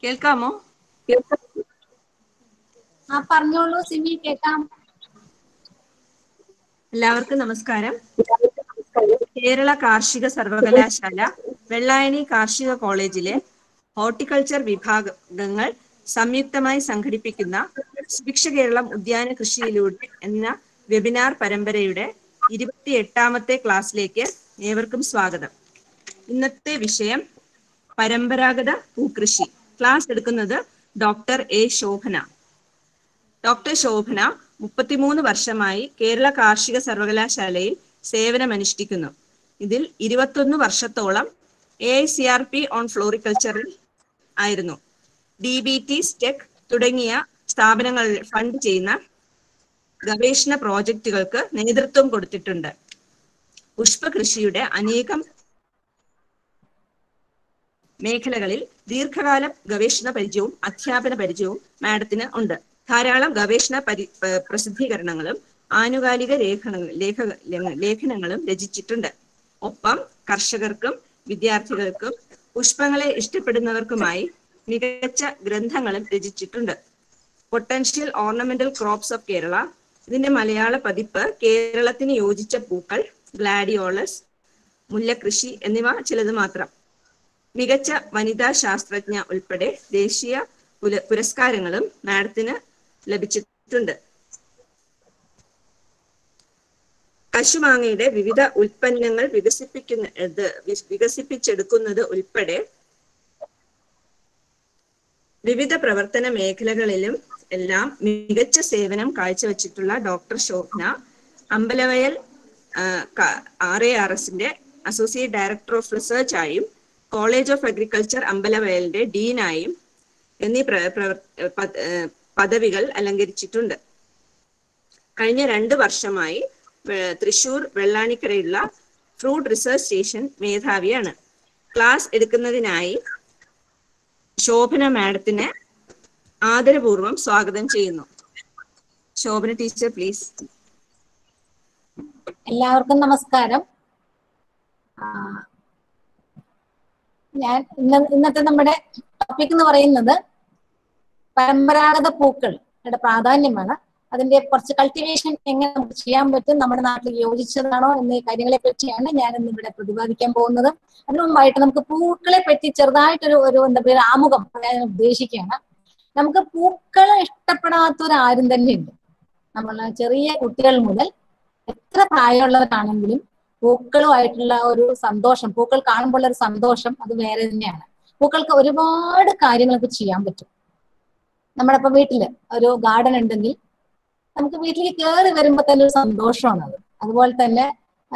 കേൾക്കാമോ ആ പറഞ്ഞോളൂ സിമി കേൾക്കാം എല്ലാവർക്കും നമസ്കാരം കേരള കാർഷിക സർവകലാശാല വെള്ളായണി കാർഷിക കോളേജിലെ ഹോർട്ടിക്കൾച്ചർ വിഭാഗങ്ങൾ സംയുക്തമായി സംഘടിപ്പിക്കുന്ന സുഭിക്ഷ കേരളം ഉദ്യാന കൃഷിയിലൂടെ എന്ന വെബിനാർ പരമ്പരയുടെ ഇരുപത്തി എട്ടാമത്തെ ക്ലാസ്സിലേക്ക് ഏവർക്കും സ്വാഗതം ഇന്നത്തെ വിഷയം പരമ്പരാഗത പൂക്കൃഷി ക്ലാസ് എടുക്കുന്നത് doctor A Shobhana doctor Shobhana മുപ്പത്തിമൂന്ന് വർഷമായി കേരള കാർഷിക സർവകലാശാലയിൽ സേവനമനുഷ്ഠിക്കുന്നു ഇതിൽ ഇരുപത്തൊന്ന് വർഷത്തോളം A I C R P on ഫ്ലോറിക്കൾച്ചറിൽ ആയിരുന്നു ഡി ബി ടി സ്റ്റെക് തുടങ്ങിയ സ്ഥാപനങ്ങൾ ഫണ്ട് ചെയ്യുന്ന ഗവേഷണ പ്രോജക്റ്റുകൾക്ക് നേതൃത്വം കൊടുത്തിട്ടുണ്ട് പുഷ്പകൃഷിയുടെ അനേകം മേഖലകളിൽ ദീർഘകാല ഗവേഷണ പരിചയവും അധ്യാപന പരിചയവും മാഡത്തിന് ഉണ്ട് ധാരാളം ഗവേഷണ പരി പ- പ്രസിദ്ധീകരണങ്ങളും ആനുകാലിക ലേഖന ലേഖ ലേഖനങ്ങളും രചിച്ചിട്ടുണ്ട് ഒപ്പം കർഷകർക്കും വിദ്യാർത്ഥികൾക്കും പുഷ്പങ്ങളെ ഇഷ്ടപ്പെടുന്നവർക്കുമായി മികച്ച ഗ്രന്ഥങ്ങളും രചിച്ചിട്ടുണ്ട് potential ornamental crops of Kerala ഇതിന്റെ മലയാള പതിപ്പ് കേരളത്തിന് യോജിച്ച പൂക്കൾ ഗ്ലാഡിയോളസ് മുല്ലകൃഷി എന്നിവ ചിലത് മാത്രം മികച്ച വനിതാ ശാസ്ത്രജ്ഞ ഉൾപ്പെടെ ദേശീയ പുല- പുരസ്കാരങ്ങളും മാഡത്തിന് ലഭിച്ചിട്ടുണ്ട് കശുമാങ്ങയുടെ വിവിധ ഉൽപ്പന്നങ്ങൾ വികസിപ്പിക്കുന്ന ഇത് വിസ്- വികസിപ്പിച്ചെടുക്കുന്നത് ഉൾപ്പെടെ വിവിധ പ്രവർത്തന മേഖലകളിലും എല്ലാം മികച്ച സേവനം കാഴ്ചവെച്ചിട്ടുള്ള doctor Shobhana Ambalavayal R A R എസിന്റെ അസോസിയേറ്റ് ഡയറക്ടർ ഓഫ് റിസർച്ച് ആയും കോളേജ് ഓഫ് അഗ്രികൾച്ചർ അമ്പലവയലിന്റെ ഡീനായും എന്നീ പ്ര- പ്രവർ- പദ- ഏഹ് പദവികൾ അലങ്കരിച്ചിട്ടുണ്ട് കഴിഞ്ഞ രണ്ട് വർഷമായി വേ- തൃശൂർ വെള്ളാണിക്കരയുള്ള ഫ്രൂട്ട് റിസർച്ച് സ്റ്റേഷൻ മേധാവിയാണ് ക്ലാസ് എടുക്കുന്നതിനായി ശോഭന മാഡത്തിന് ആദരപൂർവ്വം സ്വാഗതം ചെയ്യുന്നു ശോഭന ടീച്ചർ പ്ലീസ് എല്ലാവർക്കും നമസ്കാരം ആ, ഞാൻ ഇന്ന ഇന്നത്തെ നമ്മുടെ ടോപ്പിക് എന്ന് പറയുന്നത് പരമ്പരാഗത പൂക്കളുടെ പ്രാധാന്യമാണ് അതിന്റെ കുറച്ച് കൾട്ടിവേഷൻ എങ്ങനെ നമുക്ക് ചെയ്യാൻ പറ്റും നമ്മുടെ നാട്ടിൽ യോജിച്ചതാണോ എന്നീ കാര്യങ്ങളെ പറ്റിയാണ് ഞാൻ ഇന്ന് ഇവിടെ പ്രതിപാദിക്കാൻ പോകുന്നത് അതിനു മുമ്പായിട്ട് നമുക്ക് പൂക്കളെ പറ്റി ചെറുതായിട്ടൊരു ഒരു എന്താ പറയുക ആമുഖം പറയാൻ ഉദ്ദേശിക്കുകയാണ് നമുക്ക് പൂക്കളെ ഇഷ്ടപ്പെടാത്തവരാരും തന്നെ ഉണ്ട് നമ്മൾ ചെറിയ കുട്ടികൾ മുതൽ എത്ര പ്രായമുള്ളവരാണെങ്കിലും പൂക്കളുമായിട്ടുള്ള ഒരു സന്തോഷം പൂക്കൾ കാണുമ്പോൾ ഒരു സന്തോഷം അത് വേറെ തന്നെയാണ് പൂക്കൾക്ക് ഒരുപാട് കാര്യങ്ങളൊക്കെ ചെയ്യാൻ പറ്റും നമ്മുടെ ഇപ്പൊ വീട്ടില് ഒരു ഗാർഡൻ ഉണ്ടെങ്കിൽ നമുക്ക് വീട്ടിലേക്ക് കയറി വരുമ്പോ തന്നെ ഒരു സന്തോഷമാണ് അത് അതുപോലെ തന്നെ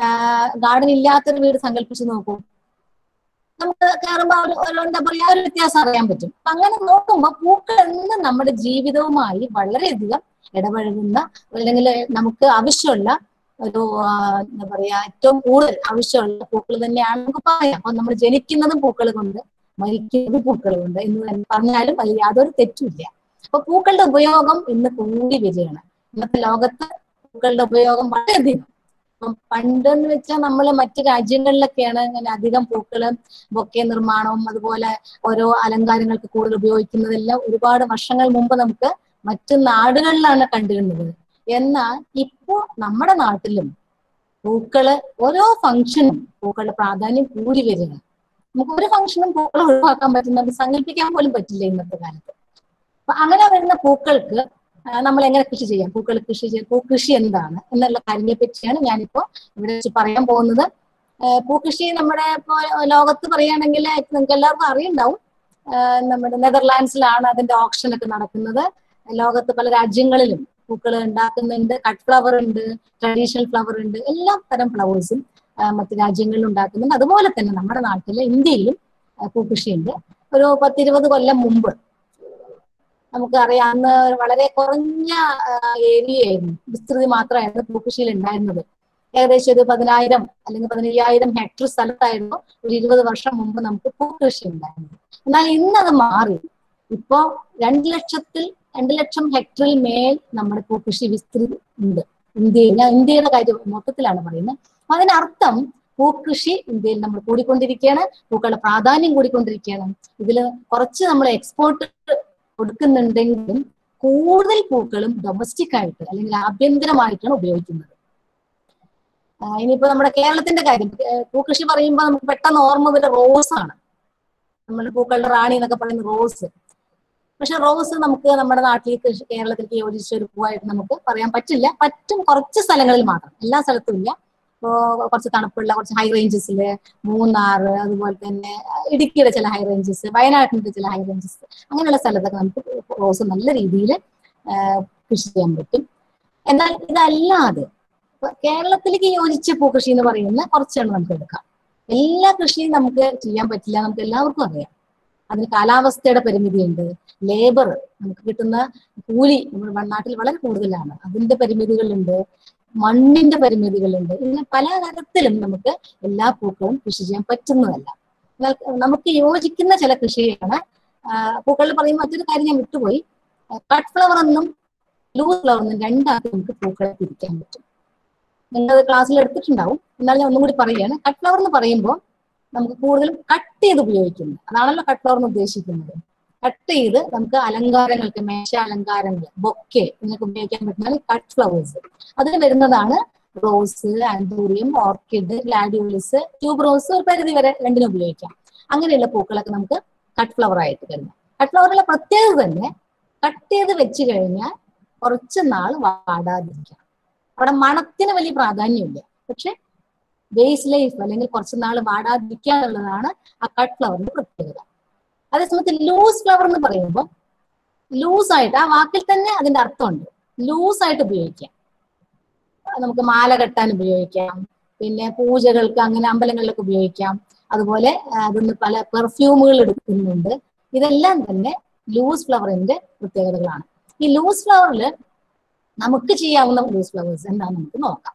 ഗാർഡൻ ഇല്ലാത്തൊരു വീട് സങ്കല്പിച്ച് നോക്കൂ നമുക്ക് കയറുമ്പോ ഒരു ഒരു എന്താ പറയാ ഒരു വ്യത്യാസം അറിയാൻ പറ്റും അപ്പൊ അങ്ങനെ നോക്കുമ്പോ പൂക്കൾ എന്ന് നമ്മുടെ ജീവിതവുമായി വളരെയധികം ഇടപഴകുന്ന അല്ലെങ്കിൽ നമുക്ക് ആവശ്യമുള്ള ഒരു ആ, എന്താ പറയാ ഏറ്റവും കൂടുതൽ ആവശ്യമുള്ള പൂക്കൾ തന്നെയാണ് നമുക്ക് പറയാം അപ്പൊ നമ്മൾ ജനിക്കുന്നതും പൂക്കൾ കൊണ്ട് മരിക്കുന്നതും പൂക്കൾ കൊണ്ട് എന്ന് തന്നെ പറഞ്ഞാലും അതിൽ യാതൊരു തെറ്റുമില്ല അപ്പൊ പൂക്കളുടെ ഉപയോഗം ഇന്ന് കൂടി വരികയാണ് ഇന്നത്തെ ലോകത്ത് പൂക്കളുടെ ഉപയോഗം വളരെയധികം ഇപ്പം പണ്ടെന്ന് വെച്ചാൽ നമ്മൾ മറ്റു രാജ്യങ്ങളിലൊക്കെയാണ് ഇങ്ങനെ അധികം പൂക്കളും ബൊക്കെ നിർമ്മാണവും അതുപോലെ ഓരോ അലങ്കാരങ്ങൾക്ക് കൂടുതൽ ഉപയോഗിക്കുന്നതെല്ലാം ഒരുപാട് വർഷങ്ങൾ മുമ്പ് നമുക്ക് മറ്റു നാടുകളിലാണ് കണ്ടിരുന്നത് എന്നാൽ ഇപ്പോ നമ്മുടെ നാട്ടിലും പൂക്കള് ഓരോ ഫംഗ്ഷനും പൂക്കളുടെ പ്രാധാന്യം കൂടി വരികയാണ് നമുക്ക് ഒരു ഫംഗ്ഷനും പൂക്കൾ ഒഴിവാക്കാൻ പറ്റുന്നത് സങ്കല്പിക്കാൻ പോലും പറ്റില്ല ഇന്നത്തെ കാലത്ത് അപ്പൊ അങ്ങനെ വരുന്ന പൂക്കൾക്ക് ആ, നമ്മൾ എങ്ങനെ കൃഷി ചെയ്യാം പൂക്കൾ കൃഷി ചെയ്യാം പൂക്കൃഷി എന്താണ് എന്നുള്ള കാര്യങ്ങളെ പറ്റിയാണ് ഞാനിപ്പോ ഇവിടെ വെച്ച് പറയാൻ പോകുന്നത് ആ, പൂക്കൃഷി നമ്മുടെ ഇപ്പോ ലോകത്ത് പറയുകയാണെങ്കിൽ നിങ്ങൾക്ക് എല്ലാവർക്കും അറിയുണ്ടാവും ആ, നമ്മുടെ നെതർലാൻഡ്സിലാണ് അതിന്റെ ഓപ്ഷൻ ഒക്കെ നടക്കുന്നത് ലോകത്ത് പല രാജ്യങ്ങളിലും പൂക്കൾ ഉണ്ടാക്കുന്നുണ്ട് കട്ട് ഫ്ലവർ ഉണ്ട് ട്രഡീഷണൽ ഫ്ലവർ ഉണ്ട് എല്ലാ തരം ഫ്ലവേഴ്സും മറ്റു രാജ്യങ്ങളിൽ ഉണ്ടാക്കുന്നുണ്ട് അതുപോലെ തന്നെ നമ്മുടെ നാട്ടില് ഇന്ത്യയിലും ആ, പൂക്കൃഷിയുണ്ട് ഒരു പത്തിരുപത് കൊല്ലം മുമ്പ് നമുക്കറിയാം അന്ന് വളരെ കുറഞ്ഞ ഏരിയ ആയിരുന്നു വിസ്തൃതി മാത്രമായിരുന്നു പൂക്കൃഷിയിൽ ഉണ്ടായിരുന്നത് ഏകദേശം ഒരു പതിനായിരം അല്ലെങ്കിൽ പതിനയ്യായിരം ഹെക്ടർ സ്ഥലത്തായിരുന്നു ഒരു ഇരുപത് വർഷം മുമ്പ് നമുക്ക് പൂക്കൃഷി ഉണ്ടായിരുന്നത് എന്നാൽ ഇന്നത് മാറി ഇപ്പോ രണ്ട് ലക്ഷത്തിൽ രണ്ട് ലക്ഷം ഹെക്ടറിൽ മേൽ നമ്മുടെ പൂക്കൃഷി വിസ്തൃതി ഉണ്ട് ഇന്ത്യയിൽ ഞാൻ ഇന്ത്യയുടെ കാര്യം മൊത്തത്തിലാണ് പറയുന്നത് അപ്പൊ അതിനർത്ഥം പൂക്കൃഷി ഇന്ത്യയിൽ നമ്മൾ കൂടിക്കൊണ്ടിരിക്കുകയാണ് പൂക്കളുടെ പ്രാധാന്യം കൂടിക്കൊണ്ടിരിക്കുകയാണ് ഇതിൽ കുറച്ച് നമ്മൾ എക്സ്പോർട്ട് കൊടുക്കുന്നുണ്ടെങ്കിലും കൂടുതൽ പൂക്കളും ഡൊമസ്റ്റിക് ആയിട്ട് അല്ലെങ്കിൽ ആഭ്യന്തരമായിട്ടാണ് ഉപയോഗിക്കുന്നത് ആ, ഇനിയിപ്പോ നമ്മുടെ കേരളത്തിന്റെ കാര്യം ഏ, പൂക്കൃഷി പറയുമ്പോൾ നമുക്ക് പെട്ടെന്ന് ഓർമ്മ വരുന്ന റോസ് ആണ് നമ്മുടെ പൂക്കളുടെ റാണി എന്നൊക്കെ പറയുന്ന റോസ് പക്ഷെ റോസ് നമുക്ക് നമ്മുടെ നാട്ടിൽ കൃഷി കേരളത്തിലേക്ക് യോജിച്ച ഒരു പൂവായിട്ട് നമുക്ക് പറയാൻ പറ്റില്ല പറ്റും കുറച്ച് സ്ഥലങ്ങളിൽ മാത്രം എല്ലാ സ്ഥലത്തും ഇല്ല ഇപ്പോ കുറച്ച് തണുപ്പുള്ള കുറച്ച് ഹൈ റേഞ്ചസിൽ മൂന്നാർ അതുപോലെ തന്നെ ഇടുക്കിയുടെ ചില ഹൈ റേഞ്ചസ് വയനാട്ടിന്റെ ചില ഹൈ റേഞ്ചസ് അങ്ങനെയുള്ള സ്ഥലത്തൊക്കെ നമുക്ക് റോസ് നല്ല രീതിയിൽ കൃഷി ചെയ്യാൻ പറ്റും എന്നാൽ ഇതല്ലാതെ ഇപ്പൊ കേരളത്തിലേക്ക് യോജിച്ച പൂക്കൃഷി എന്ന് പറയുന്ന കുറച്ചെണ്ണം നമുക്ക് എടുക്കാം എല്ലാ കൃഷിയും നമുക്ക് ചെയ്യാൻ പറ്റില്ല നമുക്ക് എല്ലാവർക്കും അറിയാം അതിന് കാലാവസ്ഥയുടെ പരിമിതിയുണ്ട് ലേബർ നമുക്ക് കിട്ടുന്ന കൂലി നമ്മുടെ നാട്ടിൽ വളരെ കൂടുതലാണ് അതിന്റെ പരിമിതികളുണ്ട് മണ്ണിന്റെ പരിമിതികളുണ്ട് ഇങ്ങനെ പല തരത്തിലും നമുക്ക് എല്ലാ പൂക്കളും കൃഷി ചെയ്യാൻ പറ്റുന്നതല്ല എന്നാൽ നമുക്ക് യോജിക്കുന്ന ചില കൃഷിയാണ് പൂക്കളിൽ പറയുന്ന മറ്റൊരു കാര്യം ഞാൻ വിട്ടുപോയി കട്ട് ഫ്ലവർ എന്നും ലൂസ് ഫ്ലവർ എന്നും രണ്ടാക്കി നമുക്ക് പൂക്കളെ തിരിക്കാൻ പറ്റും നിങ്ങൾ ക്ലാസ്സിൽ എടുത്തിട്ടുണ്ടാവും എന്നാൽ ഞാൻ ഒന്നും കൂടി പറയുകയാണ് കട്ട് ഫ്ലവർ എന്ന് പറയുമ്പോൾ നമുക്ക് കൂടുതലും കട്ട് ചെയ്ത് ഉപയോഗിക്കുന്നത് അതാണല്ലോ കട്ട് ഫ്ലവർ എന്ന് ഉദ്ദേശിക്കുന്നത് കട്ട് ചെയ്ത് നമുക്ക് അലങ്കാരങ്ങൾക്ക് മേശ അലങ്കാരങ്ങൾ ബൊക്കെ നിങ്ങൾക്ക് ഉപയോഗിക്കാൻ പറ്റുന്ന കട്ട് ഫ്ലവേഴ്സ് അതിന് വരുന്നതാണ് rose anthurium orchid gladiolus tube rose ഒരു പരിധി വരെ രണ്ടിനും ഉപയോഗിക്കാം അങ്ങനെയുള്ള പൂക്കളൊക്കെ നമുക്ക് കട്ട് ഫ്ലവർ ആയിട്ട് വരുന്നത് കട്ട് ഫ്ലവറിലെ പ്രത്യേകത തന്നെ കട്ട് ചെയ്ത് വെച്ച് കഴിഞ്ഞാൽ കുറച്ച് നാൾ വാടാതിരിക്കാം അവിടെ മണത്തിന് വലിയ പ്രാധാന്യമില്ല പക്ഷെ ബേസ് ലൈഫ് അല്ലെങ്കിൽ കുറച്ച് നാൾ വാടാതിരിക്കുക എന്നുള്ളതാണ് ആ കട്ട് ഫ്ലവറിന്റെ പ്രത്യേകത അതേസമയത്ത് ലൂസ് ഫ്ലവർ എന്ന് പറയുമ്പോൾ ലൂസ് ആയിട്ട് ആ വാക്കിൽ തന്നെ അതിന്റെ അർത്ഥമുണ്ട് ലൂസ് ആയിട്ട് ഉപയോഗിക്കാം നമുക്ക് മാല കെട്ടാൻ ഉപയോഗിക്കാം പിന്നെ പൂജകൾക്ക് അങ്ങനെ അമ്പലങ്ങളിലൊക്കെ ഉപയോഗിക്കാം അതുപോലെ അതിന് പല പെർഫ്യൂമുകൾ എടുക്കുന്നുണ്ട് ഇതെല്ലാം തന്നെ ലൂസ് ഫ്ലവറിന്റെ പ്രത്യേകതകളാണ് ഈ ലൂസ് ഫ്ലവറിൽ നമുക്ക് ചെയ്യാവുന്ന ലൂസ് ഫ്ലവേഴ്സ് എന്താന്ന് നമുക്ക് നോക്കാം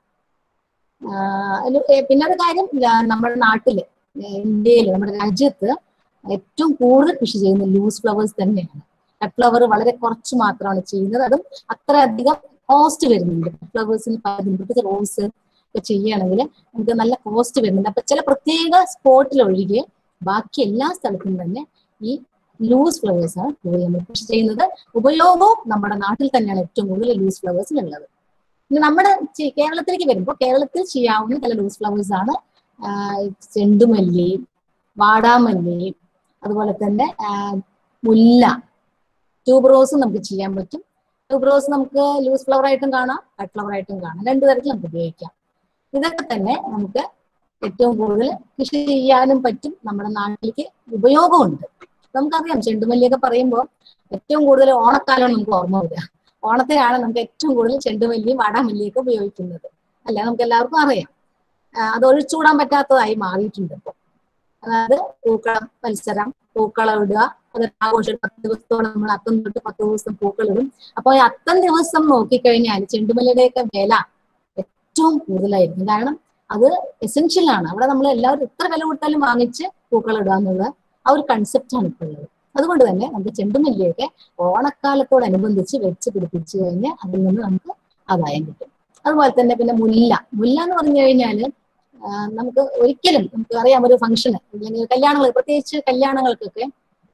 പിന്നെ ഒരു കാര്യം നമ്മുടെ നാട്ടില് ഇന്ത്യയിൽ നമ്മുടെ രാജ്യത്ത് ഏറ്റവും കൂടുതൽ കൃഷി ചെയ്യുന്ന ലൂസ് ഫ്ലവേഴ്സ് തന്നെയാണ് കട്ട് ഫ്ലവർ വളരെ കുറച്ച് മാത്രമാണ് ചെയ്യുന്നത് അതും അത്ര അധികം കോസ്റ്റ് വരുന്നുണ്ട് കട്ട് ഫ്ലവേഴ്സിന് പ്രത്യേകിച്ച് റോസ് ഒക്കെ ചെയ്യുകയാണെങ്കിൽ നമുക്ക് നല്ല കോസ്റ്റ് വരുന്നുണ്ട് അപ്പൊ ചില പ്രത്യേക സ്പോട്ടിൽ ഒഴികെ ബാക്കി എല്ലാ സ്ഥലത്തും തന്നെ ഈ ലൂസ് ഫ്ലവേഴ്സ് ആണ് കൂടുതൽ നമ്മൾ കൃഷി ചെയ്യുന്നത് ഉപയോഗവും നമ്മുടെ നാട്ടിൽ തന്നെയാണ് ഏറ്റവും കൂടുതൽ ലൂസ് ഫ്ലവേഴ്സിലുള്ളത് ഇനി നമ്മുടെ കേരളത്തിലേക്ക് വരുമ്പോൾ കേരളത്തിൽ ചെയ്യാവുന്ന ചില ലൂസ് ഫ്ലവേഴ്സ് ആണ് ചെണ്ടുമല്ലി വാടാമല്ലി അതുപോലെ തന്നെ മുല്ല ട്യൂബ് റോസ് നമുക്ക് ചെയ്യാൻ പറ്റും ട്യൂബ് റോസ് നമുക്ക് ലൂസ് ഫ്ലവർ ആയിട്ടും കാണാം കട്ട് ഫ്ലവർ ആയിട്ടും കാണാം രണ്ടു തരത്തിൽ നമുക്ക് ഉപയോഗിക്കാം ഇതൊക്കെ തന്നെ നമുക്ക് ഏറ്റവും കൂടുതൽ കൃഷി ചെയ്യാനും പറ്റും നമ്മുടെ നാട്ടിലേക്ക് ഉപയോഗമുണ്ട് നമുക്കറിയാം ചെണ്ടുമല്ലിയൊക്കെ പറയുമ്പോൾ ഏറ്റവും കൂടുതൽ ഓണക്കാലമാണ് നമുക്ക് ഓർമ്മ വരിക ഓണത്തിനാണ് നമുക്ക് ഏറ്റവും കൂടുതൽ ചെണ്ടുമല്ലിയും വാടാമല്ലിയൊക്കെ ഉപയോഗിക്കുന്നത് അല്ല നമുക്ക് എല്ലാവർക്കും അറിയാം അത് ഒഴിച്ചുകൂടാൻ പറ്റാത്തതായി മാറിയിട്ടുണ്ട് ഇപ്പോൾ അതായത് പൂക്കളം മത്സരം പൂക്കളം ഇടുക അത് ആഘോഷം പത്ത് ദിവസത്തോളം നമ്മൾ അത്തം തൊട്ട് പത്ത് ദിവസം പൂക്കൾ ഇടും അപ്പൊ ഈ അത്തം ദിവസം നോക്കിക്കഴിഞ്ഞാൽ ചെണ്ടുമല്ലിയുടെയൊക്കെ വില ഏറ്റവും കൂടുതലായിരിക്കും കാരണം അത് എസെൻഷ്യൽ ആണ് അവിടെ നമ്മൾ എല്ലാവരും എത്ര വില കൊടുത്താലും വാങ്ങിച്ച് പൂക്കൾ ഇടുക എന്നുള്ള ആ ഒരു കൺസെപ്റ്റാണ് ഇപ്പോൾ ഉള്ളത് അതുകൊണ്ട് തന്നെ നമുക്ക് ചെണ്ടുമല്ലിയൊക്കെ ഓണക്കാലത്തോടനുബന്ധിച്ച് വെച്ച് പിടിപ്പിച്ചു കഴിഞ്ഞാൽ അതിൽ നിന്ന് നമുക്ക് ആദായം കിട്ടും അതുപോലെ തന്നെ പിന്നെ മുല്ല മുല്ല എന്ന് പറഞ്ഞു കഴിഞ്ഞാല് നമുക്ക് ഒരിക്കലും നമുക്ക് അറിയാം ഒരു ഫംഗ്ഷന് അല്ലെങ്കിൽ കല്യാണങ്ങൾ പ്രത്യേകിച്ച് കല്യാണങ്ങൾക്കൊക്കെ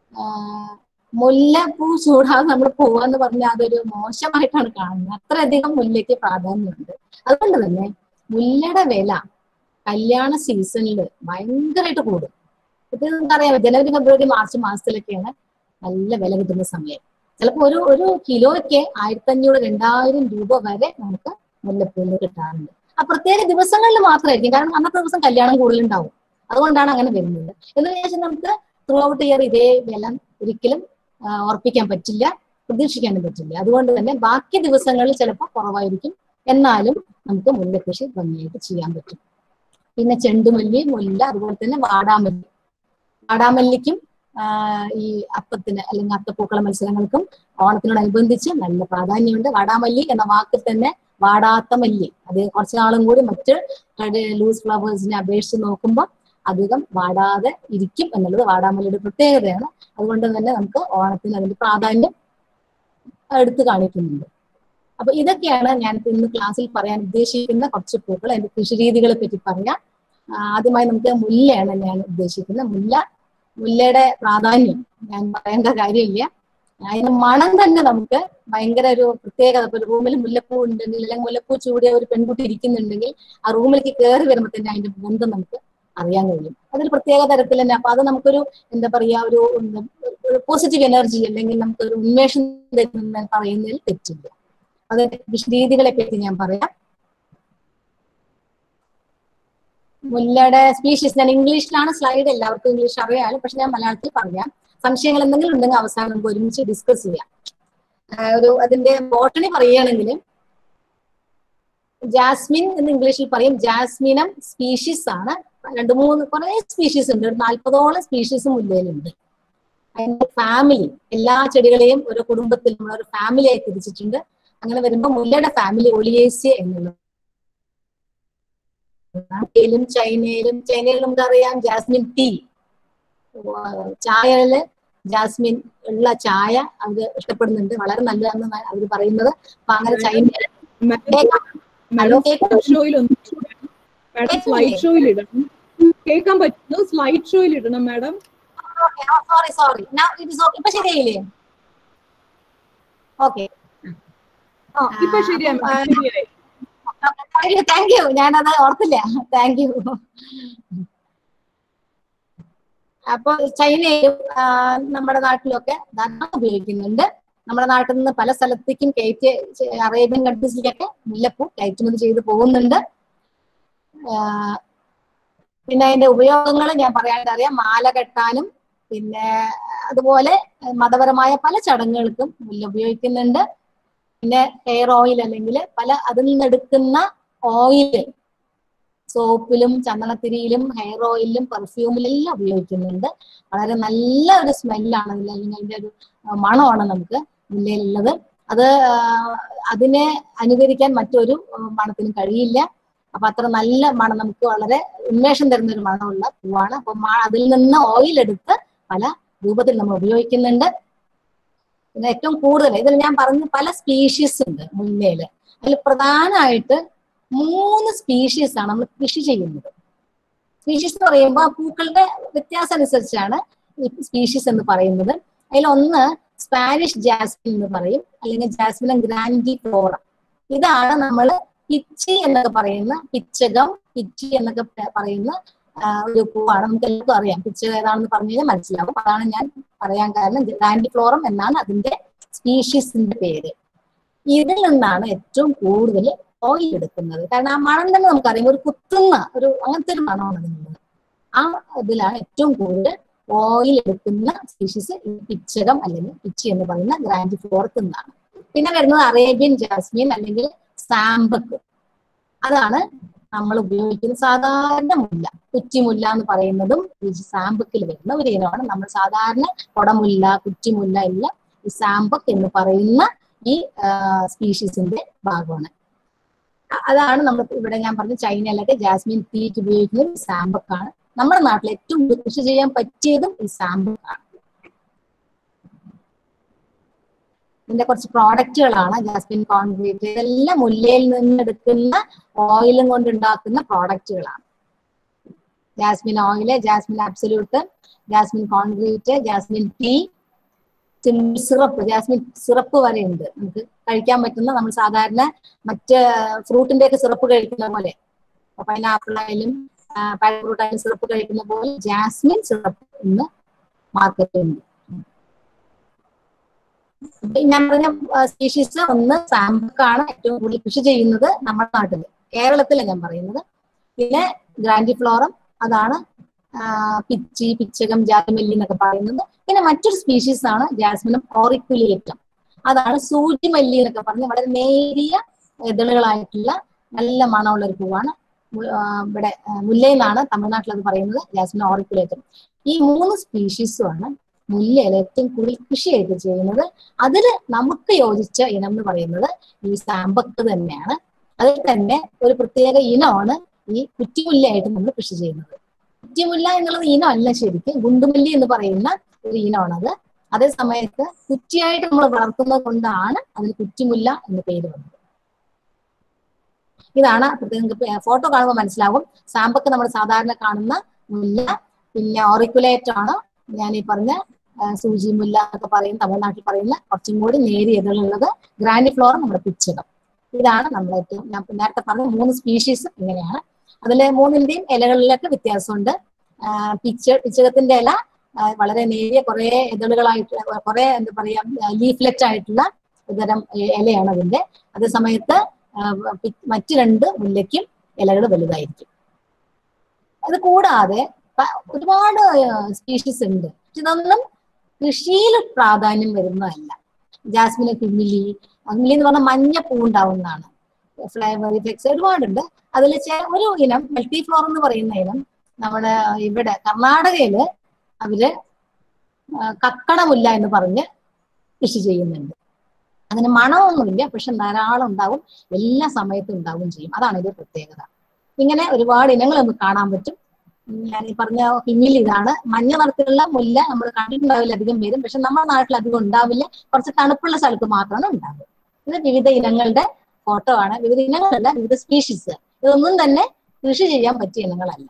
മുല്ലപ്പൂ ചൂടാതെ നമ്മൾ പോവാന്ന് പറഞ്ഞാൽ അതൊരു മോശമായിട്ടാണ് കാണുന്നത് അത്രയധികം മുല്ലയ്ക്ക് പ്രാധാന്യമുണ്ട് അതുകൊണ്ട് തന്നെ മുല്ലയുടെ വില കല്യാണ സീസണിൽ ഭയങ്കരമായിട്ട് കൂടും ഇത് നമുക്കറിയാം ജനുവരി ഫെബ്രുവരി മാർച്ച് മാസത്തിലൊക്കെയാണ് നല്ല വില കിട്ടുന്ന സമയം ചിലപ്പോൾ ഒരു ഒരു കിലോയ്ക്ക് ആയിരത്തി അഞ്ഞൂറ് രണ്ടായിരം രൂപ വരെ നമുക്ക് മുല്ലപ്പൂവിൽ കിട്ടാറുണ്ട് ആ പ്രത്യേക ദിവസങ്ങളിൽ മാത്രമായിരിക്കും കാരണം അന്നത്തെ ദിവസം കല്യാണം കൂടുതലുണ്ടാവും അതുകൊണ്ടാണ് അങ്ങനെ വരുന്നത് എന്ന് വെച്ചാൽ നമുക്ക് ത്രൂ ഔട്ട് ഇയർ ഇതേ വില ഒരിക്കലും ഉറപ്പിക്കാൻ പറ്റില്ല പ്രതീക്ഷിക്കാനും പറ്റില്ല അതുകൊണ്ട് തന്നെ ബാക്കി ദിവസങ്ങളിൽ ചിലപ്പോൾ കുറവായിരിക്കും എന്നാലും നമുക്ക് മുല്ലക്കൃഷി ഭംഗിയായിട്ട് ചെയ്യാൻ പറ്റും പിന്നെ ചെണ്ടുമല്ലി മുല്ല അതുപോലെ തന്നെ വാടാമല്ലി വാടാമല്ലിക്കും ഈ അപ്പത്തിന് അല്ലെങ്കിൽ അത്തപ്പൂക്കള മത്സരങ്ങൾക്കും ഓണത്തിനോടനുബന്ധിച്ച് നല്ല പ്രാധാന്യമുണ്ട് വാടാമല്ലി എന്ന വാക്കിൽ തന്നെ വാടാത്ത മല്ലി അത് കുറച്ചു നാളും കൂടി മറ്റ് ലൂസ് ഫ്ലവേഴ്സിനെ അപേക്ഷിച്ച് നോക്കുമ്പോൾ അധികം വാടാതെ ഇരിക്കും എന്നുള്ളത് വാടാമല്ലിയുടെ പ്രത്യേകതയാണ് അതുകൊണ്ട് തന്നെ നമുക്ക് ഓണത്തിന് അതിന്റെ പ്രാധാന്യം എടുത്തു കാണിക്കുന്നുണ്ട് അപ്പൊ ഇതൊക്കെയാണ് ഞാൻ ഇന്ന് ക്ലാസ്സിൽ പറയാൻ ഉദ്ദേശിക്കുന്ന കുറച്ച് പൂക്കൾ അതിന്റെ കൃഷി രീതികളെ പറ്റി പറയാം ആദ്യമായി നമുക്ക് മുല്ലയാണ് ഞാൻ ഉദ്ദേശിക്കുന്നത് മുല്ല മുല്ലയുടെ പ്രാധാന്യം ഞാൻ പറയേണ്ട കാര്യമില്ല അതിന് മണം തന്നെ നമുക്ക് ഭയങ്കര ഒരു പ്രത്യേകത ഇപ്പൊ ഒരു റൂമിൽ മുല്ലപ്പൂ ഉണ്ടെങ്കിൽ അല്ലെങ്കിൽ മുല്ലപ്പൂ ചൂടിയ ഒരു പെൺകുട്ടി ഇരിക്കുന്നുണ്ടെങ്കിൽ ആ റൂമിലേക്ക് കയറി വരുമ്പോൾ തന്നെ അതിന്റെ ബന്ധം നമുക്ക് അറിയാൻ കഴിയും അതൊരു പ്രത്യേക തരത്തിൽ തന്നെ അപ്പൊ അത് നമുക്കൊരു എന്താ പറയാ ഒരു പോസിറ്റീവ് എനർജി അല്ലെങ്കിൽ നമുക്കൊരു ഉന്മേഷം തരുന്ന പറയുന്നതിൽ തെറ്റില്ല അത് രീതികളെ പറ്റി ഞാൻ പറയാം മുല്ലയുടെ സ്പീഷീസ് ഞാൻ ഇംഗ്ലീഷിലാണ് സ്ലൈഡ് എല്ലാവർക്കും ഇംഗ്ലീഷ് അറിയാലോ പക്ഷെ ഞാൻ മലയാളത്തിൽ പറയാം സംശയങ്ങൾ എന്തെങ്കിലും ഉണ്ടെങ്കിൽ അവസാനം നമുക്ക് ഒരുമിച്ച് ഡിസ്കസ് ചെയ്യാം ഒരു അതിന്റെ ബോട്ടണി പറയുകയാണെങ്കിൽ ജാസ്മിൻ എന്ന് ഇംഗ്ലീഷിൽ പറയും ജാസ്മിനം സ്പീഷീസ് ആണ് രണ്ട് മൂന്ന് കുറെ സ്പീഷീസ് ഉണ്ട് ഒരു നാൽപ്പതോളം സ്പീഷീസ് മുല്ലയിലുണ്ട് അതിന്റെ ഫാമിലി എല്ലാ ചെടികളെയും ഒരു കുടുംബത്തിൽ നമ്മൾ ഒരു ഫാമിലി ആയി തിരിച്ചിട്ടുണ്ട് അങ്ങനെ വരുമ്പോൾ മുല്ലയുടെ ഫാമിലി ഒളിയേസ്യ എന്നുള്ളത് യിലും ചൈനയിലും ചൈനയിൽ നമുക്കറിയാം ജാസ്മിൻ ടീ ചായയില് ജാസ്മിൻ ഉള്ള ചായ അവര് ഇഷ്ടപ്പെടുന്നുണ്ട് വളരെ നല്ലതാണെന്ന് അവർ പറയുന്നത് അപ്പൊ അങ്ങനെ ചൈന ഷോയിൽ മാഡം സ്ലൈഡ് ഷോയിൽ ഇടണം കേൾക്കാൻ പറ്റുന്നു സ്ലൈഡ് ഷോയിൽ ഇടണം മാഡം സോറി സോറി ഇപ്പൊ ശരിയായില്ലേ ഓക്കെ ഇപ്പൊ ശരിയാ ശരിയായി താങ്ക് യു ഞാനത് ഓർത്തില്ല താങ്ക് യു അപ്പൊ ചൈനയിലും നമ്മുടെ നാട്ടിലൊക്കെ ധാരാളം ഉപയോഗിക്കുന്നുണ്ട് നമ്മുടെ നാട്ടിൽ നിന്ന് പല സ്ഥലത്തേക്കും കയറ്റി അറേബ്യൻ കൺട്രീസിലേക്കൊക്കെ മുല്ലപ്പൂ കയറ്റുമതി ചെയ്ത് പോകുന്നുണ്ട് പിന്നെ അതിന്റെ ഉപയോഗങ്ങൾ ഞാൻ പറയാണ്ട് അറിയാം മാല കെട്ടാനും പിന്നെ അതുപോലെ മതപരമായ പല ചടങ്ങുകൾക്കും മുല്ല ഉപയോഗിക്കുന്നുണ്ട് പിന്നെ ഹെയർ ഓയിൽ അല്ലെങ്കിൽ പല അതിൽ നിന്ന് എടുക്കുന്ന ഓയില് സോപ്പിലും ചന്ദനത്തിരിയിലും ഹെയർ ഓയിലും പെർഫ്യൂമിലും എല്ലാം ഉപയോഗിക്കുന്നുണ്ട് വളരെ നല്ല ഒരു സ്മെല്ലാണ് അതിൽ അല്ലെങ്കിൽ അതിന്റെ ഒരു മണമാണ് നമുക്ക് മുല്ലയിലുള്ളത് അത് അതിനെ അനുകരിക്കാൻ മറ്റൊരു മണത്തിനും കഴിയില്ല അപ്പൊ അത്ര നല്ല മണം നമുക്ക് വളരെ ഉന്മേഷം തരുന്ന ഒരു മണമുള്ള പൂവാണ് അപ്പൊ അതിൽ നിന്ന് ഓയിൽ എടുത്ത് പല രൂപത്തിൽ നമ്മൾ ഉപയോഗിക്കുന്നുണ്ട് പിന്നെ ഏറ്റവും കൂടുതൽ ഇതിൽ ഞാൻ പറഞ്ഞ പല സ്പീഷീസ് ഉണ്ട് മുല്ലയില് അതിൽ പ്രധാനമായിട്ട് മൂന്ന് സ്പീഷീസ് ആണ് നമ്മൾ കൃഷി ചെയ്യുന്നത് സ്പീഷീസ് എന്ന് പറയുമ്പോൾ ആ പൂക്കളുടെ വ്യത്യാസം അനുസരിച്ചാണ് ഈ സ്പീഷീസ് എന്ന് പറയുന്നത് അതിലൊന്ന് സ്പാനിഷ് ജാസ്മിൻ എന്ന് പറയും അല്ലെങ്കിൽ ജാസ്മിൻ ഗ്രാൻഡി ഫ്ലോറ ഇതാണ് നമ്മൾ പിച്ചി എന്നൊക്കെ പറയുന്ന പിച്ചകം പിച്ചി എന്നൊക്കെ പറയുന്ന ഒരു പൂവാണ് നമുക്ക് എല്ലാവർക്കും അറിയാം പിച്ചകം ഏതാണെന്ന് പറഞ്ഞു കഴിഞ്ഞാൽ മനസ്സിലാവും അതാണ് ഞാൻ പറയാൻ കാരണം ഗ്രാൻഡി ഫ്ലോറം എന്നാണ് അതിന്റെ സ്പീഷീസിന്റെ പേര് ഇതിൽ നിന്നാണ് ഏറ്റവും കൂടുതൽ ഓയിൽ എടുക്കുന്നത് കാരണം ആ മണം തന്നെ നമുക്കറിയാം ഒരു കുത്തുന്ന ഒരു അങ്ങനത്തെ ഒരു മണമാണ് അതിനുള്ളത് ആ ഇതിലാണ് ഏറ്റവും കൂടുതൽ ഓയിൽ എടുക്കുന്ന സ്പീഷീസ് പിച്ചകം അല്ലെങ്കിൽ പിച്ചി എന്ന് പറയുന്ന ഗ്രാൻഡി ഫ്ലോറത്ത് നിന്നാണ് പിന്നെ വരുന്നത് അറേബ്യൻ ജാസ്മിൻ അല്ലെങ്കിൽ സാമ്പക്ക് അതാണ് നമ്മൾ ഉപയോഗിക്കുന്ന സാധാരണ മുല്ല കുറ്റിമുല്ല എന്ന് പറയുന്നതും ഈ സാമ്പക്കിൽ വരുന്ന ഒരു ഇനമാണ് നമ്മൾ സാധാരണ കൊടമുല്ല കുറ്റിമുല്ല എല്ലാം ഈ സാമ്പക്ക് എന്ന് പറയുന്ന ഈ സ്പീഷീസിന്റെ ഭാഗമാണ് അതാണ് നമ്മൾ ഇവിടെ ഞാൻ പറഞ്ഞ ചൈനയിലൊക്കെ ജാസ്മിൻ ടീക്ക് ഉപയോഗിക്കുന്നത് സാമ്പക്കാണ് നമ്മുടെ നാട്ടിൽ ഏറ്റവും കൃഷി ചെയ്യാൻ പറ്റിയതും ഈ സാമ്പക്കാണ് ഇതിന്റെ കുറച്ച് പ്രോഡക്റ്റുകളാണ് ജാസ്മിൻ കോൺക്രീറ്റ് ഇതെല്ലാം മുല്ലയിൽ നിന്ന് എടുക്കുന്ന ഓയിലും കൊണ്ട് ഉണ്ടാക്കുന്ന പ്രോഡക്റ്റുകളാണ് jasmine oil jasmine absolute jasmine concrete jasmine tea simple syrup jasmine syrup വരെ ഉണ്ട് നമുക്ക് കഴിക്കാൻ പറ്റുന്ന നമ്മൾ സാധാരണ മറ്റ് ഫ്രൂട്ടിന്റെ ഒക്കെ സിറപ്പ് കഴിക്കുന്ന പോലെ പൈനാപ്പിൾ ആയാലും പഴ ഫ്രൂട്ട് ആയാലും സിറപ്പ് കഴിക്കുന്ന പോലെ ജാസ്മിൻ സിറപ്പ് ഇന്ന് മാർക്കറ്റുണ്ട് ഞാൻ പറഞ്ഞ സ്പീഷീസ് ഒന്ന് സാമ്പക്കാണ് ഏറ്റവും കൂടുതൽ കൃഷി ചെയ്യുന്നത് നമ്മുടെ നാട്ടിൽ കേരളത്തിലെ ഞാൻ പറയുന്നത് പിന്നെ ഗ്രാൻഡിഫ്ലോറം അതാണ് പിച്ചി പിച്ചകം ജാസ്മില്ലി എന്നൊക്കെ പറയുന്നത് പിന്നെ മറ്റൊരു സ്പീഷീസ് ആണ് ജാസ്മിനം ഓറിക്കുലിയേറ്റം അതാണ് സൂചിമല്ലി എന്നൊക്കെ പറഞ്ഞ് വളരെ നേരിയ ഇതളുകളായിട്ടുള്ള നല്ല മണമുള്ള ഒരു പൂവാണ് ഇവിടെ മുല്ലയെന്നാണ് തമിഴ്നാട്ടിൽ അത് പറയുന്നത് ജാസ്മിൻ ഓറിക്കുലേറ്റം ഈ മൂന്ന് സ്പീഷീസുമാണ് മുല്ലയിൽ ഏറ്റവും കൂടുതൽ കൃഷിയായിട്ട് ചെയ്യുന്നത് അതിൽ നമുക്ക് യോജിച്ച ഇനം എന്ന് പറയുന്നത് ഈ സാമ്പക്ക് തന്നെയാണ് അതിൽ തന്നെ ഒരു പ്രത്യേക ഇനമാണ് ഈ കുറ്റിമുല്ലയായിട്ട് നമ്മൾ കൃഷി ചെയ്യുന്നത് കുറ്റിമുല്ല എന്നുള്ളത് ഇനമല്ല ശരിക്കും ഗുണ്ടുമല്ലി എന്ന് പറയുന്ന ഒരു ഇനമാണത് അതേ സമയത്ത് കുറ്റിയായിട്ട് നമ്മൾ വളർത്തുന്നത് കൊണ്ടാണ് അതിന് കുറ്റിമുല്ല എന്ന് പേര് വന്നത് ഇതാണ് നിങ്ങൾക്ക് ഫോട്ടോ കാണുമ്പോൾ മനസ്സിലാവും സാമ്പക്ക് നമ്മൾ സാധാരണ കാണുന്ന മുല്ല പിന്നെ ഓറിക്കുലേറ്റ് ആണ് ഞാൻ ഈ പറഞ്ഞ ആ, സൂചി മുല്ല എന്നൊക്കെ പറയും തമിഴ്നാട്ടിൽ പറയുന്ന കുറച്ചും കൂടി നേരിയ ഇതളുള്ളത് ഗ്രാൻഡിഫ്ലോറ നമ്മുടെ പിച്ചകം ഇതാണ് നമ്മൾ ഏറ്റവും ഞാൻ നേരത്തെ പറഞ്ഞ മൂന്ന് സ്പീഷീസ് ഇങ്ങനെയാണ് അതിലെ മൂന്നിന്റെയും ഇലകളിലൊക്കെ വ്യത്യാസമുണ്ട് ആ, പിച്ച പിച്ചകത്തിന്റെ ഇല ആ, വളരെ നേരിയ കുറെ ഇതളുകളായിട്ടുള്ള കുറെ എന്താ പറയാ ലീഫ്ലെറ്റ് ആയിട്ടുള്ള ഇതരം ഇ- ഇലയാണ് അതിന്റെ അതേ സമയത്ത് ആ, പി- മറ്റു രണ്ട് മുല്ലയ്ക്കും ഇലകൾ വലുതായിരിക്കും അത് കൂടാതെ പ- ഒരുപാട് സ്പീഷീസ് ഉണ്ട് പക്ഷെ ഇതൊന്നും കൃഷിയിൽ പ്രാധാന്യം വരുന്നതല്ല ജാസ്മിന് കിമിലി കിമിലി എന്ന് പറഞ്ഞാൽ മഞ്ഞ പൂ ഉണ്ടാവുന്നതാണ് ഫ്ലൈവർ ഇഫക്ട്സ് ഒരുപാടുണ്ട് അതിൽ ഒരു ഇനം മൾട്ടി ഫ്ലോർ എന്ന് പറയുന്ന ഇനം നമ്മുടെ ഇവിടെ കർണാടകയില് അവര് ആ, കക്കടമുല്ല എന്ന് പറഞ്ഞ് കൃഷി ചെയ്യുന്നുണ്ട് അതിന് മണമൊന്നുമില്ല പക്ഷെ ധാരാളം ഉണ്ടാവും എല്ലാ സമയത്തും ഉണ്ടാവും ചെയ്യും അതാണ് ഇതിന്റെ പ്രത്യേകത ഇങ്ങനെ ഒരുപാട് ഇനങ്ങൾ നമുക്ക് കാണാൻ പറ്റും ഉം ഞാൻ ഈ പറഞ്ഞ ഹിമ്മിൽ ഇതാണ് മഞ്ഞ നിറത്തിലുള്ള മുല്ല നമ്മൾ കണ്ടിട്ടുണ്ടാവില്ല അധികം പേരും പക്ഷെ നമ്മുടെ നാട്ടിൽ അധികം ഉണ്ടാവില്ല കുറച്ച് തണുപ്പുള്ള സ്ഥലത്ത് മാത്രമാണ് ഉണ്ടാവുക ഇത് വിവിധ ഇനങ്ങളുടെ ഫോട്ടോ ആണ് വിവിധ ഇനങ്ങളല്ല വിവിധ സ്പീഷീസ് ഇതൊന്നും തന്നെ കൃഷി ചെയ്യാൻ പറ്റിയ ഇനങ്ങളല്ല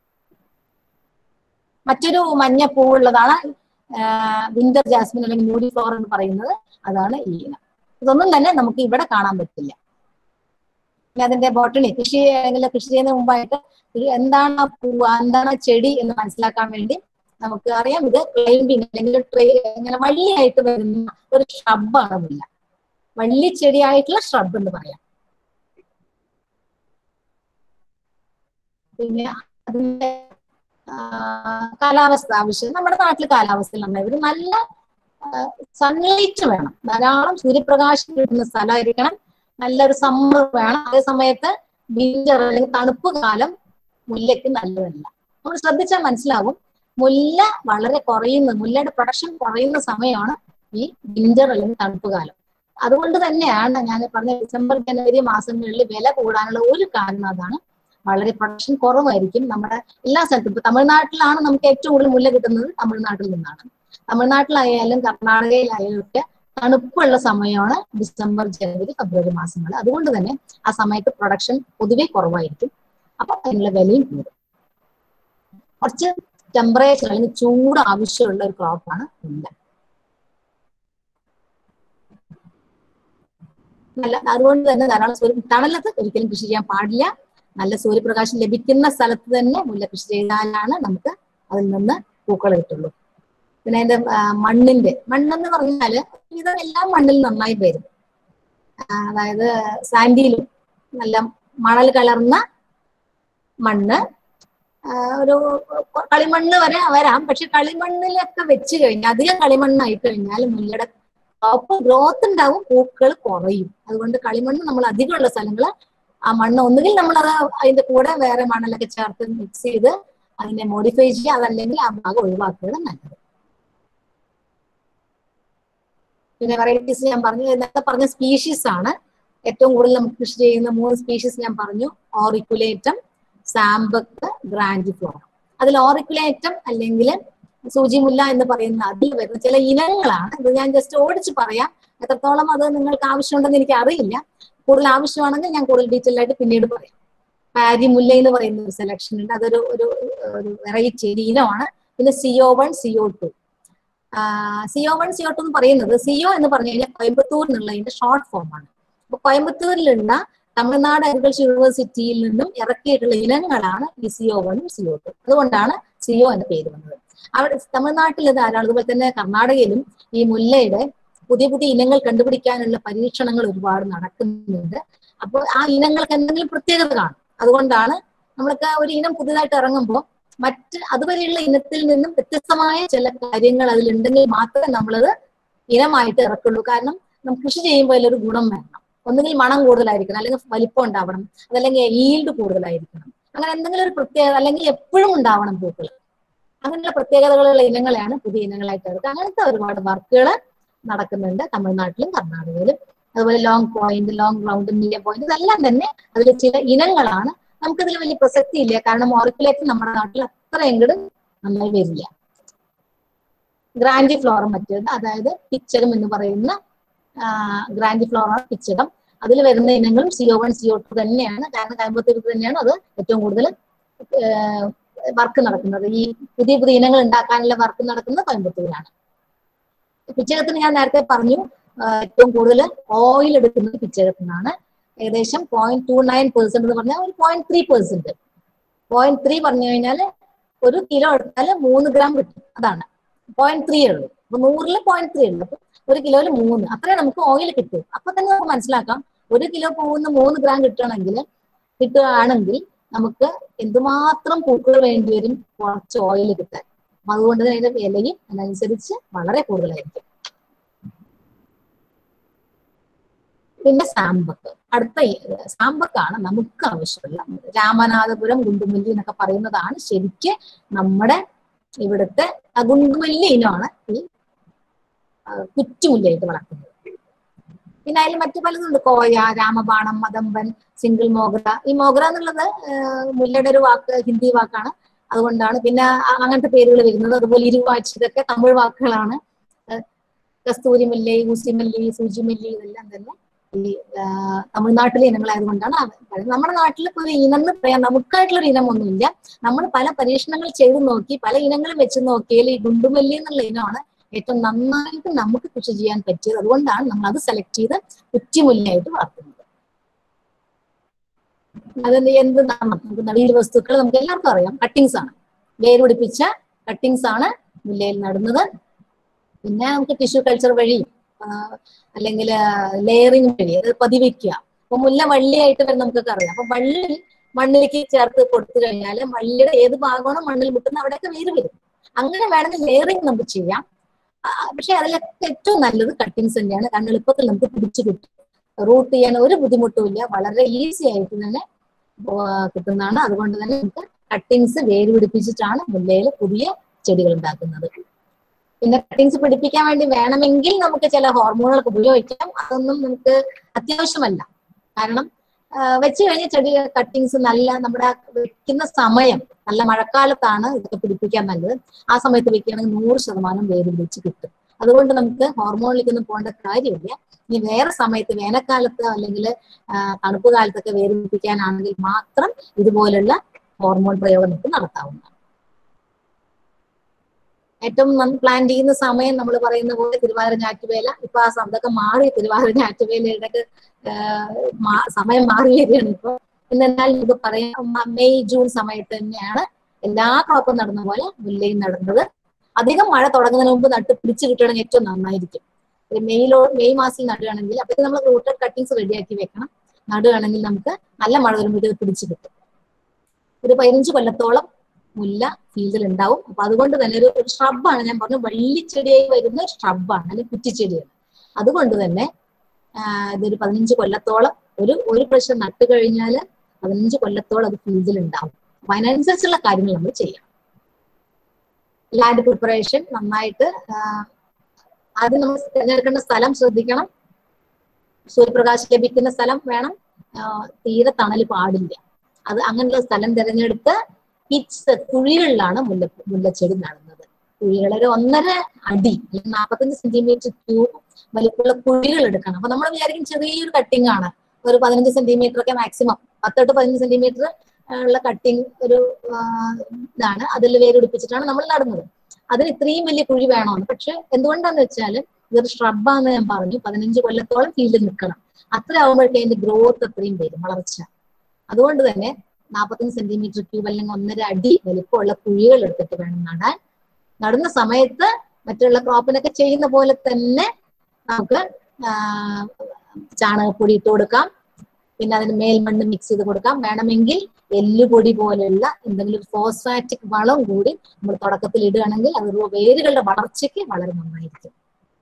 മറ്റൊരു മഞ്ഞ പൂവുള്ളതാണ് വിന്റർ ജാസ്മിൻ അല്ലെങ്കിൽ മൂഡി ഫ്ലോർ എന്ന് പറയുന്നത് അതാണ് ഈ ഇനം ഇതൊന്നും തന്നെ നമുക്ക് ഇവിടെ കാണാൻ പറ്റില്ല പിന്നെ അതിന്റെ ബോട്ടണി കൃഷി അല്ലെങ്കിൽ കൃഷി ചെയ്യുന്നതിന് മുമ്പായിട്ട് ഇത് എന്താണ് ആ പൂവ് എന്താണ് ആ ചെടി എന്ന് മനസ്സിലാക്കാൻ വേണ്ടി നമുക്ക് അറിയാം ഇത് ക്ലൈംബിങ് അല്ലെങ്കിൽ ട്രേ ഇങ്ങനെ വള്ളിയായിട്ട് വരുന്ന ഒരു ഷ്രബാണ് മുല്ല വള്ളി ചെടിയായിട്ടുള്ള ഷ്രബ് എന്ന് പറയാം പിന്നെ അതിന്റെ ആ, കാലാവസ്ഥ ആവശ്യം നമ്മുടെ നാട്ടിൽ കാലാവസ്ഥയിൽ നമ്മൾ ഒരു നല്ല സൺലൈറ്റ് വേണം ധാരാളം സൂര്യപ്രകാശം കിട്ടുന്ന സ്ഥലമായിരിക്കണം നല്ലൊരു സമ്മർ വേണം അതേ സമയത്ത് വിന്റർ അല്ലെങ്കിൽ തണുപ്പ് കാലം മുല്ലയ്ക്ക് നല്ലതല്ല നമ്മൾ ശ്രദ്ധിച്ചാൽ മനസ്സിലാവും മുല്ല വളരെ കുറയുന്ന മുല്ലയുടെ പ്രൊഡക്ഷൻ കുറയുന്ന സമയമാണ് ഈ വിന്റർ അല്ലെങ്കിൽ തണുപ്പ് കാലം അതുകൊണ്ട് തന്നെയാണ് ഞാൻ പറഞ്ഞ ഡിസംബർ ജനുവരി മാസങ്ങളിൽ വില കൂടാനുള്ള ഒരു കാരണം അതാണ് വളരെ പ്രൊഡക്ഷൻ കുറവായിരിക്കും നമ്മുടെ എല്ലാ സ്ഥലത്തും ഇപ്പൊ തമിഴ്നാട്ടിലാണ് നമുക്ക് ഏറ്റവും കൂടുതൽ മുല്ല കിട്ടുന്നത് തമിഴ്നാട്ടിൽ നിന്നാണ് തമിഴ്നാട്ടിലായാലും കർണാടകയിലായാലും ഒക്കെ തണുപ്പുള്ള സമയമാണ് ഡിസംബർ ജനുവരി ഫെബ്രുവരി മാസങ്ങൾ അതുകൊണ്ട് തന്നെ ആ സമയത്ത് പ്രൊഡക്ഷൻ പൊതുവെ കുറവായിരിക്കും അപ്പൊ അതിനുള്ള വിലയും കൂടും കുറച്ച് ടെമ്പറേച്ചർ അല്ലെങ്കിൽ ചൂട് ആവശ്യമുള്ള ഒരു ക്രോപ്പാണ് മുല്ല നല്ല അതുകൊണ്ട് തന്നെ ധാരാളം സൂര്യ തണലത്ത് ഒരിക്കലും കൃഷി ചെയ്യാൻ പാടില്ല നല്ല സൂര്യപ്രകാശം ലഭിക്കുന്ന സ്ഥലത്ത് തന്നെ മുല്ല കൃഷി ചെയ്താലാണ് നമുക്ക് അതിൽ നിന്ന് പൂക്കൾ കിട്ടുള്ളൂ പിന്നെ അതിന്റെ ആ, മണ്ണിന്റെ മണ്ണെന്ന് പറഞ്ഞാല് ഇത് എല്ലാ മണ്ണിലും നന്നായി വരും ആ, അതായത് സാൻഡിയിലും നല്ല മണൽ കലർന്ന മണ്ണ് ആ, ഒരു കളിമണ്ണ് വരെ വരാം പക്ഷെ കളിമണ്ണിലൊക്കെ വെച്ച് കഴിഞ്ഞാൽ അധികം കളിമണ്ണായി കഴിഞ്ഞാൽ മുല്ലയുടെ ടോപ്പ് ഗ്രോത്ത് ഉണ്ടാവും പൂക്കൾ കുറയും അതുകൊണ്ട് കളിമണ്ണ് നമ്മൾ അധികമുള്ള സ്ഥലങ്ങള് ആ മണ്ണ് ഒന്നുകിൽ നമ്മൾ അത് അതിന്റെ കൂടെ വേറെ മണ്ണലൊക്കെ ചേർത്ത് മിക്സ് ചെയ്ത് അതിനെ മോഡിഫൈ ചെയ്യുക അതല്ലെങ്കിൽ ആ ഭാഗം ഒഴിവാക്കുകയാണ് നല്ലത് പിന്നെ വെറൈറ്റീസ് ഞാൻ പറഞ്ഞു നേരത്തെ പറഞ്ഞ സ്പീഷീസ് ആണ് ഏറ്റവും കൂടുതൽ നമുക്ക് കൃഷി ചെയ്യുന്ന മൂന്ന് സ്പീഷീസ് ഞാൻ പറഞ്ഞു ഓറിക്കുലേറ്റം സാമ്പക്ക് ഗ്രാൻഡിഫ്ലോറ അതിൽ ഓറിക്കുലേറ്റം അല്ലെങ്കിൽ സൂചിമുല്ല എന്ന് പറയുന്ന അതിൽ വരുന്ന ചില ഇനങ്ങളാണ് ഇത് ഞാൻ ജസ്റ്റ് ഓടിച്ച് പറയാം എത്രത്തോളം അത് നിങ്ങൾക്ക് ആവശ്യമുണ്ടെന്ന് എനിക്ക് അറിയില്ല കൂടുതൽ ആവശ്യമാണെങ്കിൽ ഞാൻ കൂടുതൽ ഡീറ്റെയിൽ ആയിട്ട് പിന്നീട് പറയാം പാരി മുല്ല എന്ന് പറയുന്ന ഒരു സെലക്ഷൻ ഉണ്ട് അതൊരു ഒരു ഒരു വെറൈറ്റി ഒരു ഇനമാണ് പിന്നെ C O one C O two C O one C O two എന്ന് പറയുന്നത് സിഒ എന്ന് പറഞ്ഞു കഴിഞ്ഞാൽ കോയമ്പത്തൂർ എന്നുള്ളതിന്റെ ഷോർട്ട് ഫോം ആണ് അപ്പൊ കോയമ്പത്തൂരിലുള്ള തമിഴ്നാട് അഗ്രികൾച്ചർ യൂണിവേഴ്സിറ്റിയിൽ നിന്നും ഇറക്കിയിട്ടുള്ള ഇനങ്ങളാണ് ഈ സിഒ വണ്ണും സിഒ ടു അതുകൊണ്ടാണ് സിഒ എന്ന പേര് വന്നത് അവിടെ തമിഴ്നാട്ടിൽ ധാരാളം അതുപോലെ തന്നെ കർണാടകയിലും ഈ മുല്ലയുടെ പുതിയ പുതിയ ഇനങ്ങൾ കണ്ടുപിടിക്കാനുള്ള പരീക്ഷണങ്ങൾ ഒരുപാട് നടക്കുന്നുണ്ട് അപ്പോൾ ആ ഇനങ്ങൾക്ക് എന്തെങ്കിലും പ്രത്യേകത കാണും അതുകൊണ്ടാണ് നമ്മൾക്ക് ആ ഒരു ഇനം പുതിയതായിട്ട് ഇറങ്ങുമ്പോൾ മറ്റ് അതുവരെയുള്ള ഇനത്തിൽ നിന്നും വ്യത്യസ്തമായ ചില കാര്യങ്ങൾ അതിലുണ്ടെങ്കിൽ മാത്രമേ നമ്മളത് ഇനമായിട്ട് ഇറക്കുള്ളൂ കാരണം നമുക്ക് കൃഷി ചെയ്യുമ്പോൾ അതിലൊരു ഗുണം വേണം ഒന്നുകിൽ മണം കൂടുതലായിരിക്കണം അല്ലെങ്കിൽ വലിപ്പം ഉണ്ടാവണം അതല്ലെങ്കിൽ ഈൽഡ് കൂടുതലായിരിക്കണം അങ്ങനെ എന്തെങ്കിലും ഒരു പ്രത്യേകത അല്ലെങ്കിൽ എപ്പോഴും ഉണ്ടാവണം പൂക്കൾ അങ്ങനെയുള്ള പ്രത്യേകതകളുള്ള ഇനങ്ങളെയാണ് പുതിയ ഇനങ്ങളായിട്ട് എടുക്കുക അങ്ങനത്തെ ഒരുപാട് വർക്കുകൾ നടക്കുന്നുണ്ട് തമിഴ്നാട്ടിലും കർണാടകയിലും അതുപോലെ long point long ground medium point ഇതെല്ലാം തന്നെ അതിൽ ചില ഇനങ്ങളാണ് നമുക്കതിൽ വലിയ പ്രസക്തി ഇല്ല കാരണം ഓറിക്കുലേറ്റ് നമ്മുടെ നാട്ടിൽ അത്ര എങ്ങോട്ട് നന്നായി വരില്ല ഗ്രാൻഡി ഫ്ലോറ മറ്റേത് അതായത് പിച്ചകം എന്ന് പറയുന്ന ഗ്രാൻഡി ഫ്ലോറ പിച്ചകം അതിൽ വരുന്ന ഇനങ്ങളും സിഒ വൺ സിഒ ടു തന്നെയാണ് കാരണം കോയമ്പത്തൂർ തന്നെയാണ് അത് ഏറ്റവും കൂടുതൽ വർക്ക് നടക്കുന്നത് ഈ പുതിയ പുതിയ ഇനങ്ങൾ ഉണ്ടാക്കാനുള്ള വർക്ക് നടക്കുന്നത് കോയമ്പത്തൂരാണ് പിച്ചകത്തിന് ഞാൻ നേരത്തെ പറഞ്ഞു ആ, ഏറ്റവും കൂടുതൽ ഓയിൽ എടുക്കുന്നത് പിച്ചകത്തിനാണ് ഏകദേശം പോയിന്റ് ടു നയൻ പെർസെന്റ് എന്ന് പറഞ്ഞാൽ ഒരു point three percent point three പറഞ്ഞു കഴിഞ്ഞാൽ ഒരു കിലോ എടുത്താൽ മൂന്ന് ഗ്രാം കിട്ടും അതാണ് പോയിന്റ് ത്രീ ഉള്ളൂ അപ്പൊ നൂറില് പോയിന്റ് ത്രീ ഉള്ളൂ അപ്പൊ ഒരു കിലോയിൽ മൂന്ന് അത്രേ നമുക്ക് ഓയിൽ കിട്ടും അപ്പൊ തന്നെ നമുക്ക് മനസ്സിലാക്കാം ഒരു കിലോ പൂവിന്ന് മൂന്ന് ഗ്രാം കിട്ടണമെങ്കിൽ കിട്ടുകയാണെങ്കിൽ നമുക്ക് എന്തുമാത്രം പൂക്കൾ വേണ്ടി വരും കുറച്ച് ഓയിൽ കിട്ടാൻ അപ്പൊ അതുകൊണ്ട് തന്നെ അതിന്റെ വിലയും അതിനനുസരിച്ച് വളരെ കൂടുതലായിരിക്കും പിന്നെ സാമ്പക്ക് അടുത്ത ഈ, ഏർ, സാമ്പക്കാണ് നമുക്ക് ആവശ്യമുള്ള രാമനാഥപുരം ഗുണ്ടുമല്ലി എന്നൊക്കെ പറയുന്നതാണ് ശരിക്ക് നമ്മുടെ ഇവിടുത്തെ ആ ഗുണ്ടുമല്ലി ഇനമാണ് ഈ ആ, കുറ്റിമുല്ലയായിട്ട് വളർത്തുന്നത് പിന്നെ അതിൽ മറ്റു പലതുണ്ട് കോയ രാമബാണം മദമ്പൻ സിംഗിൾ മോഗ്ര ഈ മോഗ്ര എന്നുള്ളത് ഏർ, മുല്ലയുടെ ഒരു വാക്ക് ഹിന്ദി വാക്കാണ് അതുകൊണ്ടാണ് പിന്നെ അ- അങ്ങനത്തെ പേരുകൾ വരുന്നത് അതുപോലെ ഇരുവാഴ്ച ഇതൊക്കെ തമിഴ് വാക്കുകളാണ് ഏർ, കസ്തൂരിമല്ലി ഊസിമല്ലി സൂചിമല്ലി ഇതെല്ലാം തന്നെ ഈ ആ, തമിഴ്നാട്ടിലെ ഇനങ്ങളായതുകൊണ്ടാണ് അവ പറയുന്നത്. നമ്മുടെ നാട്ടിൽ ഇപ്പൊ ഒരു ഇനം എന്ന് പറയാൻ നമുക്കായിട്ടുള്ള ഒരു ഇനമൊന്നുമില്ല നമ്മൾ പല പരീക്ഷണങ്ങൾ ചെയ്ത് നോക്കി പല ഇനങ്ങളും വെച്ച് നോക്കിയാൽ ഈ ഗുണ്ടുമല്ലി എന്നുള്ള ഇനമാണ് ഏറ്റവും നന്നായിട്ട് നമുക്ക് കൃഷി ചെയ്യാൻ പറ്റിയത് അതുകൊണ്ടാണ് നമ്മൾ അത് സെലക്ട് ചെയ്ത് കുറ്റിമുല്ലയായിട്ട് വളർത്തുന്നത് അതിന്റെ എന്ത് നാമം നമുക്ക് നവീന വസ്തുക്കൾ നമുക്ക് എല്ലാവർക്കും അറിയാം കട്ടിങ്സ് ആണ് വേര് പിടിപ്പിച്ച കട്ടിങ്സ് ആണ് മുല്ലയിൽ നടുന്നത് പിന്നെ നമുക്ക് ടിഷ്യൂ കൾച്ചർ വഴി അല്ലെങ്കിൽ ലെയറിങ് വഴി അത് പതിവയ്ക്കുക അപ്പൊ മുല്ല വള്ളിയായിട്ട് വരെ നമുക്കൊക്കെ അറിയാം അപ്പൊ വള്ളി മണ്ണിലേക്ക് ചേർത്ത് കൊടുത്തു കഴിഞ്ഞാൽ വള്ളിയുടെ ഏത് ഭാഗമാണോ മണ്ണിൽ മുട്ടുന്നത് അവിടെയൊക്കെ വേര് വരും അങ്ങനെ വേണമെങ്കിൽ ലെയറിങ് നമുക്ക് ചെയ്യാം ആ, പക്ഷെ അതിലൊക്കെ ഏറ്റവും നല്ലത് കട്ടിങ്സ് തന്നെയാണ് കാരണം എളുപ്പത്തിൽ നമുക്ക് പിടിച്ചു കിട്ടും റൂട്ട് ചെയ്യാൻ ഒരു ബുദ്ധിമുട്ടും ഇല്ല വളരെ ഈസി ആയിട്ട് തന്നെ ആ, കിട്ടുന്നതാണ് അതുകൊണ്ട് തന്നെ നമുക്ക് കട്ടിങ്സ് വേര് പിടിപ്പിച്ചിട്ടാണ് മുല്ലയിൽ പുതിയ ചെടികൾ ഉണ്ടാക്കുന്നത് പിന്നെ കട്ടിങ്സ് പിടിപ്പിക്കാൻ വേണ്ടി വേണമെങ്കിൽ നമുക്ക് ചില ഹോർമോണുകളൊക്കെ ഉപയോഗിക്കാം അതൊന്നും നമുക്ക് അത്യാവശ്യമല്ല കാരണം ആ, വെച്ച് കഴിഞ്ഞ ചെടി കട്ടിങ്സ് നല്ല നമ്മുടെ ആ വെക്കുന്ന സമയം നല്ല മഴക്കാലത്താണ് ഇതൊക്കെ പിടിപ്പിക്കാൻ നല്ലത് ആ സമയത്ത് വെക്കുകയാണെങ്കിൽ നൂറ് ശതമാനം വേര് പിടിച്ച് കിട്ടും അതുകൊണ്ട് നമുക്ക് ഹോർമോണിലേക്കൊന്നും പോകേണ്ട കാര്യമില്ല ഇനി വേറെ സമയത്ത് വേനൽക്കാലത്ത് അല്ലെങ്കിൽ തണുപ്പ് കാലത്തൊക്കെ വേര് പിടിപ്പിക്കാനാണെങ്കിൽ മാത്രം ഇതുപോലുള്ള ഹോർമോൺ പ്രയോഗം നമുക്ക് നടത്താവുന്നതാണ് ഏറ്റവും നമ്മൾ പ്ലാൻ ചെയ്യുന്ന സമയം നമ്മൾ പറയുന്ന പോലെ തിരുവാതിര ഞാറ്റുവേല ഇപ്പൊ ആ ശബ്ദമൊക്കെ മാറി തിരുവാതിര ഞാറ്റുവേലയുടെ സമയം മാറി വരികയാണ് ഇപ്പൊ എന്നാൽ നമുക്ക് പറയാം മ- മെയ് ജൂൺ സമയത്ത് തന്നെയാണ് എല്ലാ ക്രോപ്പും നടന്ന പോലെ മുല്ലയും നടന്നത് അധികം മഴ തുടങ്ങുന്നതിന് മുമ്പ് നട്ട് പിടിച്ചു കിട്ടുകയാണെങ്കിൽ ഏറ്റവും നന്നായിരിക്കും ഒരു മെയ്യിലോ മെയ് മാസത്തിൽ നടുകയാണെങ്കിൽ അപ്പോഴത്തേക്ക് നമ്മൾ റൂട്ടഡ് കട്ടിങ്സ് റെഡിയാക്കി വെക്കണം നടുകയാണെങ്കിൽ നമുക്ക് നല്ല മഴ വരുമ്പോൾ ഇത് പിടിച്ചു കിട്ടും ഒരു പതിനഞ്ച് കൊല്ലത്തോളം മുല്ല ഫീൽഡിൽ ഉണ്ടാവും അപ്പൊ അതുകൊണ്ട് തന്നെ ഒരു ഒരു shrub-ആണ് ഞാൻ പറഞ്ഞു വള്ളിച്ചെടിയായി വരുന്ന shrub-ആണ് അല്ലെങ്കിൽ കുറ്റിച്ചെടിയാണ് അതുകൊണ്ട് തന്നെ ആ, ഇതൊരു പതിനഞ്ച് കൊല്ലത്തോളം ഒരു ഒരു പ്രാവശ്യം നട്ട് കഴിഞ്ഞാൽ പതിനഞ്ച് കൊല്ലത്തോളം അത് ഫീൽഡിൽ ഉണ്ടാവും അപ്പൊ അതിനനുസരിച്ചുള്ള കാര്യങ്ങൾ നമ്മൾ ചെയ്യണം ലാൻഡ് പ്രിപ്പറേഷൻ നന്നായിട്ട് ആ, ആദ്യം നമ്മൾ തിരഞ്ഞെടുക്കേണ്ട സ്ഥലം ശ്രദ്ധിക്കണം സൂര്യപ്രകാശം ലഭിക്കുന്ന സ്ഥലം വേണം ആ, തീരെ തണൽ പാടില്ല അത് അങ്ങനെയുള്ള സ്ഥലം തിരഞ്ഞെടുത്ത് പിറ്റ്സ് കുഴികളിലാണ് മുല്ല മുല്ലച്ചെടി നടുന്നത് കുഴികൾ ഒരു ഒന്നര അടി അല്ലെങ്കിൽ നാൽപ്പത്തഞ്ച് സെന്റിമീറ്റർ ക്യൂബ് വലിപ്പമുള്ള കുഴികൾ എടുക്കണം അപ്പൊ നമ്മൾ വിചാരിക്കും ചെറിയൊരു കട്ടിംഗ് ആണ് ഒരു പതിനഞ്ച് സെന്റിമീറ്റർ ഒക്കെ മാക്സിമം പത്തൊട്ട് പതിനഞ്ച് സെന്റിമീറ്റർ ഉള്ള കട്ടിങ് ഒരു ആ, ഇതാണ് അതിൽ വേരുപിടിപ്പിച്ചിട്ടാണ് നമ്മൾ നടുന്നത് അതിന് ഇത്രയും വലിയ കുഴി വേണമെന്ന് പക്ഷെ എന്തുകൊണ്ടാന്ന് വെച്ചാൽ ഇതൊരു ഷ്രബാന്ന് ഞാൻ പറഞ്ഞു പതിനഞ്ച് കൊല്ലത്തോളം ഫീൽഡിൽ നിൽക്കണം അത്ര ആകുമ്പോഴേക്കും അതിന്റെ ഗ്രോത്ത് അത്രയും വരും വളർച്ച അതുകൊണ്ട് തന്നെ നാൽപ്പത്തഞ്ച് സെന്റിമീറ്റർ ക്യൂബ് അല്ലെങ്കിൽ ഒന്നര അടി വലിപ്പമുള്ള കുഴികൾ എടുത്തിട്ട് വേണം നടാൻ നടുന്ന സമയത്ത് മറ്റുള്ള ക്രോപ്പിനൊക്കെ ചെയ്യുന്ന പോലെ തന്നെ നമുക്ക് ആ, ചാണകപ്പൊടി ഇട്ട് കൊടുക്കാം പിന്നെ അതിന് മേൽമണ്ണ് മിക്സ് ചെയ്ത് കൊടുക്കാം വേണമെങ്കിൽ എല്ലുപൊടി പോലെയുള്ള എന്തെങ്കിലും ഫോസ്ഫാറ്റിക് വളം കൂടി നമ്മൾ തുടക്കത്തിൽ ഇടുകയാണെങ്കിൽ അത് വേരുകളുടെ വളർച്ചയ്ക്ക് വളരെ നന്നായിരിക്കും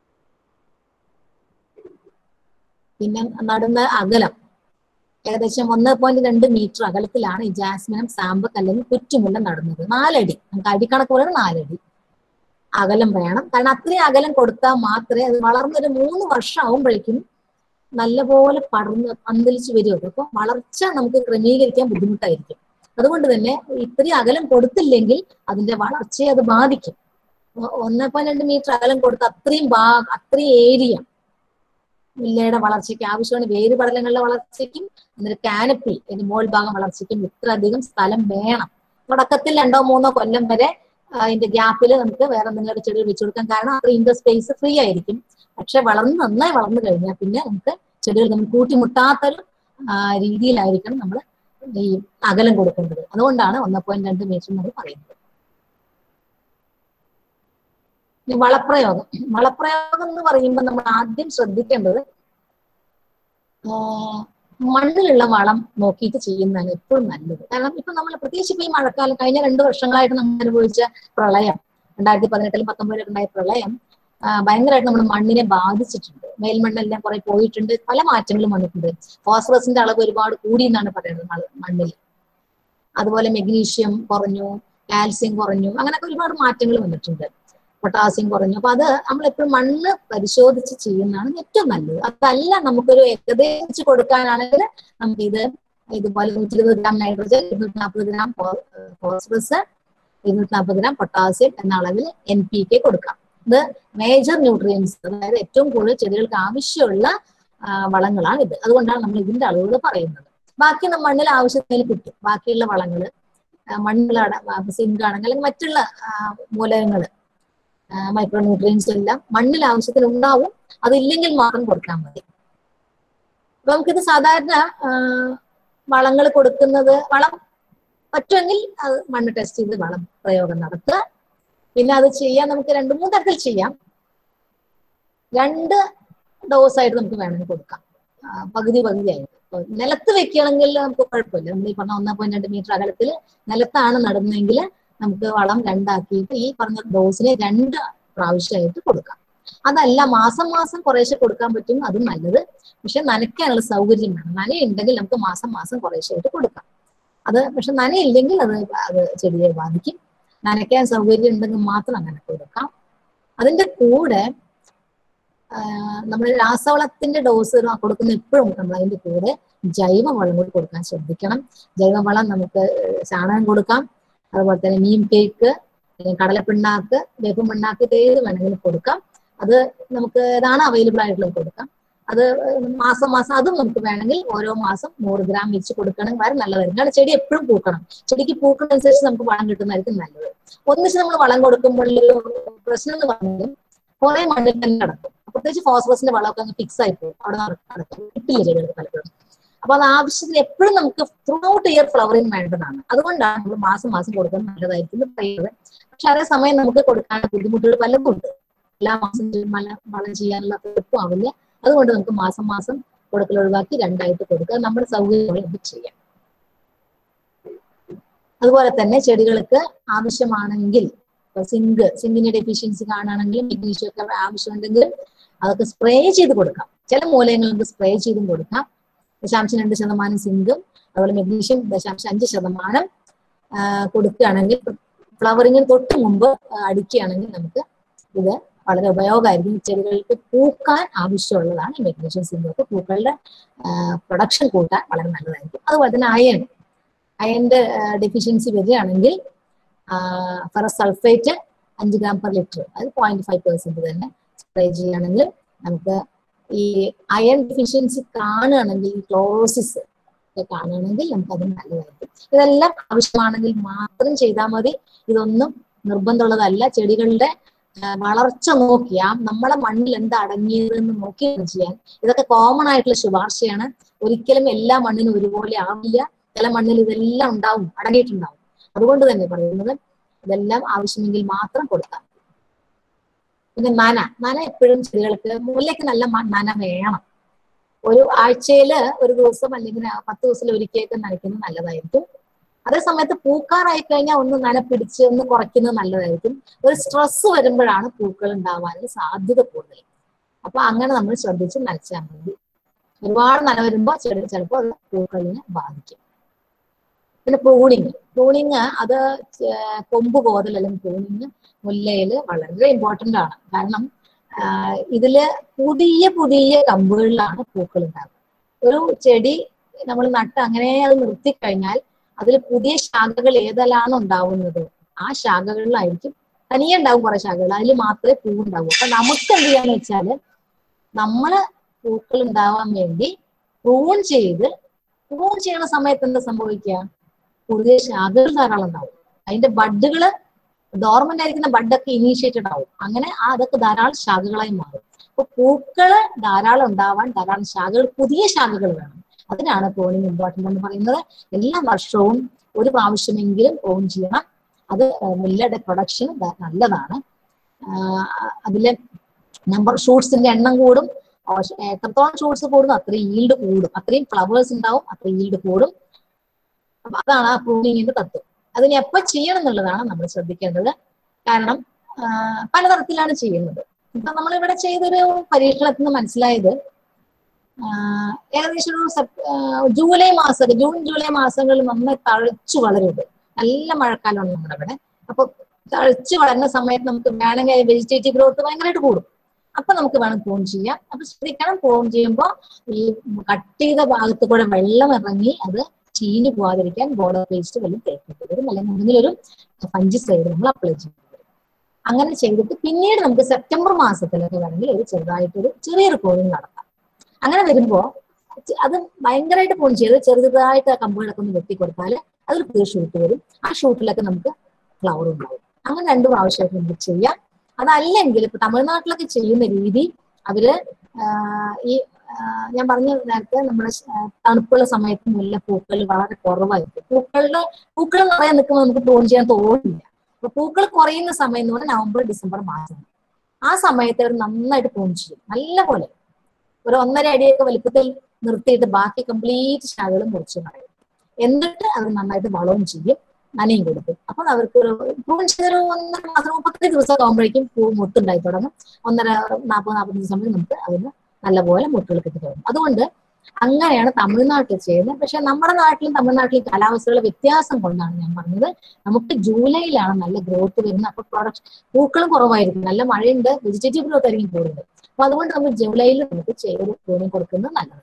പിന്നെ നടുന്ന അകലം ഏകദേശം ഒന്ന് പോയിന്റ് രണ്ട് മീറ്റർ അകലത്തിലാണ് ഈ ജാസ്മിനം സാമ്പക്ക് അല്ലെങ്കിൽ കുറ്റുമുല്ല നടുന്നത് നാലടി നമുക്ക് അടിക്കണക്ക് പറയുന്നത് നാലടി അകലം വേണം കാരണം അത്രയും അകലം കൊടുത്താൽ മാത്രമേ അത് വളർന്നൊരു മൂന്ന് വർഷം ആവുമ്പോഴേക്കും നല്ലപോലെ പടർന്ന് പന്തലിച്ച് വരുമല്ലോ അപ്പൊ വളർച്ച നമുക്ക് ക്രമീകരിക്കാൻ ബുദ്ധിമുട്ടായിരിക്കും അതുകൊണ്ട് തന്നെ ഇത്രയും അകലം കൊടുത്തില്ലെങ്കിൽ അതിന്റെ വളർച്ചയെ അത് ബാധിക്കും ഒ- ഒന്ന് പോയിന്റ് രണ്ട് മീറ്റർ അകലം കൊടുത്ത് അത്രയും ഭാ അത്രയും ഏരിയ മുല്ലയുടെ വളർച്ചയ്ക്ക് ആവശ്യമാണ് വേര് പടലങ്ങളുടെ വളർച്ചയ്ക്കും എന്നിട്ട് കാനപ്പി അതിന്റെ മോൾ ഭാഗം വളർച്ചയ്ക്കും ഇത്രയധികം സ്ഥലം വേണം തുടക്കത്തിൽ രണ്ടോ മൂന്നോ കൊല്ലം വരെ ആ, അതിന്റെ ഗ്യാപ്പിൽ നമുക്ക് വേറെ എന്തെങ്കിലും ചെടികൾ വെച്ചു കൊടുക്കാൻ കാരണം അത്ര ഇൻഡോർ സ്പേസ് ഫ്രീ ആയിരിക്കും പക്ഷെ വളർന്ന് നന്നായി വളർന്നു കഴിഞ്ഞാൽ പിന്നെ നമുക്ക് ചെടികൾ നമ്മൾ കൂട്ടിമുട്ടാത്തൊരു ആ, രീതിയിലായിരിക്കണം നമ്മൾ ഈ അകലം കൊടുക്കേണ്ടത് അതുകൊണ്ടാണ് ഒന്ന് പോയിന്റ് രണ്ട് മീറ്റർ നമ്മൾ പറയുന്നത് ഇനി വളപ്രയോഗം വളപ്രയോഗം എന്ന് പറയുമ്പോൾ നമ്മൾ ആദ്യം ശ്രദ്ധിക്കേണ്ടത് ആ, മണ്ണിലുള്ള വളം നോക്കിയിട്ട് ചെയ്യുന്നതാണ് എപ്പോഴും നല്ലത് കാരണം ഇപ്പൊ നമ്മൾ പ്രത്യേകിച്ച് ഇപ്പൊ ഈ മഴക്കാലം കഴിഞ്ഞ രണ്ട് വർഷങ്ങളായിട്ട് നമ്മൾ അനുഭവിച്ച പ്രളയം രണ്ടായിരത്തി പതിനെട്ടിലും പത്തൊമ്പതിലൊക്കെ ഉണ്ടായ പ്രളയം ആ, ഭയങ്കരമായിട്ട് നമ്മുടെ മണ്ണിനെ ബാധിച്ചിട്ടുണ്ട് മേൽമണ്ണെല്ലാം കുറെ പോയിട്ടുണ്ട് പല മാറ്റങ്ങളും വന്നിട്ടുണ്ട് ഫോസ്ഫറസിന്റെ അളവ് ഒരുപാട് കൂടി എന്നാണ് പറയുന്നത് മ- മണ്ണിൽ അതുപോലെ മെഗ്നീഷ്യം കുറഞ്ഞു കാൽസ്യം കുറഞ്ഞു അങ്ങനെയൊക്കെ ഒരുപാട് മാറ്റങ്ങൾ വന്നിട്ടുണ്ട് പൊട്ടാസ്യം കുറഞ്ഞു അപ്പൊ അത് നമ്മൾ എപ്പോഴും മണ്ണ് പരിശോധിച്ച് ചെയ്യുന്നതാണ് ഏറ്റവും നല്ലത് അതല്ല നമുക്കൊരു ഏകദേശിച്ച് കൊടുക്കാനാണെങ്കിൽ നമുക്ക് ഇത് ഇതുപോലെ നൂറ്റി ഇരുപത് ഗ്രാം നൈട്രജൻ ഇരുന്നൂറ്റി നാൽപ്പത് ഗ്രാം ഫോസ്ഫറസ് ഇരുന്നൂറ്റി നാൽപ്പത് ഗ്രാം പൊട്ടാസ്യം എന്ന അളവിൽ എൻ പി കെ കൊടുക്കാം ഇത് മേജർ ന്യൂട്രിയൻസ് അതായത് ഏറ്റവും കൂടുതൽ ചെടികൾക്ക് ആവശ്യമുള്ള ആ, വളങ്ങളാണ് ഇത് അതുകൊണ്ടാണ് നമ്മൾ ഇതിന്റെ അളവുകൾ പറയുന്നത് ബാക്കി നമ്മ മണ്ണിൽ ആവശ്യത്തിന് കിട്ടും ബാക്കിയുള്ള വളങ്ങൾ മണ്ണിലുള്ള സിങ്ക് ആണെങ്കിൽ അല്ലെങ്കിൽ മറ്റുള്ള മൂലകങ്ങൾ മൈക്രോ ന്യൂട്രിയൻസ് എല്ലാം മണ്ണിൽ ആവശ്യത്തിന് ഉണ്ടാവും അതില്ലെങ്കിൽ മാത്രം കൊടുക്കാൻ മതി അപ്പൊ നമുക്കിത് സാധാരണ വളങ്ങൾ കൊടുക്കുന്നത് വളം പറ്റുമെങ്കിൽ അത് മണ്ണ് ടെസ്റ്റ് ചെയ്ത് വളം പ്രയോഗം നടത്തുക പിന്നെ അത് ചെയ്യാൻ നമുക്ക് രണ്ട് മൂന്ന് തരത്തിൽ ചെയ്യാം രണ്ട് ഡോസ് ആയിട്ട് നമുക്ക് വേണമെങ്കിൽ കൊടുക്കാം ആ, പകുതി പകുതി ആയിട്ട് ഇപ്പൊ നിലത്ത് വെക്കുകയാണെങ്കിൽ നമുക്ക് കുഴപ്പമില്ല നമ്മൾ ഈ പറഞ്ഞ ഒന്നേ പോയിന്റ് രണ്ട് മീറ്റർ അകലത്തിൽ നിലത്താണ് നടുന്നതെങ്കിൽ നമുക്ക് വളം രണ്ടാക്കിയിട്ട് ഈ പറഞ്ഞ ഡോസിന് രണ്ട് പ്രാവശ്യമായിട്ട് കൊടുക്കാം അതല്ല മാസം മാസം കുറേശ്ശെ കൊടുക്കാൻ പറ്റും അതും നല്ലത് പക്ഷെ നനയ്ക്കാനുള്ള സൗകര്യം വേണം നനയുണ്ടെങ്കിൽ നമുക്ക് മാസം മാസം കുറേശ്ശായിട്ട് കൊടുക്കാം അത് പക്ഷെ നനയില്ലെങ്കിൽ അത് അത് ചെടിയെ ബാധിക്കും നനയ്ക്കാൻ സൗകര്യം ഉണ്ടെങ്കിൽ മാത്രം അങ്ങനെ കൊടുക്കാം അതിന്റെ കൂടെ നമ്മൾ രാസവളത്തിന്റെ ഡോസ് കൊടുക്കുന്ന എപ്പോഴും നമ്മൾ അതിന്റെ കൂടെ ജൈവവളം കൂടി കൊടുക്കാൻ ശ്രദ്ധിക്കണം ജൈവവളം നമുക്ക് ചാണകം കൊടുക്കാം അതുപോലെ തന്നെ മീൻ കേക്ക് കടലപ്പിണ്ണാക്ക് വേപ്പ് പിണ്ണാക്ക് ഇത് ഏത് വേണമെങ്കിലും കൊടുക്കാം അത് നമുക്ക് ഏതാണ് അവൈലബിൾ ആയിട്ടുള്ളത് കൊടുക്കാം അത് മാസം മാസം അതും നമുക്ക് വേണമെങ്കിൽ ഓരോ മാസം നൂറ് ഗ്രാം വെച്ച് കൊടുക്കണമെങ്കിൽ വളരെ നല്ലതായിരിക്കും കാരണം ചെടി എപ്പോഴും പൂക്കണം ചെടിക്ക് പൂക്കുന്നതനുസരിച്ച് നമുക്ക് വളം കിട്ടുന്നതായിരിക്കും നല്ലത് ഒന്നിച്ച് നമ്മൾ വളം കൊടുക്കുമ്പോൾ ഒരു പ്രശ്നം എന്ന് പറഞ്ഞാൽ കുറെ മണ്ണിൽ തന്നെ നടക്കും പ്രത്യേകിച്ച് ഫോസ്ഫറസിന്റെ വളമൊക്കെ അങ്ങ് ഫിക്സ് ആയി പോകും അവിടെ നടക്കും കിട്ടില്ല ചെടികൾക്ക് പലപ്പോഴും അപ്പൊ അത് ആവശ്യത്തിന് എപ്പോഴും നമുക്ക് ത്രൂ ഔട്ട് ഇയർ ഫ്ലവറിങ് വേണ്ടതാണ് അതുകൊണ്ടാണ് നമ്മൾ മാസം മാസം കൊടുക്കുന്നത് നല്ലതായിരിക്കും എന്ന് പറയുന്നത് പക്ഷെ അതേ സമയം നമുക്ക് കൊടുക്കാൻ ബുദ്ധിമുട്ടുകൾ പലതും ഉണ്ട് എല്ലാ മാസം മല വളം ചെയ്യാനുള്ള എളുപ്പം ആവില്ല അതുകൊണ്ട് നമുക്ക് മാസം മാസം കൊടുക്കൽ ഒഴിവാക്കി രണ്ടായിട്ട് കൊടുക്കുക നമ്മുടെ സൗകര്യങ്ങൾ നമുക്ക് ചെയ്യാം അതുപോലെ തന്നെ ചെടികൾക്ക് ആവശ്യമാണെങ്കിൽ സിങ്ക് സിങ്കിന്റെ ഡെഫിഷ്യൻസി കാണുകയാണെങ്കിൽ മെഗ്നീഷ്യം ഒക്കെ ആവശ്യമുണ്ടെങ്കിൽ അതൊക്കെ സ്പ്രേ ചെയ്ത് കൊടുക്കാം ചില മൂലകങ്ങൾ നമുക്ക് സ്പ്രേ ചെയ്തും കൊടുക്കാം ദശാംശം രണ്ട് ശതമാനം സിങ്കും അതുപോലെ മെഗ്നീഷ്യം ദശാംശം അഞ്ച് ശതമാനം കൊടുക്കുകയാണെങ്കിൽ ഫ്ലവറിങ്ങിന് തൊട്ട് മുമ്പ് അടിക്കുകയാണെങ്കിൽ നമുക്ക് ഇത് വളരെ ഉപയോഗമായിരിക്കും ചെടികൾക്ക് പൂക്കാൻ ആവശ്യമുള്ളതാണ് ഈ മെഗ്നീഷ്യം സിങ്കൊക്കെ പൂക്കളുടെ പ്രൊഡക്ഷൻ കൂട്ടാൻ വളരെ നല്ലതായിരിക്കും അതുപോലെ തന്നെ അയൺ അയണിന്റെ ഡെഫിഷ്യൻസി വരികയാണെങ്കിൽ ഫെറസ് സൾഫേറ്റ് അഞ്ച് ഗ്രാം പെർ ലിറ്റർ അത് പോയിന്റ് ഫൈവ് പെർസെന്റ് തന്നെ സ്പ്രേ ചെയ്യുകയാണെങ്കിൽ നമുക്ക് ഈ അയൺ ഡെഫിഷ്യൻസി കാണുകയാണെങ്കിൽ ക്ലോറോസിസ് ഒക്കെ കാണുകയാണെങ്കിൽ നമുക്ക് അത് നല്ലതായിരിക്കും ഇതെല്ലാം ആവശ്യമാണെങ്കിൽ മാത്രം ചെയ്താൽ മതി ഇതൊന്നും നിർബന്ധമുള്ളതല്ല ചെടികളുടെ വളർച്ച നോക്കിയാ നമ്മളെ മണ്ണിൽ എന്താ അടങ്ങിയതെന്ന് നോക്കി ചെയ്യാൻ ഇതൊക്കെ കോമൺ ആയിട്ടുള്ള ശുപാർശയാണ് ഒരിക്കലും എല്ലാ മണ്ണിനും ഒരുപോലെ ആവില്ല ചില മണ്ണിൽ ഇതെല്ലാം ഉണ്ടാവും അടങ്ങിയിട്ടുണ്ടാവും അതുകൊണ്ട് തന്നെ പറയുന്നത് ഇതെല്ലാം ആവശ്യമെങ്കിൽ മാത്രം കൊടുക്കാം പിന്നെ നന നന എപ്പോഴും ചെടികൾക്ക് മുല്ലയ്ക്ക് നല്ല നന വേണം ഒരു ആഴ്ചയില് ഒരു ദിവസം അല്ലെങ്കിൽ പത്ത് ദിവസം ഒരിക്കലേക്ക് നനയ്ക്കുന്നത് നല്ലതായിരിക്കും അതേ സമയത്ത് പൂക്കാറായി കഴിഞ്ഞാൽ ഒന്ന് നന പിടിച്ച് ഒന്ന് കുറയ്ക്കുന്നത് നല്ലതായിരിക്കും ഒരു സ്ട്രെസ് വരുമ്പോഴാണ് പൂക്കൾ ഉണ്ടാവാനുള്ള സാധ്യത കൂടുതൽ അപ്പൊ അങ്ങനെ നമ്മൾ ശ്രദ്ധിച്ച് നനച്ചാൽ മതി ഒരുപാട് നന വരുമ്പോൾ ചെടി ചിലപ്പോൾ അത് പൂക്കളിനെ ബാധിക്കും പിന്നെ പ്രൂണിങ് പ്രൂണിങ് അത് കൊമ്പ് കോതൽ അല്ലെങ്കിൽ പ്രൂണിങ് മുല്ലയില് വളരെ ഇമ്പോർട്ടന്റ് ആണ് കാരണം ഇതില് പുതിയ പുതിയ കമ്പുകളിലാണ് പൂക്കൾ ഉണ്ടാകുക ഒരു ചെടി നമ്മൾ നട്ട് അങ്ങനെ അത് നിർത്തിക്കഴിഞ്ഞാൽ അതിൽ പുതിയ ശാഖകൾ ഏതെല്ലാം ഉണ്ടാവുന്നത് ആ ശാഖകളിലായിരിക്കും തനിയെ ഉണ്ടാവും കുറെ ശാഖകൾ അതിൽ മാത്രമേ പൂ ഉണ്ടാവൂ അപ്പൊ നമുക്ക് എന്ത് ചെയ്യാന്ന് വെച്ചാല് നമ്മള് പൂക്കൾ ഉണ്ടാവാൻ വേണ്ടി പ്രൂൺ ചെയ്ത് പ്രൂൺ ചെയ്യുന്ന സമയത്ത് എന്താ സംഭവിക്കുക പുതിയ ശാഖകൾ ധാരാളം ഉണ്ടാവും അതിന്റെ ബഡുകള് ഡോർമന്റ് ആയിരിക്കുന്ന ബഡൊക്കെ ഇനീഷ്യേറ്റഡ് ആവും അങ്ങനെ ആ അതൊക്കെ ധാരാളം ശാഖകളായി മാറും അപ്പൊ പൂക്കള് ധാരാളം ഉണ്ടാവാൻ ധാരാളം ശാഖകൾ പുതിയ ശാഖകൾ വേണം അതിനാണ് പ്രൂണിങ് ഇമ്പോർട്ടന്റ് എന്ന് പറയുന്നത് എല്ലാ വർഷവും ഒരു പ്രാവശ്യമെങ്കിലും പ്രൂൺ ചെയ്യണം അത് മുല്ലയുടെ പ്രൊഡക്ഷൻ നല്ലതാണ് ആഹ് അതിലെ നമ്പർ ഷൂട്ട്സിന്റെ എണ്ണം കൂടും ആ, എത്രത്തോളം ഷൂട്ട്സ് കൂടുന്നു അത്രയും ഈൽഡ് കൂടും അത്രയും ഫ്ലവേഴ്സ് ഉണ്ടാവും അത്രയും ഈൽഡ് കൂടും അപ്പൊ അതാണ് ആ പ്രൂണിങ്ങിന്റെ തത്വം അതിന് എപ്പോ ചെയ്യണം എന്നുള്ളതാണ് നമ്മൾ ശ്രദ്ധിക്കേണ്ടത് കാരണം ആഹ് പലതരത്തിലാണ് ചെയ്യുന്നത് ഇപ്പൊ നമ്മളിവിടെ ചെയ്തൊരു പരീക്ഷണത്തിൽ നിന്ന് മനസ്സിലായത് ആഹ് ഏകദേശം ഒരു സെപ്- ആഹ് ജൂലൈ മാസം ജൂൺ ജൂലൈ മാസങ്ങളിൽ നന്നായി തഴച്ചു വളരുന്നത് നല്ല മഴക്കാലമാണ് നമ്മുടെ ഇവിടെ അപ്പൊ തഴച്ചു വളരുന്ന സമയത്ത് നമുക്ക് വേണമെങ്കിൽ വെജിറ്റേറ്റീവ് ഗ്രോത്ത് ഭയങ്കരമായിട്ട് കൂടും അപ്പൊ നമുക്ക് വേണം ഫോൺ ചെയ്യാം അപ്പൊ ശ്രദ്ധിക്കണം ഫോൺ ചെയ്യുമ്പോൾ ഈ കട്ട് ചെയ്ത ഭാഗത്ത് കൂടെ വെള്ളം ഇറങ്ങി അത് ചീഞ്ഞു പോകാതിരിക്കാൻ ബോർഡർ പേസ്റ്റ് വല്ലതും തേക്കേണ്ടി വരും അല്ലെങ്കിൽ എന്തെങ്കിലും ഒരു ഫഞ്ചിസൈഡ് നമ്മൾ അപ്ലൈ ചെയ്യേണ്ടി വരും അങ്ങനെ ചെയ്തിട്ട് പിന്നീട് നമുക്ക് സെപ്റ്റംബർ മാസത്തിലൊക്കെ വേണമെങ്കിൽ ഒരു ചെറുതായിട്ടൊരു ചെറിയൊരു കോണിങ് നടത്താം അങ്ങനെ വരുമ്പോ ചെ- അത് ഭയങ്കരമായിട്ട് ഫോൺ ചെയ്ത് ചെറുതായിട്ട് ആ കമ്പുകളൊക്കെ ഒന്ന് വെട്ടി കൊടുത്താൽ അതൊരു പുതിയ ഷൂട്ട് വരും ആ ഷൂട്ടിലൊക്കെ നമുക്ക് ഫ്ലവർ ഉണ്ടാവും അങ്ങനെ രണ്ട് പ്രാവശ്യമായിട്ട് നമുക്ക് ചെയ്യാം അതല്ലെങ്കിൽ ഇപ്പൊ തമിഴ്നാട്ടിലൊക്കെ ചെയ്യുന്ന രീതി അവര് ആഹ് ഈ ആഹ് ഞാൻ പറഞ്ഞ നേരത്തെ നമ്മുടെ ശ- ആഹ് തണുപ്പുള്ള സമയത്ത് മുല്ലപ്പൂക്കൾ വളരെ കുറവായിരിക്കും പൂക്കളുടെ പൂക്കൾ നിറയെ നിൽക്കുമ്പോൾ നമുക്ക് ഫോൺ ചെയ്യാൻ തോന്നില്ല അപ്പൊ പൂക്കൾ കുറയുന്ന സമയം എന്ന് പറഞ്ഞാൽ നവംബർ ഡിസംബർ മാസം ആ സമയത്ത് അവർ നന്നായിട്ട് ഫോൺ ചെയ്യും നല്ല പോലെ ഒരു ഒന്നര അടിയൊക്കെ വലുപ്പത്തിൽ നിർത്തിയിട്ട് ബാക്കി കംപ്ലീറ്റ് ശാഖകൾ മുറിച്ച് കളയും എന്നിട്ട് അവർ നന്നായിട്ട് വളവും ചെയ്യും നനയും കൊടുക്കും അപ്പോൾ അവർക്ക് ഒരു പ്രൂൺ ചെയ്തൊരു ഒന്നര മാസം മുപ്പത്തഞ്ച് ദിവസം ആകുമ്പോഴേക്കും പൂ മുട്ടുണ്ടായി തുടങ്ങും ഒന്നര നാൽപ്പത് നാൽപ്പത്തഞ്ച് ദിവസം നമുക്ക് അതിന് നല്ലപോലെ മുട്ടുകൾ കിട്ടി തുടങ്ങും അതുകൊണ്ട് അങ്ങനെയാണ് തമിഴ്നാട്ടിൽ ചെയ്യുന്നത് പക്ഷെ നമ്മുടെ നാട്ടിലും തമിഴ്നാട്ടിലും കാലാവസ്ഥകളുടെ വ്യത്യാസം കൊണ്ടാണ് ഞാൻ പറഞ്ഞത് നമുക്ക് ജൂലൈയിലാണ് നല്ല ഗ്രോത്ത് വരുന്നത് അപ്പൊ പ്രൊഡക്ഷൻ പൂക്കളും കുറവായിരിക്കും നല്ല മഴയുണ്ട് വെജിറ്റേറ്റീവ് ഗ്രോത്ത് ആയിരിക്കും കൂടുതൽ അപ്പൊ അതുകൊണ്ട് നമ്മൾ ജൂലൈയിൽ നമുക്ക് ചെയ്ത് പ്രൂണിങ് കൊടുക്കുന്നത് നല്ലതായിരിക്കും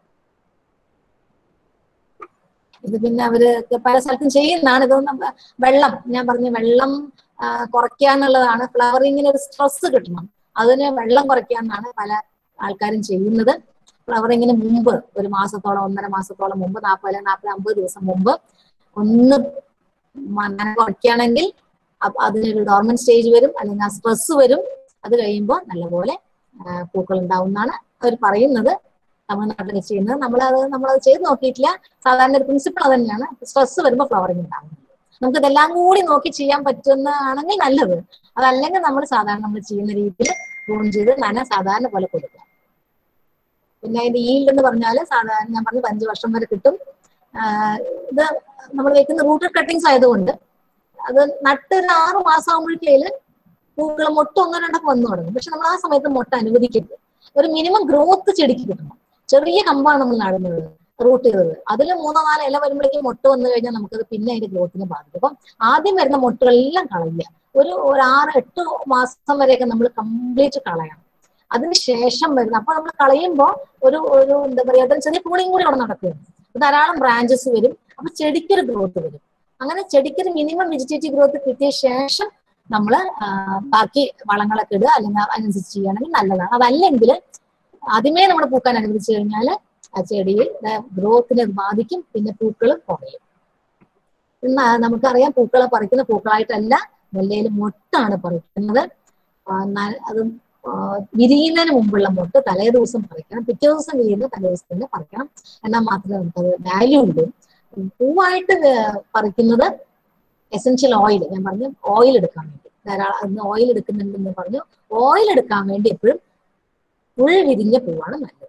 ഇത് പിന്നെ അവര് പല സ്ഥലത്തും ചെയ്യുന്നതാണ് ഇതൊന്നും വെള്ളം ഞാൻ പറഞ്ഞ വെള്ളം ആ, കുറയ്ക്കുക എന്നുള്ളതാണ് ഫ്ലവറിങ്ങിന് ഒരു സ്ട്രെസ് കിട്ടണം അതിന് വെള്ളം കുറയ്ക്കാന്നാണ് പല ആൾക്കാരും ചെയ്യുന്നത് ഫ്ലവറിങ്ങിന് മുമ്പ് ഒരു മാസത്തോളം ഒന്നര മാസത്തോളം മുമ്പ് നാൽപ്പത് അല്ലെങ്കിൽ നാൽപ്പത് അമ്പത് ദിവസം മുമ്പ് ഒന്ന് മ- നനവ് കുറയ്ക്കുകയാണെങ്കിൽ അപ്പൊ അതിനൊരു ഡോർമൻ സ്റ്റേജ് വരും അല്ലെങ്കിൽ ആ സ്ട്രെസ് വരും അത് കഴിയുമ്പോൾ നല്ലപോലെ ആ, പൂക്കൾ ഉണ്ടാവുന്നതാണ് അവർ പറയുന്നത് തമിഴ്നാട്ടിൽ ചെയ്യുന്നത് നമ്മളത് നമ്മളത് ചെയ്ത് നോക്കിയിട്ടില്ല സാധാരണ ഒരു പ്രിൻസിപ്പിൾ അത് തന്നെയാണ് സ്ട്രെസ് വരുമ്പോൾ ഫ്ലവറിങ് ഉണ്ടാകുന്നത് നമുക്ക് ഇതെല്ലാം കൂടി നോക്കി ചെയ്യാൻ പറ്റുന്നതാണെങ്കിൽ നല്ലത് അതല്ലെങ്കിൽ നമ്മൾ സാധാരണ നമ്മൾ ചെയ്യുന്ന രീതിയിൽ ഫോൺ ചെയ്ത് നന സാധാരണ പോലെ കൊടുക്കുക പിന്നെ അതിന്റെ ഈൽഡ് എന്ന് പറഞ്ഞാൽ സാധാരണ ഞാൻ പറഞ്ഞത് അഞ്ച് വർഷം വരെ കിട്ടും ആഹ് ഇത് നമ്മൾ വെക്കുന്ന റൂട്ടഡ് കട്ടിങ്സ് ആയതുകൊണ്ട് അത് നട്ട് ഒരു ആറ് മാസം ആകുമ്പോഴേക്കും പൂക്കൾ മൊട്ട് ഒന്നോ രണ്ടൊക്കെ വന്നു തുടങ്ങും പക്ഷെ നമ്മൾ ആ സമയത്ത് മൊട്ട അനുവദിക്കരുത് ഒരു മിനിമം ഗ്രോത്ത് ചെടിക്ക് കിട്ടണം ചെറിയ കമ്പാണ് നമ്മൾ നടുന്നത് റൂട്ട് ചെയ്തത് അതിൽ മൂന്നോ നാലോ ഇല വരുമ്പോഴേക്കും മൊട്ട് വന്നു കഴിഞ്ഞാൽ നമുക്കത് പിന്നെ അതിന്റെ ഗ്രോത്തിനെ ബാധിക്കും അപ്പം ആദ്യം വരുന്ന മൊട്ടുകളെല്ലാം കളയുക ഒരു ഒരു ആറ് എട്ട് മാസം വരെയൊക്കെ നമ്മൾ കംപ്ലീറ്റ് കളയണം അതിനുശേഷം വരുന്ന അപ്പൊ നമ്മൾ കളയുമ്പോൾ ഒരു ഒരു എന്താ പറയാ അതിന് ചെറിയ പൂണിയും കൂടി അവിടെ നടക്കുകയാണ് ധാരാളം ബ്രാഞ്ചസ് വരും അപ്പൊ ചെടിക്കൊരു ഗ്രോത്ത് വരും അങ്ങനെ ചെടിക്കൊരു മിനിമം വെജിറ്റേറ്റീവ് ഗ്രോത്ത് കിട്ടിയ ശേഷം നമ്മൾ ബാക്കി വളങ്ങളൊക്കെ ഇടുക അല്ലെങ്കിൽ അതിനനുസരിച്ച് ചെയ്യുകയാണെങ്കിൽ നല്ലതാണ് അതല്ലെങ്കിൽ ആദ്യമേ നമ്മൾ പൂക്കാൻ അനുവദിച്ചു കഴിഞ്ഞാൽ ആ ചെടിയിൽ ഗ്രോത്തിനെ അത് ബാധിക്കും പിന്നെ പൂക്കൾ കുറയും ഇന്ന് നമുക്കറിയാം പൂക്കളെ പറിക്കുന്ന പൂക്കളായിട്ടല്ല മുല്ലയിൽ മൊട്ടാണ് പറിക്കുന്നത് ആ, ന- അത് ആ, വിരിയുന്നതിന് മുമ്പുള്ള മൊട്ട് തലേ ദിവസം പറിക്കണം പിറ്റേ ദിവസം വിരിയുന്ന തലേ ദിവസം തന്നെ പറിക്കണം എന്നാൽ മാത്രമേ നമുക്കത് വാല്യൂ ഉള്ളൂ പൂവായിട്ട് വേ- പറിക്കുന്നത് എസെൻഷ്യൽ ഓയിൽ ഞാൻ പറഞ്ഞു ഓയിൽ എടുക്കാൻ വേണ്ടി ധാരാളം അന്ന് ഓയിൽ എടുക്കുന്നുണ്ടെന്ന് പറഞ്ഞു ഓയിൽ എടുക്കാൻ വേണ്ടി എപ്പോഴും പുൾ വിരിഞ്ഞ പൂവാണ് നല്ലത്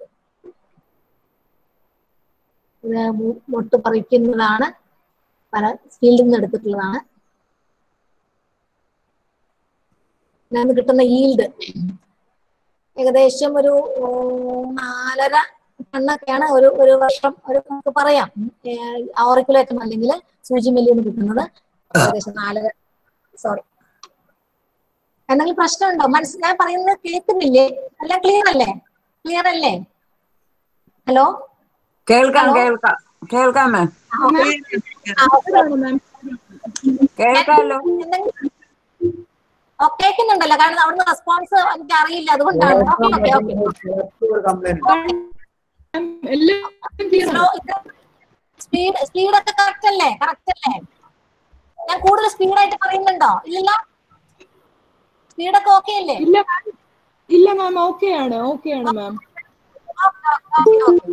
ഇത് മു- മൊട്ട് പറിക്കുന്നതാണ് പല ഫീൽഡിൽ നിന്ന് എടുത്തിട്ടുള്ളതാണ് ഇതിനകത്ത് കിട്ടുന്ന ഈൽഡ് ഏകദേശം ഒരു ഓ, നാലര ടണ്ണൊക്കെയാണ് ഒരു ഒരു വർഷം ഒരു നമുക്ക് പറയാം ഓറിക്കുലേറ്റം അല്ലെങ്കിൽ സൂചി മില്ലിന്ന് കിട്ടുന്നത് ഏകദേശം നാലര സോറി എന്തെങ്കിലും പ്രശ്നമുണ്ടോ മനസ്സിൽ ഞാൻ പറയുന്നത് കേൾക്കുന്നില്ലേ അല്ല ക്ലിയർ അല്ലേ ക്ലിയർ അല്ലേ ഹലോ കേൾക്കാം ഹലോ? കേൾക്കാം കേൾക്കാം മാം അതാണ് മാം കേൾക്കാമല്ലോ എന്തെങ്കിലും ഓ കേൾക്കുന്നുണ്ടല്ലോ കാരണം അവിടുന്ന് റെസ്പോൺസ് എനിക്ക് അറിയില്ല അതുകൊണ്ടാണ് ഓക്കെ ഓക്കെ ഓക്കെ എല്ലാം clear ആണ്. സ്പീഡ് സ്പീഡൊക്കെ കറക്റ്റ് അല്ലേ കറക്റ്റ് അല്ലേ ഞാൻ കൂടുതൽ സ്പീഡായിട്ട് പറയുന്നുണ്ടോ ഇല്ലല്ലോ സ്പീഡൊക്കെ ഓക്കെ അല്ലേ ഇല്ല മാം ഇല്ല മാം ഓക്കെ ആണ് ഓക്കെ ആണ് മാം ഓക്കെ ഓക്കെ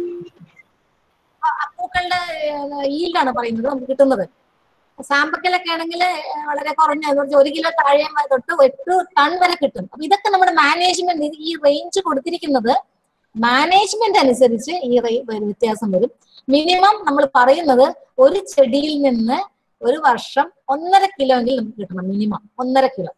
പൂക്കളുടെ ഈൽഡാണ് പറയുന്നത് നമുക്ക് കിട്ടുന്നത് സാമ്പക്കലൊക്കെ ആണെങ്കിൽ വളരെ കുറഞ്ഞ എന്ന് പറഞ്ഞാൽ ഒരു കിലോ താഴെ തൊട്ട് എട്ട് ടൺ വരെ കിട്ടും അപ്പൊ ഇതൊക്കെ നമ്മുടെ മാനേജ്മെന്റ് ഈ റേഞ്ച് കൊടുത്തിരിക്കുന്നത് മാനേജ്മെന്റ് അനുസരിച്ച് ഈ റേ- വ്യത്യാസം വരും മിനിമം നമ്മൾ പറയുന്നത് ഒരു ചെടിയിൽ നിന്ന് ഒരു വർഷം ഒന്നര കിലോ എങ്കിലും നമുക്ക് കിട്ടണം മിനിമം ഒന്നര കിലോ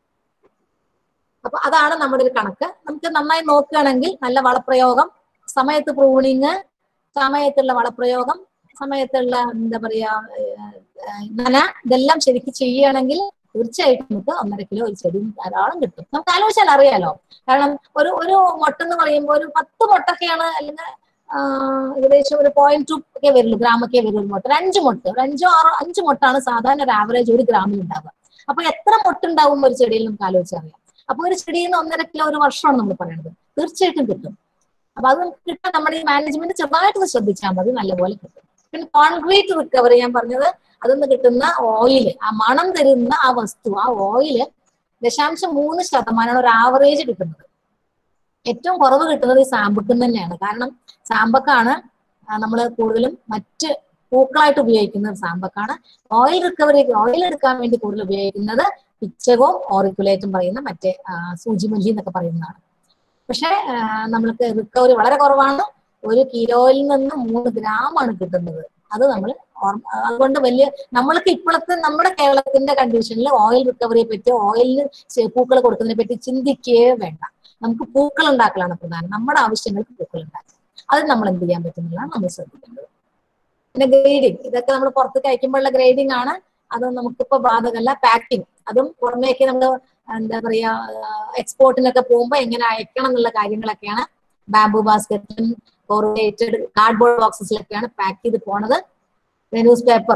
അപ്പൊ അതാണ് നമ്മുടെ ഒരു കണക്ക് നമുക്ക് നന്നായി നോക്കുകയാണെങ്കിൽ നല്ല വളപ്രയോഗം സമയത്ത് പ്രൂണിങ് സമയത്തുള്ള വളപ്രയോഗം സമയത്തുള്ള എന്താ പറയാ ഏഹ്, ഏഹ്, നന ഇതെല്ലാം ശരിക്കും ചെയ്യുകയാണെങ്കിൽ തീർച്ചയായിട്ടും നമുക്ക് ഒന്നര കിലോ ഒരു ചെടി ധാരാളം കിട്ടും നമുക്ക് ആലോചിച്ചാൽ അറിയാലോ കാരണം ഒരു ഒരു മുട്ട എന്ന് പറയുമ്പോൾ ഒരു പത്ത് മുട്ടൊക്കെയാണ് അല്ലെങ്കിൽ ആഹ്, ഏകദേശം ഒരു പോയിന്റ് ടു ഒക്കെ വരുള്ളൂ ഗ്രാമൊക്കെ വരുള്ളൂ ഒരു മുട്ട ഒരു അഞ്ച് മുട്ട ഒരു അഞ്ചോ ആറോ അഞ്ച് മുട്ടാണ് സാധാരണ ഒരു ആവറേജ് ഒരു ഗ്രാമിൽ ഉണ്ടാവുക അപ്പൊ എത്ര മുട്ട ഉണ്ടാവും ഒരു ചെടിയിൽ നമുക്ക് ആലോചിച്ചറിയാം അപ്പൊ ഒരു ചെടിയിൽ നിന്ന് ഒന്നര കിലോ ഒരു വർഷമാണ് നമ്മൾ പറയുന്നത് തീർച്ചയായിട്ടും കിട്ടും അപ്പൊ അത് നമുക്ക് കിട്ടാൻ നമ്മുടെ ഈ മാനേജ്മെന്റ് ചെറുതായിട്ടൊന്ന് ശ്രദ്ധിച്ചാൽ മതി നല്ലപോലെ കിട്ടും പിന്നെ കോൺക്രീറ്റ് റിക്കവറി ഞാൻ പറഞ്ഞത് അതിന്ന് കിട്ടുന്ന ഓയില് ആ മണം തരുന്ന ആ വസ്തു ആ ഓയില് ദശാംശം മൂന്ന് ശതമാനമാണ് ഒരു ആവറേജ് കിട്ടുന്നത് ഏറ്റവും കുറവ് കിട്ടുന്നത് ഈ സാമ്പക്കിൽ തന്നെയാണ് കാരണം സാമ്പക്കാണ് നമ്മൾ കൂടുതലും മറ്റ് പൂക്കളായിട്ട് ഉപയോഗിക്കുന്നത് സാമ്പക്കാണ് ഓയിൽ റിക്കവറി ഓയിൽ എടുക്കാൻ വേണ്ടി കൂടുതൽ ഉപയോഗിക്കുന്നത് പിച്ചകവും ഓറിക്കുലേറ്റും പറയുന്ന മറ്റേ ആ, സൂചിമല്ലി എന്നൊക്കെ പറയുന്നതാണ് പക്ഷെ നമ്മൾക്ക് റിക്കവറി വളരെ കുറവാണ് ഒരു കിലോയിൽ നിന്ന് മൂന്ന് ഗ്രാം ആണ് കിട്ടുന്നത് അത് നമ്മൾ അതുകൊണ്ട് വലിയ നമ്മൾക്ക് ഇപ്പോഴത്തെ നമ്മുടെ കേരളത്തിന്റെ കണ്ടീഷനിൽ ഓയിൽ റിക്കവറിയെ പറ്റി ഓയിലിന് പൂക്കൾ കൊടുക്കുന്നതിനെ പറ്റി ചിന്തിക്കുകയേ വേണ്ട നമുക്ക് പൂക്കൾ ഉണ്ടാക്കലാണ് പ്രധാനം നമ്മുടെ ആവശ്യങ്ങൾക്ക് പൂക്കൾ ഉണ്ടാക്കുക അത് നമ്മൾ എന്ത് ചെയ്യാൻ പറ്റുന്നതാണ് നമ്മൾ ശ്രദ്ധിക്കേണ്ടത് പിന്നെ ഗ്രേഡിങ് ഇതൊക്കെ നമ്മൾ പുറത്തേക്ക് അയക്കുമ്പോഴുള്ള ഗ്രേഡിംഗ് ആണ് അത് നമുക്കിപ്പോ ബാധകമല്ല പാക്കിംഗ് അതും പുറമേക്ക് നമ്മൾ എന്താ പറയാ എക്സ്പോർട്ടിനൊക്കെ പോകുമ്പോൾ എങ്ങനെ അയക്കണം എന്നുള്ള കാര്യങ്ങളൊക്കെയാണ് ബാംബു ബാസ്ക്കറ്റിലും കോറിലേറ്റഡ് കാർഡ്ബോർഡ് ബോക്സസിലൊക്കെയാണ് പാക്ക് ചെയ്ത് പോണത് ന്യൂസ് പേപ്പർ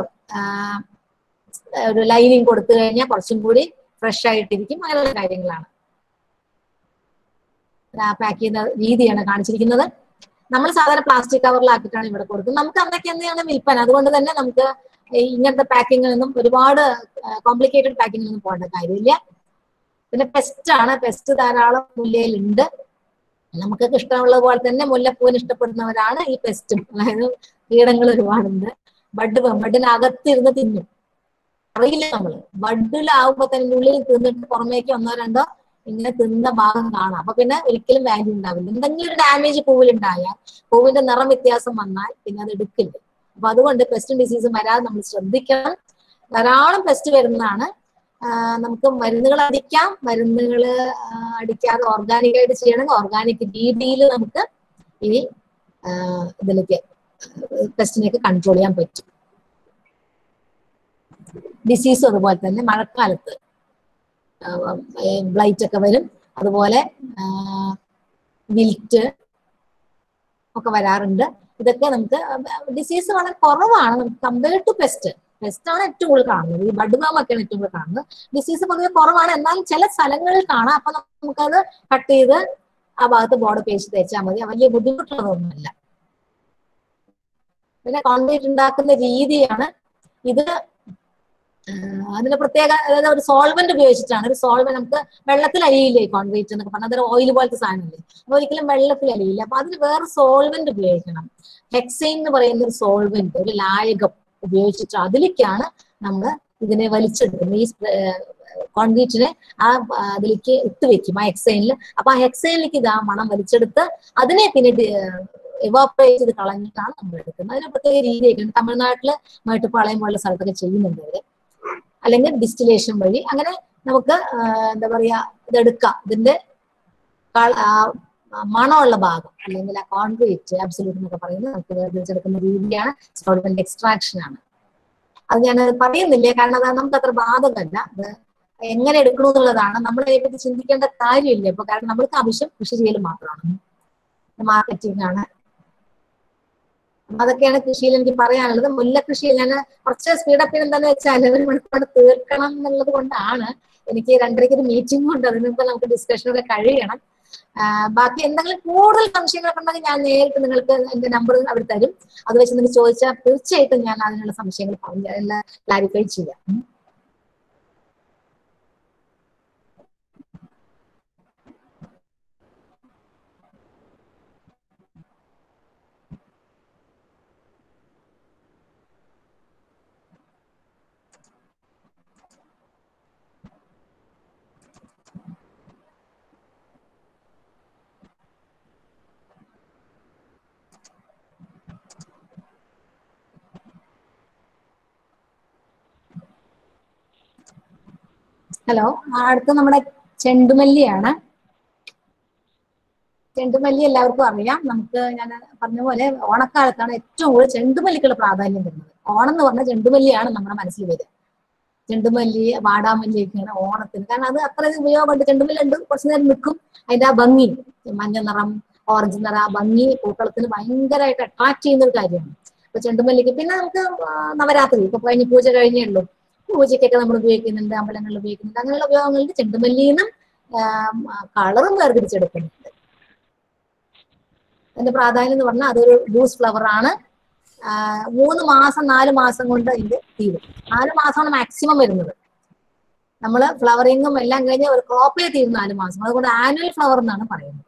ഒരു ലൈനിങ് കൊടുത്തു കഴിഞ്ഞാൽ കുറച്ചും കൂടി ഫ്രഷ് ആയിട്ടിരിക്കും അങ്ങനെയുള്ള കാര്യങ്ങളാണ് പാക്ക് ചെയ്യുന്ന രീതിയാണ് കാണിച്ചിരിക്കുന്നത് നമ്മൾ സാധാരണ പ്ലാസ്റ്റിക് കവറിലാക്കിയിട്ടാണ് ഇവിടെ കൊടുക്കുന്നത് നമുക്ക് അന്നൊക്കെ എന്താണ് വിൽപ്പന അതുകൊണ്ട് തന്നെ നമുക്ക് ഈ ഇങ്ങനത്തെ പാക്കിങ്ങിനൊന്നും ഒരുപാട് കോംപ്ലിക്കേറ്റഡ് പാക്കിങ്ങിനൊന്നും പോകേണ്ട കാര്യമില്ല പിന്നെ പെസ്റ്റ് ആണ് പെസ്റ്റ് ധാരാളം മുല്ലയിലുണ്ട് നമുക്കൊക്കെ ഇഷ്ടമുള്ളത് പോലെ തന്നെ മുല്ലപ്പൂവിന് ഇഷ്ടപ്പെടുന്നവരാണ് ഈ പെസ്റ്റും അതായത് കീടങ്ങൾ ഒരുപാടുണ്ട് ബഡ് ബഡിനകത്തിരുന്ന് തിന്നും അറിയില്ല നമ്മള് ബഡിലാവുമ്പോ തന്നെ ഉള്ളിൽ തിന്നിട്ട് പുറമേക്ക് ഒന്നോ രണ്ടോ ഇങ്ങനെ തിന്ന ഭാഗം കാണാം അപ്പൊ പിന്നെ ഒരിക്കലും വാല്യൂ ഉണ്ടാവില്ല എന്തെങ്കിലും ഒരു ഡാമേജ് പൂവിലുണ്ടായാൽ പൂവിന്റെ നിറം വ്യത്യാസം വന്നാൽ പിന്നെ അത് എടുക്കില്ല അപ്പൊ അതുകൊണ്ട് പെസ്റ്റും ഡിസീസും വരാതെ നമ്മൾ ശ്രദ്ധിക്കണം ധാരാളം പെസ്റ്റ് വരുന്നതാണ് നമുക്ക് മരുന്നുകൾ അടിക്കാം മരുന്നുകൾ അടിക്കാതെ ഓർഗാനിക് ആയിട്ട് ചെയ്യണമെങ്കിൽ ഓർഗാനിക് രീതിയിൽ നമുക്ക് ഈ ഇതിലേക്ക് പെസ്റ്റിനെയൊക്കെ കൺട്രോൾ ചെയ്യാൻ പറ്റും ഡിസീസും അതുപോലെ തന്നെ മഴക്കാലത്ത് ബ്ലൈറ്റ് ഒക്കെ വരും അതുപോലെ വിൽറ്റ് ഒക്കെ വരാറുണ്ട് ഇതൊക്കെ നമുക്ക് ഡിസീസ് വളരെ കുറവാണ് നമുക്ക് കമ്പയർഡ് ടു പെസ്റ്റ് പെസ്റ്റ് ആണ് ഏറ്റവും കൂടുതൽ കാണുന്നത് ഈ ബഡ് ബാമൊക്കെയാണ് ഏറ്റവും കൂടുതൽ കാണുന്നത് ഡിസീസ് പൊതുവെ കുറവാണ് എന്നാൽ ചില സ്ഥലങ്ങളിൽ കാണാം അപ്പൊ നമുക്കത് കട്ട് ചെയ്ത് ആ ഭാഗത്ത് ബോർഡ് പേസ്റ്റ് തേച്ചാൽ മതി വലിയ ബുദ്ധിമുട്ടുള്ളതൊന്നുമല്ല പിന്നെ കോൺക്രീറ്റ് ഉണ്ടാക്കുന്ന രീതിയാണ് ഇത് അതിന് പ്രത്യേക അതായത് ഒരു സോൾവെന്റ് ഉപയോഗിച്ചിട്ടാണ് ഒരു സോൾവെന്റ് നമുക്ക് വെള്ളത്തിൽ അലിയില്ലേ കോൺക്രീറ്റ് എന്നൊക്കെ പറഞ്ഞാൽ അതൊരു ഓയിൽ പോലത്തെ സാധനമല്ലേ അപ്പൊ ഒരിക്കലും വെള്ളത്തിൽ അലിയില്ല അപ്പൊ അതിന് വേറെ സോൾവെന്റ് ഉപയോഗിക്കണം ഹെക്സൈൻ എന്ന് പറയുന്ന ഒരു സോൾവെന്റ് ഒരു ലായകം ഉപയോഗിച്ചിട്ട് അതിലേക്കാണ് നമ്മൾ ഇതിനെ വലിച്ചെടുക്കുന്നത് ഈ കോൺക്രീറ്റിനെ ആ അതിലേക്ക് ഇട്ട് വെക്കും ആ ഹെക്സൈനിൽ അപ്പൊ ആ ഹെക്സൈനിലേക്ക് ഇത് ആ മണം വലിച്ചെടുത്ത് അതിനെ പിന്നെ എവാപ്പറേറ്റ് ചെയ്ത് കളഞ്ഞിട്ടാണ് നമ്മൾ എടുക്കുന്നത് അതിന് പ്രത്യേക രീതിയൊക്കെയാണ് തമിഴ്നാട്ടില് മേട്ടുപ്പാളയം പോലുള്ള സ്ഥലത്തൊക്കെ ചെയ്യുന്നുണ്ട് അവര് അല്ലെങ്കിൽ ഡിസ്റ്റിലേഷൻ വഴി അങ്ങനെ നമുക്ക് എന്താ പറയാ ഇതെടുക്കാം ഇതിന്റെ മണമുള്ള ഭാഗം അല്ലെങ്കിൽ ആ കോൺക്രീറ്റ് അബ്സല്യൂട്ട് എന്നൊക്കെ പറയുന്നത് നമുക്ക് വേർതിരിച്ചെടുക്കുന്ന രീതിയാണ് സോൾവെന്റ് എക്സ്ട്രാക്ഷൻ ആണ് അത് ഞാൻ പറയുന്നില്ല കാരണം അത് നമുക്ക് അത്ര ബാധകമല്ല അത് എങ്ങനെ എടുക്കണു എന്നുള്ളതാണ് നമ്മൾ അതിനെപ്പറ്റി ചിന്തിക്കേണ്ട കാര്യമില്ല ഇപ്പൊ കാരണം നമ്മൾക്ക് ആവശ്യം കൃഷി ചെയ്യൽ മാത്രമാണ് മാർക്കറ്റിംഗ് ആണ് അപ്പൊ അതൊക്കെയാണ് കൃഷിയിൽ എനിക്ക് പറയാനുള്ളത് മുല്ല കൃഷിയിൽ ഞാൻ കുറച്ച് സ്പീഡപ്പ് എന്താന്ന് വെച്ചാൽ ഒരു മണിക്കൂർ തീർക്കണം എന്നുള്ളത് കൊണ്ടാണ് എനിക്ക് രണ്ടരയ്ക്ക് ഒരു മീറ്റിംഗ് ഉണ്ട് അതിന് മുമ്പ് നമുക്ക് ഡിസ്കഷൻ ഒക്കെ കഴിയണം ആ, ബാക്കി എന്തെങ്കിലും കൂടുതൽ സംശയങ്ങളൊക്കെ ഉണ്ടെങ്കിൽ ഞാൻ നേരിട്ട് നിങ്ങൾക്ക് എന്റെ നമ്പർ അവർ തരും അത് വെച്ച് നിങ്ങൾക്ക് ചോദിച്ചാൽ തീർച്ചയായിട്ടും ഞാൻ അതിനുള്ള സംശയങ്ങൾ പറഞ്ഞു എല്ലാം ക്ലാരിഫൈ ചെയ്യാം ഉം. ഹലോ അടുത്ത നമ്മുടെ ചെണ്ടുമല്ലിയാണ് ചെണ്ടുമല്ലി എല്ലാവർക്കും അറിയാം നമുക്ക് ഞാൻ പറഞ്ഞ പോലെ ഓണക്കാലത്താണ് ഏറ്റവും കൂടുതൽ ചെണ്ടുമല്ലിക്കുള്ള പ്രാധാന്യം വരുന്നത് ഓണം എന്ന് പറഞ്ഞാൽ ചെണ്ടുമല്ലിയാണ് നമ്മുടെ മനസ്സിൽ വരിക ചെണ്ടുമല്ലി വാടാമല്ലി ഒക്കെയാണ് ഓണത്തിന് കാരണം അത് അത്രയും ഉപയോഗമുണ്ട് ചെണ്ടുമല്ലി ഉണ്ട് കുറച്ചു നേരം നിൽക്കും അതിന്റെ ആ ഭംഗി മഞ്ഞ നിറം ഓറഞ്ച് നിറം ആ ഭംഗി പൂക്കളത്തിന് ഭയങ്കരമായിട്ട് അട്രാക്ട് ചെയ്യുന്ന ഒരു കാര്യമാണ് അപ്പൊ ചെണ്ടുമല്ലിക്ക് പിന്നെ നമുക്ക് ആ, നവരാത്രി ഇപ്പൊ കഴിഞ്ഞ് പൂജ കഴിഞ്ഞേ ഉള്ളൂ പൂജയ്ക്കൊക്കെ നമ്മൾ ഉപയോഗിക്കുന്നുണ്ട് അമ്പലങ്ങളിൽ ഉപയോഗിക്കുന്നുണ്ട് അങ്ങനെയുള്ള ഉപയോഗങ്ങളിൽ ചെണ്ടുമല്ലിന്നും കളറും വേർതിരിച്ചെടുക്കുന്നുണ്ട് അതിന്റെ പ്രാധാന്യം എന്ന് പറഞ്ഞാൽ അതൊരു ലൂസ് ഫ്ലവർ ആണ് ആ, മൂന്ന് മാസം നാല് മാസം കൊണ്ട് ഇതിന്റെ തീരും നാല് മാസമാണ് മാക്സിമം വരുന്നത് നമ്മൾ ഫ്ലവറിങ്ങും എല്ലാം കഴിഞ്ഞ് ഒരു ക്രോപ്പിൽ തീരും നാല് മാസം അതുകൊണ്ട് ആനുവൽ ഫ്ലവർ എന്നാണ് പറയുന്നത്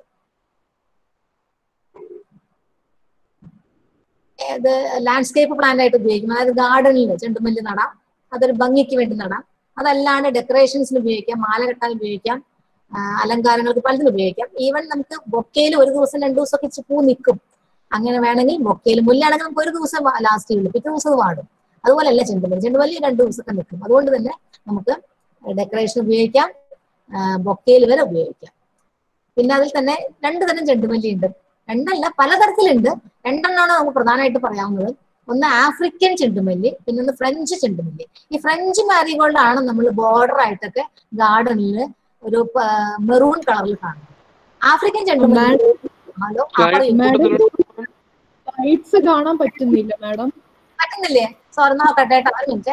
ഇത് ലാൻഡ്സ്കേപ്പ് പ്ലാന്റ് ആയിട്ട് ഉപയോഗിക്കും അതായത് ഗാർഡനിൽ ചെണ്ടുമല്ലി നടാം അതൊരു ഭംഗിക്ക് വേണ്ടി നടാം അതല്ലാണ്ട് ഡെക്കറേഷൻസിന് ഉപയോഗിക്കാം മാല കെട്ടാൻ ഉപയോഗിക്കാം ആ, അലങ്കാരങ്ങൾക്ക് പലതിനും ഉപയോഗിക്കാം ഈവൻ നമുക്ക് ബൊക്കയിൽ ഒരു ദിവസം രണ്ടു ദിവസം ഒക്കെ പൂ നിൽക്കും അങ്ങനെ വേണമെങ്കിൽ ബൊക്കയിൽ മുല്ലാണെങ്കിൽ നമുക്ക് ഒരു ദിവസം ലാസ്റ്റ് ചെയ്യുള്ളൂ പിറ്റേ ദിവസം അത് വാടും അതുപോലെയല്ല ചെണ്ടുമല്ലി ചെണ്ടുമല്ലി രണ്ടു ദിവസമൊക്കെ നിൽക്കും അതുകൊണ്ട് തന്നെ നമുക്ക് ഡെക്കറേഷൻ ഉപയോഗിക്കാം ബൊക്കയിൽ വരെ ഉപയോഗിക്കാം പിന്നെ അതിൽ തന്നെ രണ്ട് തരം ചെണ്ടുമല്ലി ഉണ്ട് രണ്ടല്ല പലതരത്തിലുണ്ട് രണ്ടെണ്ണമാണ് നമുക്ക് പ്രധാനമായിട്ട് പറയാവുന്നത് ഒന്ന് ആഫ്രിക്കൻ ചെണ്ടുമല്ലി പിന്നെ ഒന്ന് ഫ്രഞ്ച് ചെണ്ടുമല്ലി ഈ ഫ്രഞ്ച് മാരിഗോൾഡ് ആണ് നമ്മൾ ബോർഡർ ആയിട്ടൊക്കെ ഗാർഡനിൽ ഒരു മെറൂൺ കളറിൽ കാണുന്നത് ആഫ്രിക്കൻ ചെണ്ടുമല്ലി ഹലോ ആ, പറയൂ. മാഡം ലൈറ്റ്സ് കാണാൻ പറ്റുന്നില്ല മാഡം പറ്റുന്നില്ലേ സോറി നോക്കട്ടെ കേട്ടോ ഒരു മിനിറ്റ്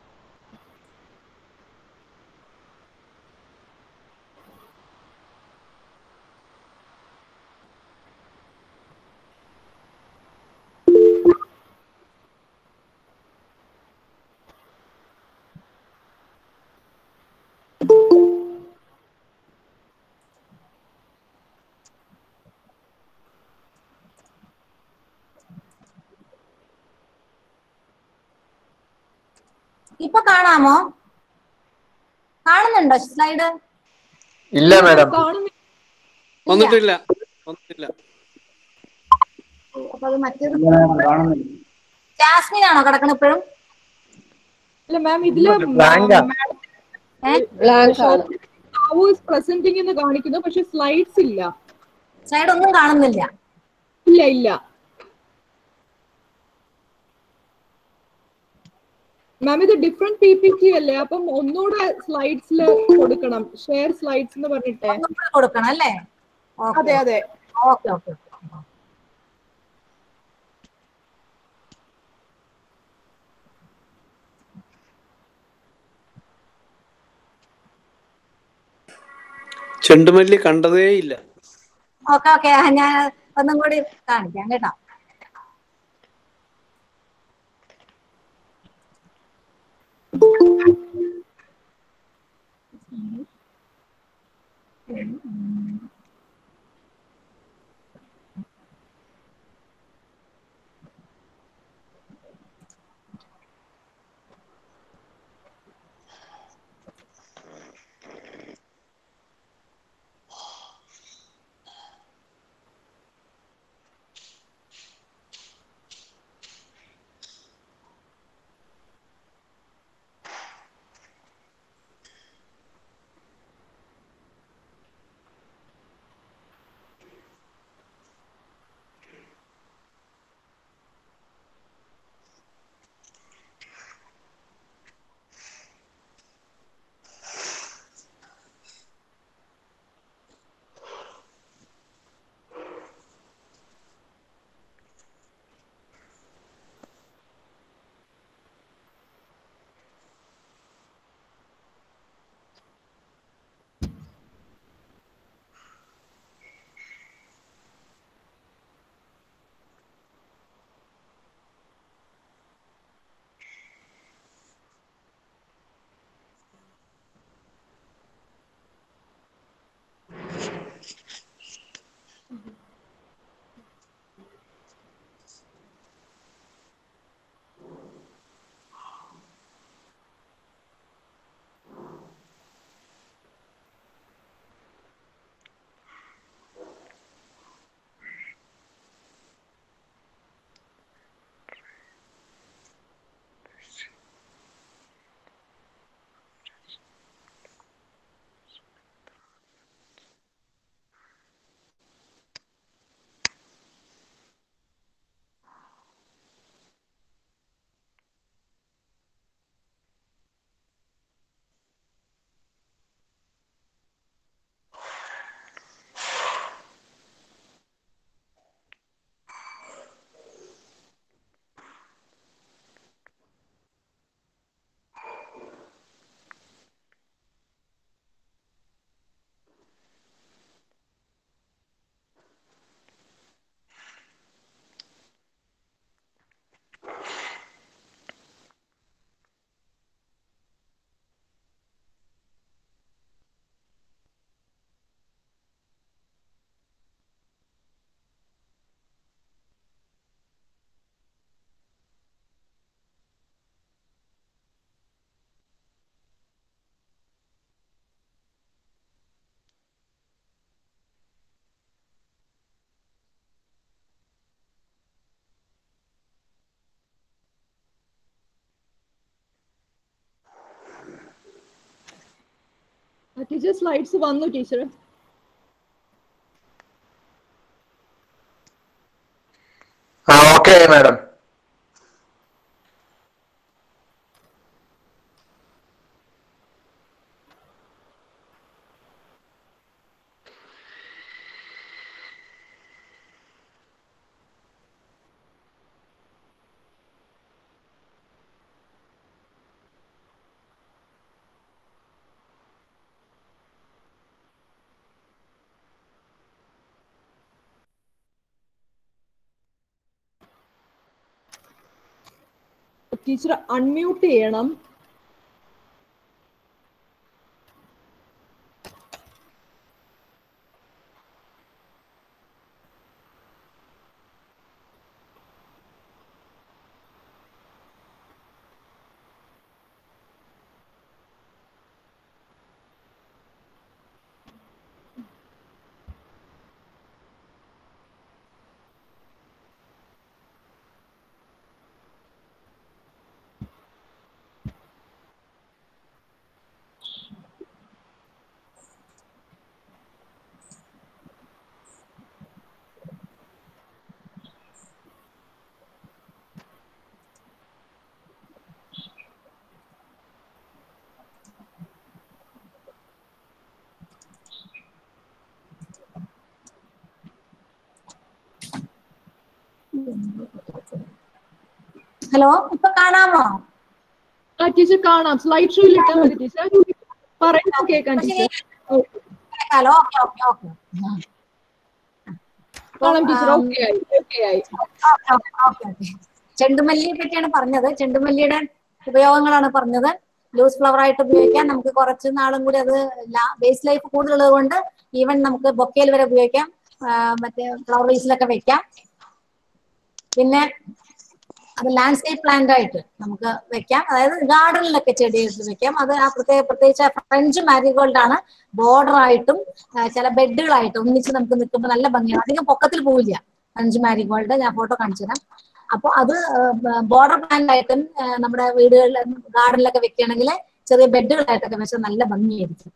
ഇപ്പൊ കാണാമോ കാണുന്നുണ്ടോ സ്ലൈഡ് ഇല്ല മാഡം കാണുന്നില്ല വന്നിട്ടില്ല വന്നിട്ടില്ല അപ്പൊ അത് മറ്റേത് ജാസ്മിൻ ആണോ കിടക്കണ ഇപ്പോഴും അല്ല മാം ഇതില് Blank ആ. പ്രസന്റിംഗ് എന്ന് കാണിക്കുന്നു പക്ഷെ സ്ലൈഡ്സ് ഇല്ല സ്ലൈഡ് ഒന്നും കാണുന്നില്ല ഇല്ല ഇല്ല മാം ഇത് ഡിഫറെന്റ് പി പി ടി അല്ലേ അപ്പം ഒന്നുകൂടെ സ്ലൈഡ്സിൽ കൊടുക്കണം ഷെയർ സ്ലൈഡ്സ് എന്ന് പറഞ്ഞിട്ട് ഒന്നും കൂടി കൊടുക്കണം അല്ലേ അതെ അതെ ഓക്കെ ഓക്കെ ചെണ്ടുമല്ലി കണ്ടതേ ഇല്ല ഓക്കെ ഓക്കെ ഞാൻ ഒന്നും കൂടി കാണിക്കാം കേട്ടോ ടീച്ചർ സ്ലൈഡ്സ് വന്നു ടീച്ചർ ആ ഓക്കെ മാഡം ടീച്ചർ അൺമ്യൂട്ട് ചെയ്യണം ഹലോ ഇപ്പൊ കാണാമോ ആ ടീച്ചർ കാണാം സ്ലൈഡ് ഷോയിൽ ഇട്ടാൽ മതി ടീച്ചർ പറയുന്നത് കേൾക്കാം teacher hello okay okay okay കാണാം ടീച്ചർ ഓക്കെ ആയി ഓക്കെ ആയി ഓക്കെ ഓക്കെ ചെണ്ടുമല്ലിയെ പറ്റിയാണ് പറഞ്ഞത് ചെണ്ടുമല്ലിയുടെ ഉപയോഗങ്ങളാണ് പറഞ്ഞത് ലൂസ് ഫ്ലവർ ആയിട്ട് ഉപയോഗിക്കാം നമുക്ക് കുറച്ച് നാളും കൂടി അത് ബേസ് ലൈഫ് കൂടുതലുള്ളത് കൊണ്ട് ഈവൻ നമുക്ക് ബൊക്കയിൽ വരെ ഉപയോഗിക്കാം ആ, മറ്റേ ഫ്ലവർ വേസിലൊക്കെ വെക്കാം പിന്നെ അത് ലാൻഡ്സ്കേപ്പ് പ്ലാന്റ് ആയിട്ട് നമുക്ക് വെക്കാം അതായത് ഗാർഡനിലൊക്കെ ചെടി എടുത്ത് വെക്കാം അത് ആ പ്രത്യേക പ്രത്യേകിച്ച് ഫ്രഞ്ച് മാരിഗോൾഡ് ആണ് ബോർഡർ ആയിട്ടും ആ, ചില ബെഡുകളായിട്ടും ഒന്നിച്ച് നമുക്ക് നിൽക്കുമ്പോൾ നല്ല ഭംഗിയാണ് അധികം പൊക്കത്തിൽ പോവില്ല ഫ്രഞ്ച് മാരിഗോൾഡ് ഞാൻ ഫോട്ടോ കാണിച്ചു തരാം അപ്പൊ അത് ബോർഡർ പ്ലാന്റ് ആയിട്ടും ആ, നമ്മുടെ വീടുകളിൽ ഗാർഡനിലൊക്കെ വെക്കുകയാണെങ്കിൽ ചെറിയ ബെഡുകളായിട്ടൊക്കെ വെച്ചാൽ നല്ല ഭംഗിയായിരിക്കും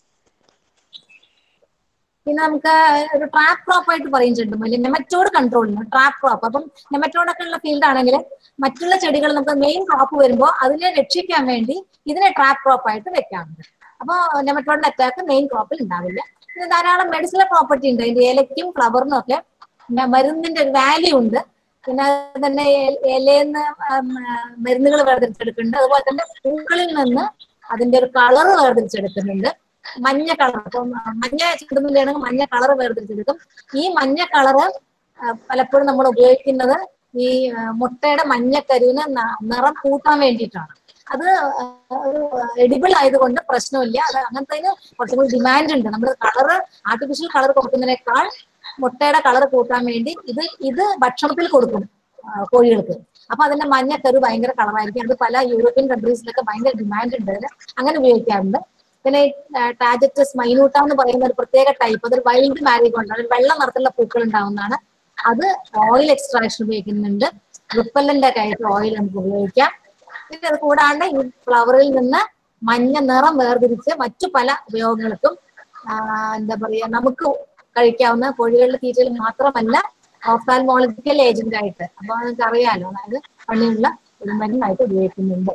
പിന്നെ നമുക്ക് ഒരു ട്രാപ്പ് ക്രോപ്പ് ആയിട്ട് പറയും ചെണ്ടുമല്ലി നെമറ്റോഡ് കൺട്രോളിന് ട്രാപ്പ് ക്രോപ്പ് അപ്പം നെമറ്റോഡൊക്കെ ഉള്ള ഫീൽഡ് ആണെങ്കിൽ മറ്റുള്ള ചെടികൾ നമുക്ക് മെയിൻ ക്രോപ്പ് വരുമ്പോൾ അതിനെ രക്ഷിക്കാൻ വേണ്ടി ഇതിനെ ട്രാപ്പ് ക്രോപ്പ് ആയിട്ട് വെക്കാറുണ്ട് അപ്പോൾ നെമറ്റോഡിന്റെ അറ്റാക്ക് മെയിൻ ക്രോപ്പിൽ ഉണ്ടാവില്ല പിന്നെ ധാരാളം മെഡിസിനൽ പ്രോപ്പർട്ടി ഉണ്ട് അതിന്റെ ഇലയ്ക്കും ഫ്ലവറിനും ഒക്കെ പിന്നെ മരുന്നിന്റെ ഒരു വാല്യൂ ഉണ്ട് പിന്നെ അത് തന്നെ എ- ഇലയിന്ന് മരുന്നുകൾ വേർതിരിച്ചെടുക്കുന്നുണ്ട് അതുപോലെ തന്നെ പൂക്കളിൽ നിന്ന് അതിന്റെ ഒരു കളർ വേർതിരിച്ചെടുക്കുന്നുണ്ട് മഞ്ഞ കളർ അപ്പം ആ, മഞ്ഞ ചെണ്ടുമല്ലിയാണെങ്കിൽ മഞ്ഞ കളർ വേർതിരിച്ചെടുക്കും ഈ മഞ്ഞ കളറ് പലപ്പോഴും നമ്മൾ ഉപയോഗിക്കുന്നത് ഈ ആ, മുട്ടയുടെ മഞ്ഞക്കരുവിന് ന- നിറം കൂട്ടാൻ വേണ്ടിയിട്ടാണ് അത് ആ, ഒരു എഡിബിൾ ആയതുകൊണ്ട് പ്രശ്നമില്ല അത് അങ്ങനത്തെ കുറച്ചും കൂടി ഡിമാൻഡ് ഉണ്ട് നമ്മൾ കളറ് ആർട്ടിഫിഷ്യൽ കളർ കൊടുക്കുന്നതിനേക്കാൾ മുട്ടയുടെ കളർ കൂട്ടാൻ വേണ്ടി ഇത് ഇത് ഭക്ഷണത്തിൽ കൊടുക്കും ആ, കോഴികൾക്ക് അപ്പൊ അതിന്റെ മഞ്ഞക്കരു ഭയങ്കര കളറായിരിക്കും അത് പല യൂറോപ്യൻ കൺട്രീസിലൊക്കെ ഭയങ്കര ഡിമാൻഡ് ഉണ്ട് അതിന് അങ്ങനെ ഉപയോഗിക്കാറുണ്ട് പിന്നെ ടാജറ്റസ് മൈനൂട്ട എന്ന് പറയുന്ന ഒരു പ്രത്യേക ടൈപ്പ് അതൊരു വൈൽഡ് മാരിഗോൾഡ് ഒരു വെള്ള നിറത്തിലുള്ള പൂക്കൾ ഉണ്ടാവുന്നതാണ് അത് ഓയിൽ എക്സ്ട്രാക്ഷൻ ഉപയോഗിക്കുന്നുണ്ട് റിപ്പല്ലന്റ് ഒക്കെ ആയിട്ട് ഓയിൽ നമുക്ക് ഉപയോഗിക്കാം പിന്നെ അത് കൂടാണ്ട് ഈ ഫ്ലവറിൽ നിന്ന് മഞ്ഞ നിറം വേർതിരിച്ച് മറ്റു പല ഉപയോഗങ്ങൾക്കും ആ, എന്താ പറയാ നമുക്ക് കഴിക്കാവുന്ന കോഴികളുടെ തീറ്റയിൽ മാത്രമല്ല ഓഫ്താൽമോളജിക്കൽ ഏജന്റ് ആയിട്ട് അപ്പൊ നിങ്ങൾക്ക് അറിയാലോ അതായത് പണിയുള്ള ഒരു മരുന്നായിട്ട് ഉപയോഗിക്കുന്നുണ്ട്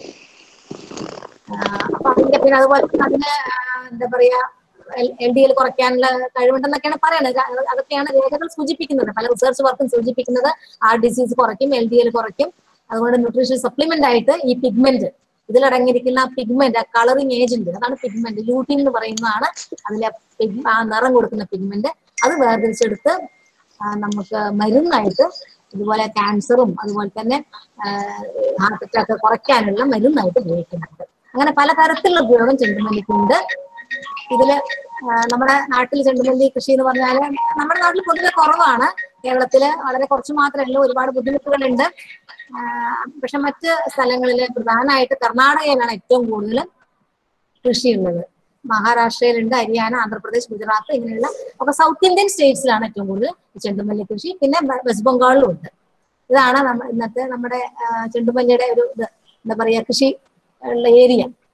ആ, അപ്പൊ അതിന്റെ പിന്നെ അതുപോലെ തന്നെ അതിന് ആ, എന്താ പറയാ എൽ ഡി എൽ കുറയ്ക്കാനുള്ള കഴിവുണ്ടെന്നൊക്കെയാണ് പറയുന്നത് അത് അതൊക്കെയാണ് രേഖകൾ സൂചിപ്പിക്കുന്നത് പല റിസർച്ച് വർക്കും സൂചിപ്പിക്കുന്നത് ആ ഡിസീസ് കുറയ്ക്കും എൽ ഡി എൽ കുറയ്ക്കും അതുകൊണ്ട് ന്യൂട്രീഷൻ സപ്ലിമെന്റ് ആയിട്ട് ഈ പിഗ്മെന്റ് ഇതിലടങ്ങിയിരിക്കുന്ന പിഗ്മെന്റ് കളറിങ് ഏജന്റ് അതാണ് പിഗ്മെന്റ് ലൂട്ടിൻ എന്ന് പറയുന്നതാണ് അതിലെ pig- ആ നിറം കൊടുക്കുന്ന പിഗ്മെന്റ് അത് വേർതിരിച്ചെടുത്ത് ആ, നമുക്ക് മരുന്നായിട്ട് ഇതുപോലെ ക്യാൻസറും അതുപോലെ തന്നെ ഹാർട്ട് അറ്റാക്ക് കുറയ്ക്കാനുള്ള മരുന്നായിട്ട് ഉപയോഗിക്കുന്നുണ്ട് അങ്ങനെ പല തരത്തിലുള്ള ഉപയോഗം ചെണ്ടുമല്ലിക്കുണ്ട് ഇതില് ആ, നമ്മുടെ നാട്ടിൽ ചെണ്ടുമല്ലി കൃഷി എന്ന് പറഞ്ഞാല് നമ്മുടെ നാട്ടിൽ പൊതുവെ കുറവാണ് കേരളത്തില് വളരെ കുറച്ച് മാത്രമേ ഉള്ളൂ ഒരുപാട് ബുദ്ധിമുട്ടുകളുണ്ട് ആ, പക്ഷെ മറ്റ് സ്ഥലങ്ങളിൽ പ്രധാനമായിട്ട് കർണാടകയിലാണ് ഏറ്റവും കൂടുതൽ കൃഷിയുള്ളത് മഹാരാഷ്ട്രയിലുണ്ട് ഹരിയാന ആന്ധ്രാപ്രദേശ് ഗുജറാത്ത് ഇങ്ങനെയുള്ള ഒക്കെ സൗത്ത് ഇന്ത്യൻ സ്റ്റേറ്റ്സിലാണ് ഏറ്റവും കൂടുതൽ ഈ ചെണ്ടുമല്ലി കൃഷി പിന്നെ ബ- വെസ്റ്റ് ബംഗാളിലും ഉണ്ട് ഇതാണ് നമ്മ ഇന്നത്തെ നമ്മുടെ ആ, ചെണ്ടുമല്ലിയുടെ ഒരു ഇത് എന്താ പറയാ കൃഷി ഉള്ള ഏരിയ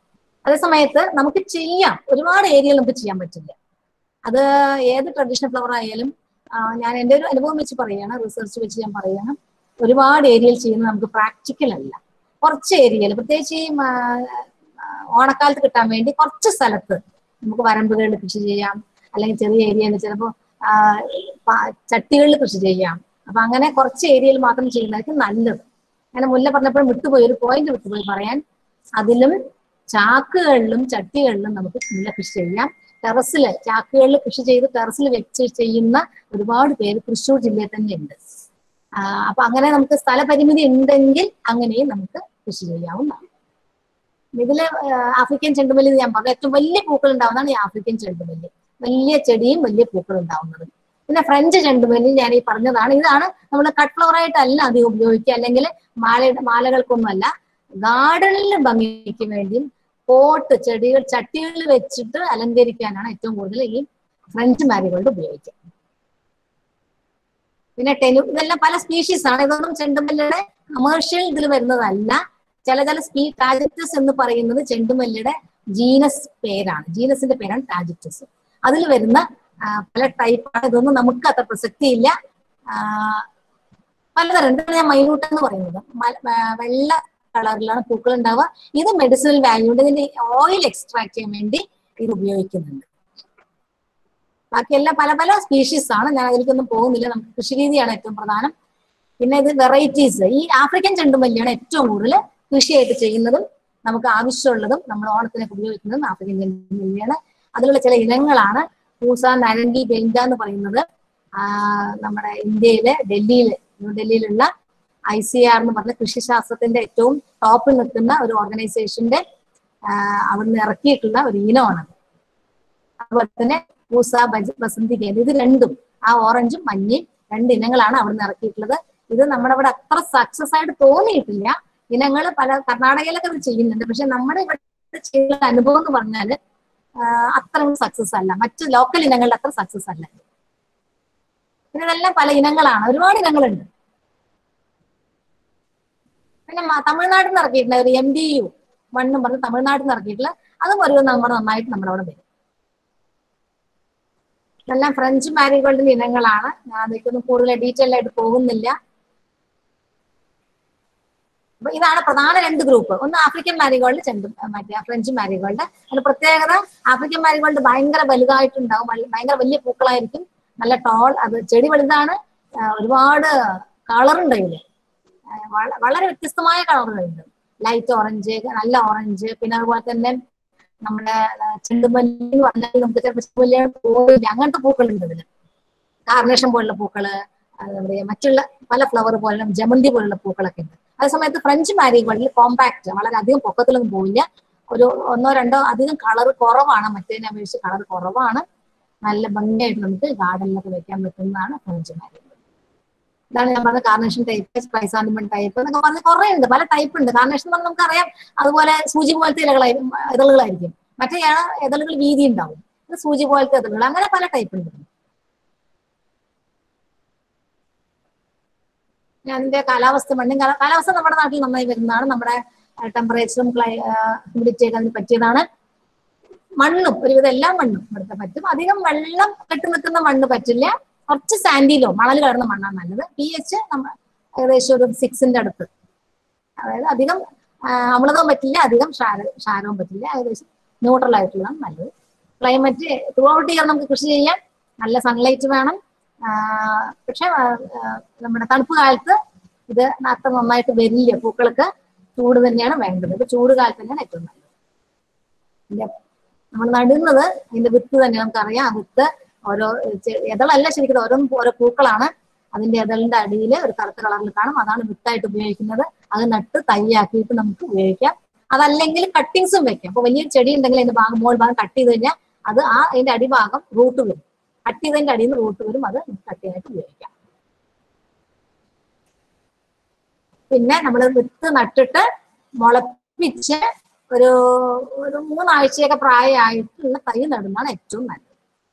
അതേ സമയത്ത് നമുക്ക് ചെയ്യാം ഒരുപാട് ഏരിയയിൽ നമുക്ക് ചെയ്യാൻ പറ്റില്ല അത് ഏത് ട്രഡീഷണൽ ഫ്ലവർ ആയാലും ആ, ഞാൻ എൻ്റെ ഒരു അനുഭവം വെച്ച് പറയുകയാണ് റിസർച്ച് വെച്ച് ഞാൻ പറയുകയാണ് ഒരുപാട് ഏരിയയിൽ ചെയ്യുന്നത് നമുക്ക് പ്രാക്ടിക്കൽ അല്ല കുറച്ച് ഏരിയയിൽ പ്രത്യേകിച്ച് ഈ ആ, ആ, ഓണക്കാലത്ത് കിട്ടാൻ വേണ്ടി കുറച്ച് സ്ഥലത്ത് നമുക്ക് വരമ്പുകളിൽ കൃഷി ചെയ്യാം അല്ലെങ്കിൽ ചെറിയ ഏരിയയിൽ ചിലപ്പോൾ ചട്ടികളിൽ കൃഷി ചെയ്യാം അപ്പൊ അങ്ങനെ കുറച്ച് ഏരിയയിൽ മാത്രം ചെയ്യുന്നതായിരിക്കും നല്ലത് അങ്ങനെ മുല്ല പറഞ്ഞപ്പോഴും വിട്ടുപോയി ഒരു പോയിന്റ് വിട്ടുപോയി പറയാൻ അതിലും ചാക്കുകളിലും ചട്ടികളിലും നമുക്ക് മുല്ല കൃഷി ചെയ്യാം ടെറസിൽ ചാക്കുകളിൽ കൃഷി ചെയ്ത് ടെറസിൽ വെച്ച് ചെയ്യുന്ന ഒരുപാട് പേര് തൃശ്ശൂർ ജില്ലയിൽ തന്നെ ഉണ്ട് ആ, അപ്പൊ അങ്ങനെ നമുക്ക് സ്ഥലപരിമിതി ഉണ്ടെങ്കിൽ അങ്ങനെയും നമുക്ക് കൃഷി ചെയ്യാവുന്നതാണ് ഇതില് ആ, ആഫ്രിക്കൻ ചെണ്ടുമല്ലി എന്ന് ഞാൻ പറഞ്ഞു ഏറ്റവും വലിയ പൂക്കൾ ഉണ്ടാവുന്നതാണ് ഈ ആഫ്രിക്കൻ ചെണ്ടുമല്ലി വലിയ ചെടിയും വലിയ പൂക്കൾ ഉണ്ടാവുന്നത് പിന്നെ ഫ്രഞ്ച് ചെണ്ടുമല്ലി ഞാൻ ഈ പറഞ്ഞതാണ് ഇതാണ് നമ്മൾ കട്ട് ഫ്ലവർ ആയിട്ടല്ല അധികം ഉപയോഗിക്കുക അല്ലെങ്കിൽ മാലയുടെ മാലകൾക്കൊന്നുമല്ല ഗാർഡനിൽ ഭംഗിക്ക് വേണ്ടിയും പോട്ട് ചെടികൾ ചട്ടികളിൽ വെച്ചിട്ട് അലങ്കരിക്കാനാണ് ഏറ്റവും കൂടുതൽ ഈ ഫ്രഞ്ച് മാരിഗോൾഡ് ഉപയോഗിക്കുക പിന്നെ ടെനു ഇതെല്ലാം പല സ്പീഷീസ് ആണ് ഇതൊന്നും ചെണ്ടുമല്ലിയുടെ കമേഴ്ഷ്യൽ ഇതിൽ വരുന്നതല്ല ചില ചില സ്പീ ടാജക്ടസ് എന്ന് പറയുന്നത് ചെണ്ടുമല്ലിയുടെ ജീനസ് പേരാണ് ജീനസിന്റെ പേരാണ് ടാജക്ടസ് അതിൽ വരുന്ന ആ, പല ടൈപ്പാണ് ഇതൊന്നും നമുക്ക് അത്ര പ്രസക്തിയില്ല ആ, പലതരം എന്താണ് ഞാൻ മൈന്യൂട്ട് എന്ന് പറയുന്നത് മ- ആ, വെള്ള കളറിലാണ് പൂക്കൾ ഉണ്ടാവുക ഇത് മെഡിസിനൽ വാല്യൂ ഉണ്ട് ഇതിന്റെ ഓയിൽ എക്സ്ട്രാക്ട് ചെയ്യാൻ വേണ്ടി ഇത് ഉപയോഗിക്കുന്നുണ്ട് ബാക്കിയെല്ലാം പല പല സ്പീഷീസ് ആണ് ഞാൻ അതിലേക്കൊന്നും പോകുന്നില്ല നമുക്ക് കൃഷി രീതിയാണ് ഏറ്റവും പ്രധാനം പിന്നെ ഇത് വെറൈറ്റീസ് ഈ ആഫ്രിക്കൻ ചെണ്ടുമല്ലിയാണ് ഏറ്റവും കൂടുതൽ കൃഷിയായിട്ട് ചെയ്യുന്നതും നമുക്ക് ആവശ്യമുള്ളതും നമ്മൾ ഓണത്തിനൊക്കെ ഉപയോഗിക്കുന്നതും ആഫ്രിക്കൻ ചെണ്ടുമല്ലിയാണ് അതിലുള്ള ചില ഇനങ്ങളാണ് പൂസ നരങ്കി ബെഞ്ച എന്ന് പറയുന്നത് ആ, നമ്മുടെ ഇന്ത്യയിലെ ഡൽഹിയില് ന്യൂഡൽഹിയിലുള്ള ഐ സി ആർ എന്ന് പറഞ്ഞ കൃഷിശാസ്ത്രത്തിന്റെ ഏറ്റവും ടോപ്പിൽ നിൽക്കുന്ന ഒരു ഓർഗനൈസേഷന്റെ ആ, അവിടുന്ന് ഇറക്കിയിട്ടുള്ള ഒരു ഇനമാണത് അതുപോലെ തന്നെ പൂസ ബജ ബസന്തി കേന്ദ്ര ഇത് രണ്ടും ആ ഓറഞ്ചും മഞ്ഞയും രണ്ട് ഇനങ്ങളാണ് അവിടുന്ന് ഇറക്കിയിട്ടുള്ളത് ഇത് നമ്മുടെ ഇവിടെ അത്ര സക്സസ് ആയിട്ട് തോന്നിയിട്ടില്ല ഇനങ്ങൾ പല കർണാടകയിലൊക്കെ ഇത് ചെയ്യുന്നുണ്ട് പക്ഷെ നമ്മുടെ ഇവിടെ ചെയ്ത അനുഭവം എന്ന് പറഞ്ഞാല് ആ, അത്ര സക്സസ് അല്ല മറ്റ് ലോക്കൽ ഇനങ്ങളുടെ അത്ര സക്സസ് അല്ല പിന്നെ ഇതെല്ലാം പല ഇനങ്ങളാണ് ഒരുപാട് ഇനങ്ങളുണ്ട് പിന്നെ മ- തമിഴ്നാട്ടിൽ നിന്ന് ഇറക്കിയിട്ടുണ്ട് ഒരു എം ഡി യു മണ്ണും പറഞ്ഞ് തമിഴ്നാട്ടിൽ നിന്ന് ഇറക്കിയിട്ടുള്ള അതും ഒരു നമ്മുടെ നന്നായിട്ട് നമ്മുടെ അവിടെ വരും ഇതെല്ലാം ഫ്രഞ്ച് മാരിഗോൾഡിന്റെ ഇനങ്ങളാണ് ഞാൻ അതിലേക്കൊന്നും കൂടുതൽ ഡീറ്റെയിൽ ആയിട്ട് പോകുന്നില്ല അപ്പൊ ഇതാണ് പ്രധാന രണ്ട് ഗ്രൂപ്പ് ഒന്ന് ആഫ്രിക്കൻ മാരിഗോൾഡ് ചെണ്ടും മറ്റേ ഫ്രഞ്ച് മാരിഗോൾഡ് അതിന്റെ പ്രത്യേകത ആഫ്രിക്കൻ മാരിഗോൾഡ് ഭയങ്കര വലുതായിട്ടുണ്ടാവും വൽ- ഭയങ്കര വലിയ പൂക്കളായിരിക്കും നല്ല ടോൾ അത് ചെടി വലുതാണ് ആ, ഒരുപാട് കളറുണ്ട് ഇതില് ആ, വള- വളരെ വ്യത്യസ്തമായ കളറുകളുണ്ട് ലൈറ്റ് ഓറഞ്ച് നല്ല ഓറഞ്ച് പിന്നെ അതുപോലെ തന്നെ നമ്മുടെ ആ, ചെണ്ടുമല്ലി എന്ന് പറഞ്ഞാൽ നമുക്ക് ചിലപ്പോൾ ചെണ്ടുമല്ലിയുടെ പോയില്ല അങ്ങനത്തെ പൂക്കളുണ്ട് ഇതില് കാർണേഷൻ പോലുള്ള പൂക്കള് ആ, എന്താ പറയാ മറ്റുള്ള പല ഫ്ലവർ പോലെ ജമന്തി പോലുള്ള പൂക്കളൊക്കെ ഉണ്ട് അതേസമയത്ത് ഫ്രഞ്ച് മാരിഗോൾഡിൽ കോമ്പാക്ട് വളരെ അധികം പൊക്കത്തിലൊന്നും പോയില്ല ഒരു ഒന്നോ രണ്ടോ അധികം കളർ കുറവാണ് മറ്റേതിനെ അപേക്ഷിച്ച് കളർ കുറവാണ് നല്ല ഭംഗിയായിട്ട് നമുക്ക് ഗാർഡനിലൊക്കെ വെക്കാൻ പറ്റുന്നതാണ് ഫ്രഞ്ച് മാരിഗോൾഡ് ഇതാണ് ഞാൻ പറഞ്ഞ കാർണേഷൻ ടൈപ്പ് ക്രൈസാന്തിമൺ ടൈപ്പ് എന്നൊക്കെ പറഞ്ഞ് കുറെ ഉണ്ട് പല ടൈപ്പ് ഉണ്ട് കാർണേഷൻ എന്ന് പറഞ്ഞാൽ നമുക്കറിയാം അതുപോലെ സൂചി പോലത്തെ ഇലകളായിരിക്കും ഇതളുകളായിരിക്കും മറ്റേ ഇതളുകൾ വീതി ഉണ്ടാവും ഇത് സൂചി പോലത്തെ ഇതളുകൾ അങ്ങനെ പല ടൈപ്പ് ഉണ്ട് അതിന്റെ കാലാവസ്ഥ മണ്ണും കാല- കാലാവസ്ഥ നമ്മുടെ നാട്ടിൽ നന്നായി വരുന്നതാണ് നമ്മുടെ ടെമ്പറേച്ചറും ക്ലൈ ഹ്യൂമിഡിറ്റി ഒക്കെ അതിന് പറ്റിയതാണ് മണ്ണും ഒരുവിധം എല്ലാ മണ്ണും ഇവിടുത്തെ പറ്റും അധികം വെള്ളം കെട്ടി നിൽക്കുന്ന മണ്ണ് പറ്റില്ല കുറച്ച് സാൻഡിലോ മണൽ കയറുന്ന മണ്ണാണ് നല്ലത് പി എച്ച് ഏകദേശം ഒരു സിക്സിന്റെ അടുത്ത് അതായത് അധികം ആ, അമ്ലതവും പറ്റില്ല അധികം ക്ഷാര ക്ഷാരവും പറ്റില്ല ഏകദേശം ന്യൂട്രൽ ആയിട്ടുള്ളതാണ് നല്ലത് ക്ലൈമറ്റ് ത്രൂ ഔട്ട് ഇയർ നമുക്ക് കൃഷി ചെയ്യാം നല്ല സൺലൈറ്റ് വേണം ആ, പക്ഷെ ആ, ആ, നമ്മുടെ തണുപ്പ് കാലത്ത് ഇത് അത്ര നന്നായിട്ട് വരില്ല പൂക്കൾക്ക് ചൂട് തന്നെയാണ് വേണ്ടത് ഇപ്പൊ ചൂട് കാലത്ത് തന്നെയാണ് ഏറ്റവും നല്ലത് ഇതിന്റെ നമ്മൾ നടുന്നത് അതിന്റെ വിത്ത് തന്നെ നമുക്കറിയാം ആ വിത്ത് ഓരോ ചെ- ഇതളല്ല ശരിക്കും ഓരോ ഓരോ പൂക്കളാണ് അതിന്റെ ഇതളിന്റെ അടിയിൽ ഒരു കറുത്ത കളറിൽ കാണും അതാണ് വിത്തായിട്ട് ഉപയോഗിക്കുന്നത് അത് നട്ട് തൈയാക്കിയിട്ട് നമുക്ക് ഉപയോഗിക്കാം അതല്ലെങ്കിൽ കട്ടിങ്സും വെക്കാം അപ്പൊ വലിയൊരു ചെടി ഉണ്ടെങ്കിൽ അതിന്റെ ഭാഗം മോൾ ഭാഗം കട്ട് ചെയ്ത് കഴിഞ്ഞാൽ അത് ആ അതിന്റെ അടിഭാഗം റൂട്ട് വരും കട്ട് ചെയ്തതിന്റെ അടിയിൽ നിന്ന് റൂട്ട് വരും അത് കട്ടിയായിട്ട് ഉപയോഗിക്കാം പിന്നെ നമ്മൾ വിത്ത് നട്ടിട്ട് മുളപ്പിച്ച് ഒരു ഒരു മൂന്നാഴ്ചയൊക്കെ പ്രായമായിട്ടുള്ള തൈ നടുന്നതാണ് ഏറ്റവും നല്ലത്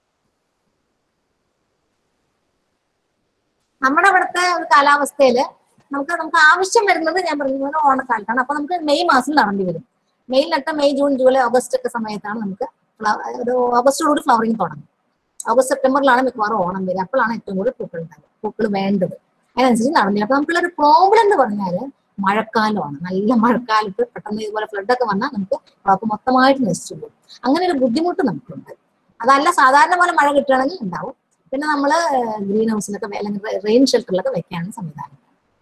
നമ്മുടെ ഇവിടുത്തെ ഒരു കാലാവസ്ഥയില് നമുക്ക് നമുക്ക് ആവശ്യം വരുന്നത് ഞാൻ പറഞ്ഞ പോലെ ഓണക്കാലത്താണ് അപ്പൊ നമുക്ക് മെയ് മാസം നടണ്ടി വരും മെയ് നട്ട മെയ് ജൂൺ ജൂലൈ ഓഗസ്റ്റ് ഒക്കെ സമയത്താണ് നമുക്ക് ഫ്ല- ഒരു ഓഗസ്റ്റോടുകൂടി ഫ്ലവറിങ് തുടങ്ങും ഓഗസ്റ്റ് സെപ്റ്റംബറിലാണ് മിക്കവാറും ഓണം വരിക അപ്പോഴാണ് ഏറ്റവും കൂടുതൽ പൂക്കൾ ഉണ്ടാവുക പൂക്കൾ വേണ്ടത് അതിനനുസരിച്ച് നടന്നില്ല അപ്പൊ നമുക്കുള്ളൊരു പ്രോബ്ലം എന്ന് പറഞ്ഞാല് മഴക്കാലമാണ് നല്ല മഴക്കാലത്ത് പെട്ടെന്ന് ഇതുപോലെ flood ഒക്കെ വന്നാൽ നമുക്ക് ക്രോപ്പ് മൊത്തമായിട്ട് നശിച്ചു പോകും അങ്ങനെ ഒരു ബുദ്ധിമുട്ട് നമുക്കുണ്ട് അതല്ല സാധാരണ പോലെ മഴ കിട്ടുകയാണെങ്കിൽ ഉണ്ടാവും പിന്നെ നമ്മൾ ഗ്രീൻ ഹൗസിലൊക്കെ വെ- അല്ലെങ്കിൽ റെയിൻ ഷെൽട്ടറിലൊക്കെ വെക്കാണ് സംവിധാനം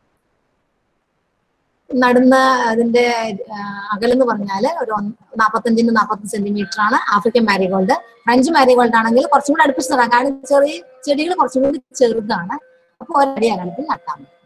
നടുന്ന അതിന്റെ ആ, അകലെന്ന് പറഞ്ഞാല് ഒരു ഒന്ന് നാപ്പത്തഞ്ചിന് നാപ്പത്തഞ്ച് സെന്റിമീറ്റർ ആണ് ആഫ്രിക്കൻ മാരിഗോൾഡ് ഫ്രഞ്ച് മാരിഗോൾഡ് ആണെങ്കിൽ കുറച്ചും കൂടി അടുപ്പിച്ച് നടാം കാരണം ചെറിയ ചെടികൾ കുറച്ചും കൂടി ചെറുതാണ് അപ്പൊ ഒരടി അകലത്തിൽ നട്ടാൽ മതി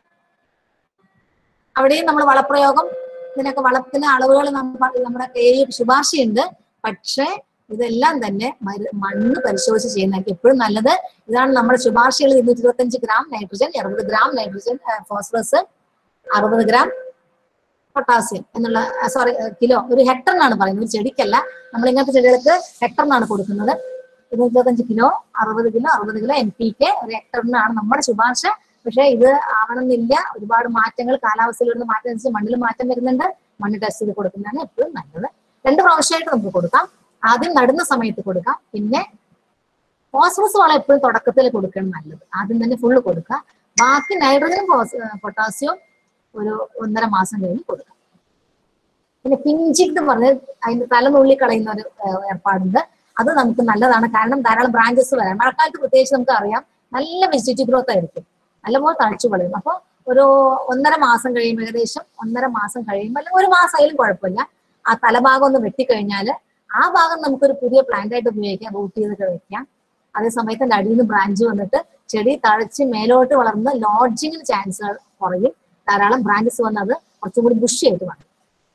അവിടെയും നമ്മൾ വളപ്രയോഗം ഇതിനൊക്കെ വളത്തിന് അളവുകൾ നമ്മ- നമ്മുടെ കയ്യിൽ ശുപാർശയുണ്ട് പക്ഷേ ഇതെല്ലാം തന്നെ മരു- മണ്ണ് പരിശോധിച്ച് ചെയ്യുന്നതായിരിക്കും എപ്പോഴും നല്ലത് ഇതാണ് നമ്മുടെ ശുപാർശകൾ ഇരുന്നൂറ്റി ഇരുപത്തഞ്ച് ഗ്രാം നൈട്രജൻ അറുപത് ഗ്രാം നൈട്രജൻ ഫോസ്ഫറസ് അറുപത് ഗ്രാം പൊട്ടാസ്യം എന്നുള്ള സോറി കിലോ ഒരു ഹെക്ടറിനാണ് പറയുന്നത് ഒരു ചെടിക്കല്ല നമ്മൾ ഇങ്ങനത്തെ ചെടികൾക്ക് ഹെക്ടറിനാണ് കൊടുക്കുന്നത് ഇരുന്നൂറ്റി ഇരുപത്തഞ്ച് കിലോ അറുപത് കിലോ അറുപത് കിലോ എം പി കെ ഒരു ഹെക്ടറിനാണ് നമ്മുടെ ശുപാർശ പക്ഷേ ഇത് ആവണമെന്നില്ല ഒരുപാട് മാറ്റങ്ങൾ കാലാവസ്ഥയിൽ വരുന്ന മാറ്റം അനുസരിച്ച് മണ്ണിൽ മാറ്റം വരുന്നുണ്ട് മണ്ണ് ടെസ്റ്റ് ചെയ്ത് കൊടുക്കുന്നതാണ് എപ്പോഴും നല്ലത് രണ്ട് പ്രാവശ്യമായിട്ട് നമുക്ക് കൊടുക്കാം ആദ്യം നടുന്ന സമയത്ത് കൊടുക്കാം പിന്നെ ഫോസ്ഫറസ് വളം എപ്പോഴും തുടക്കത്തിൽ കൊടുക്കണം നല്ലത് ആദ്യം തന്നെ ഫുള്ള് കൊടുക്കുക ബാക്കി നൈട്രജനും പൊട്ടാസ്യവും ഒരു ഒന്നര മാസം കഴിഞ്ഞ് കൊടുക്കാം പിന്നെ പിഞ്ചിക് എന്ന് പറഞ്ഞ് അതിന്റെ തലനുള്ളി കളയുന്ന ഒരു ഏഹ്, ഏർപ്പാടുണ്ട് അത് നമുക്ക് നല്ലതാണ് കാരണം ധാരാളം ബ്രാഞ്ചസ് വരാം മഴക്കാലത്ത് പ്രത്യേകിച്ച് നമുക്ക് അറിയാം നല്ല വെജിറ്റേറ്റീവ് ഗ്രോത്ത് ആയിരിക്കും നല്ലപോലെ തഴച്ചു വളരും അപ്പോൾ ഒരു ഒന്നര മാസം കഴിയുമ്പോൾ ഏകദേശം ഒന്നര മാസം കഴിയുമ്പോൾ അല്ലെങ്കിൽ ഒരു മാസം ആയാലും കുഴപ്പമില്ല ആ തലഭാഗം ഒന്ന് വെട്ടിക്കഴിഞ്ഞാൽ ആ ഭാഗം നമുക്കൊരു പുതിയ പ്ലാന്റ് ആയിട്ട് ഉപയോഗിക്കാം റൂട്ട് ചെയ്തൊക്കെ വെക്കാം അതേ സമയത്ത് അതിന്റെ അടിയിൽ നിന്ന് ബ്രാഞ്ച് വന്നിട്ട് ചെടി തഴച്ച് മേലോട്ട് വളർന്ന് ലോഡ്ജിങ്ങിന് ചാൻസുകൾ കുറയും ധാരാളം ബ്രാഞ്ചസ് വന്നത് കുറച്ചും കൂടി ബുഷ് ചെയ്ത് വന്നു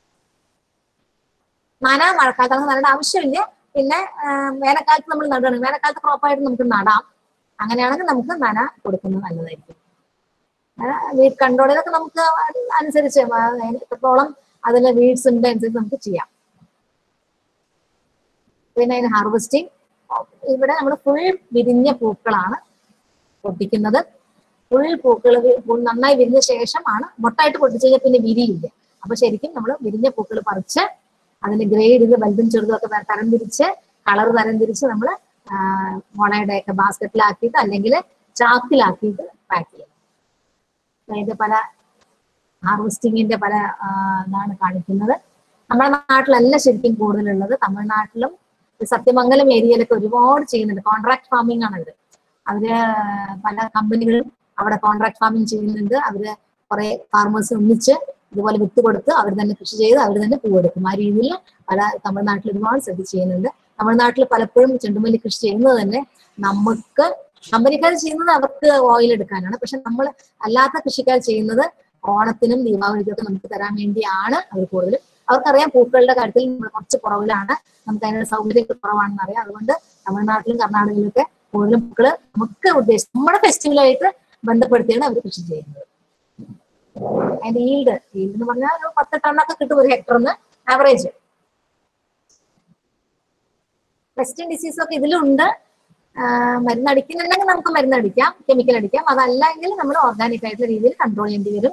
നന മഴക്കാലത്ത് നമുക്ക് നടേണ്ട ആവശ്യമില്ല പിന്നെ ആ, വേനൽക്കാലത്ത് നമ്മൾ നടണം വേനൽക്കാലത്ത് ക്രോപ്പായിട്ട് നമുക്ക് നടാം അങ്ങനെയാണെങ്കിൽ നമുക്ക് നന കൊടുക്കുന്നത് നല്ലതായിരിക്കും വീട് കൺട്രോൾ ഇതൊക്കെ നമുക്ക് അനുസരിച്ച് ആ, എത്രത്തോളം അതിൽ വീഡ്സ് ഉണ്ട് അനുസരിച്ച് നമുക്ക് ചെയ്യാം പിന്നെ അതിന് ഹാർവെസ്റ്റിംഗ് ഇവിടെ നമ്മൾ ഫുൾ വിരിഞ്ഞ പൂക്കളാണ് പൊട്ടിക്കുന്നത് ഫുൾ പൂക്കൾ നന്നായി വിരിഞ്ഞ ശേഷമാണ് മൊട്ടായിട്ട് പൊട്ടിച്ചു കഴിഞ്ഞാൽ പിന്നെ വിരിയില്ല അപ്പൊ ശരിക്കും നമ്മൾ വിരിഞ്ഞ പൂക്കൾ പറിച്ച് അതിന്റെ ഗ്രേഡിൽ വലുതും ചെറുതും ഒക്കെ ത- തരംതിരിച്ച് കളർ തരംതിരിച്ച് നമ്മൾ മുളയുടെ ഒക്കെ ബാസ്ക്കറ്റിലാക്കിയിട്ട് അല്ലെങ്കിൽ ചാക്കിലാക്കിയിട്ട് പാക്ക് ചെയ്യണം അതിന്റെ പല ഹാർവെസ്റ്റിങ്ങിന്റെ പല ആ, ഇതാണ് കാണിക്കുന്നത് നമ്മുടെ നാട്ടിലല്ല ശരിക്കും കൂടുതലുള്ളത് തമിഴ്നാട്ടിലും ഈ സത്യമംഗലം ഏരിയയിലൊക്കെ ഒരുപാട് ചെയ്യുന്നുണ്ട് കോൺട്രാക്ട് ഫാമിംഗ് ആണ് ഇത് അവര് പല കമ്പനികളും അവിടെ കോൺട്രാക്ട് ഫാമിംഗ് ചെയ്യുന്നുണ്ട് അവര് കുറെ ഫാർമേഴ്സ് ഒന്നിച്ച് ഇതുപോലെ വിത്ത് കൊടുത്ത് അവർ തന്നെ കൃഷി ചെയ്ത് അവർ തന്നെ പൂവെടുക്കും ആ രീതിയിൽ പല തമിഴ്നാട്ടിൽ ഒരുപാട് ശ്രദ്ധ ചെയ്യുന്നുണ്ട് തമിഴ്നാട്ടിൽ പലപ്പോഴും ചെണ്ടുമല്ലി കൃഷി ചെയ്യുന്നത് തന്നെ നമുക്ക് കമ്പനിക്കാർ ചെയ്യുന്നത് അവർക്ക് ഓയിൽ എടുക്കാനാണ് പക്ഷെ നമ്മൾ അല്ലാത്ത കൃഷിക്കാർ ചെയ്യുന്നത് ഓണത്തിനും ദീപാവലിക്കും ഒക്കെ നമുക്ക് തരാൻ വേണ്ടിയാണ് അവർ കൂടുതലും അവർക്കറിയാം പൂക്കളുടെ കാര്യത്തിൽ നമ്മൾ കുറച്ച് കുറവിലാണ് നമുക്ക് അതിനുള്ള സൗകര്യങ്ങൾ കുറവാണെന്ന് അറിയാം അതുകൊണ്ട് തമിഴ്നാട്ടിലും കർണാടകയിലും ഒക്കെ കൂടുതലും പൂക്കള് നമുക്ക് ഉദ്ദേശിച്ച് നമ്മുടെ ഫെസ്റ്റിവലായിട്ട് ബന്ധപ്പെടുത്തിയാണ് അവർ കൃഷി ചെയ്യുന്നത് അതിന്റെ ഈൽഡ് ഈൽഡ് എന്ന് പറഞ്ഞാൽ ഒരു പത്ത് ടണ്ണൊക്കെ കിട്ടും ഒരു ഹെക്ടറിന് ആവറേജ് വെസ്റ്റേൺ ഡിസീസ് ഒക്കെ ഇതിലുണ്ട് ആഹ് മരുന്ന് അടിക്കുന്നുണ്ടെങ്കിൽ നമുക്ക് മരുന്ന് അടിക്കാം കെമിക്കൽ അടിക്കാം അതല്ല എങ്കിൽ നമ്മൾ ഓർഗാനിക് ആയിട്ടുള്ള രീതിയിൽ കൺട്രോൾ ചെയ്യേണ്ടി വരും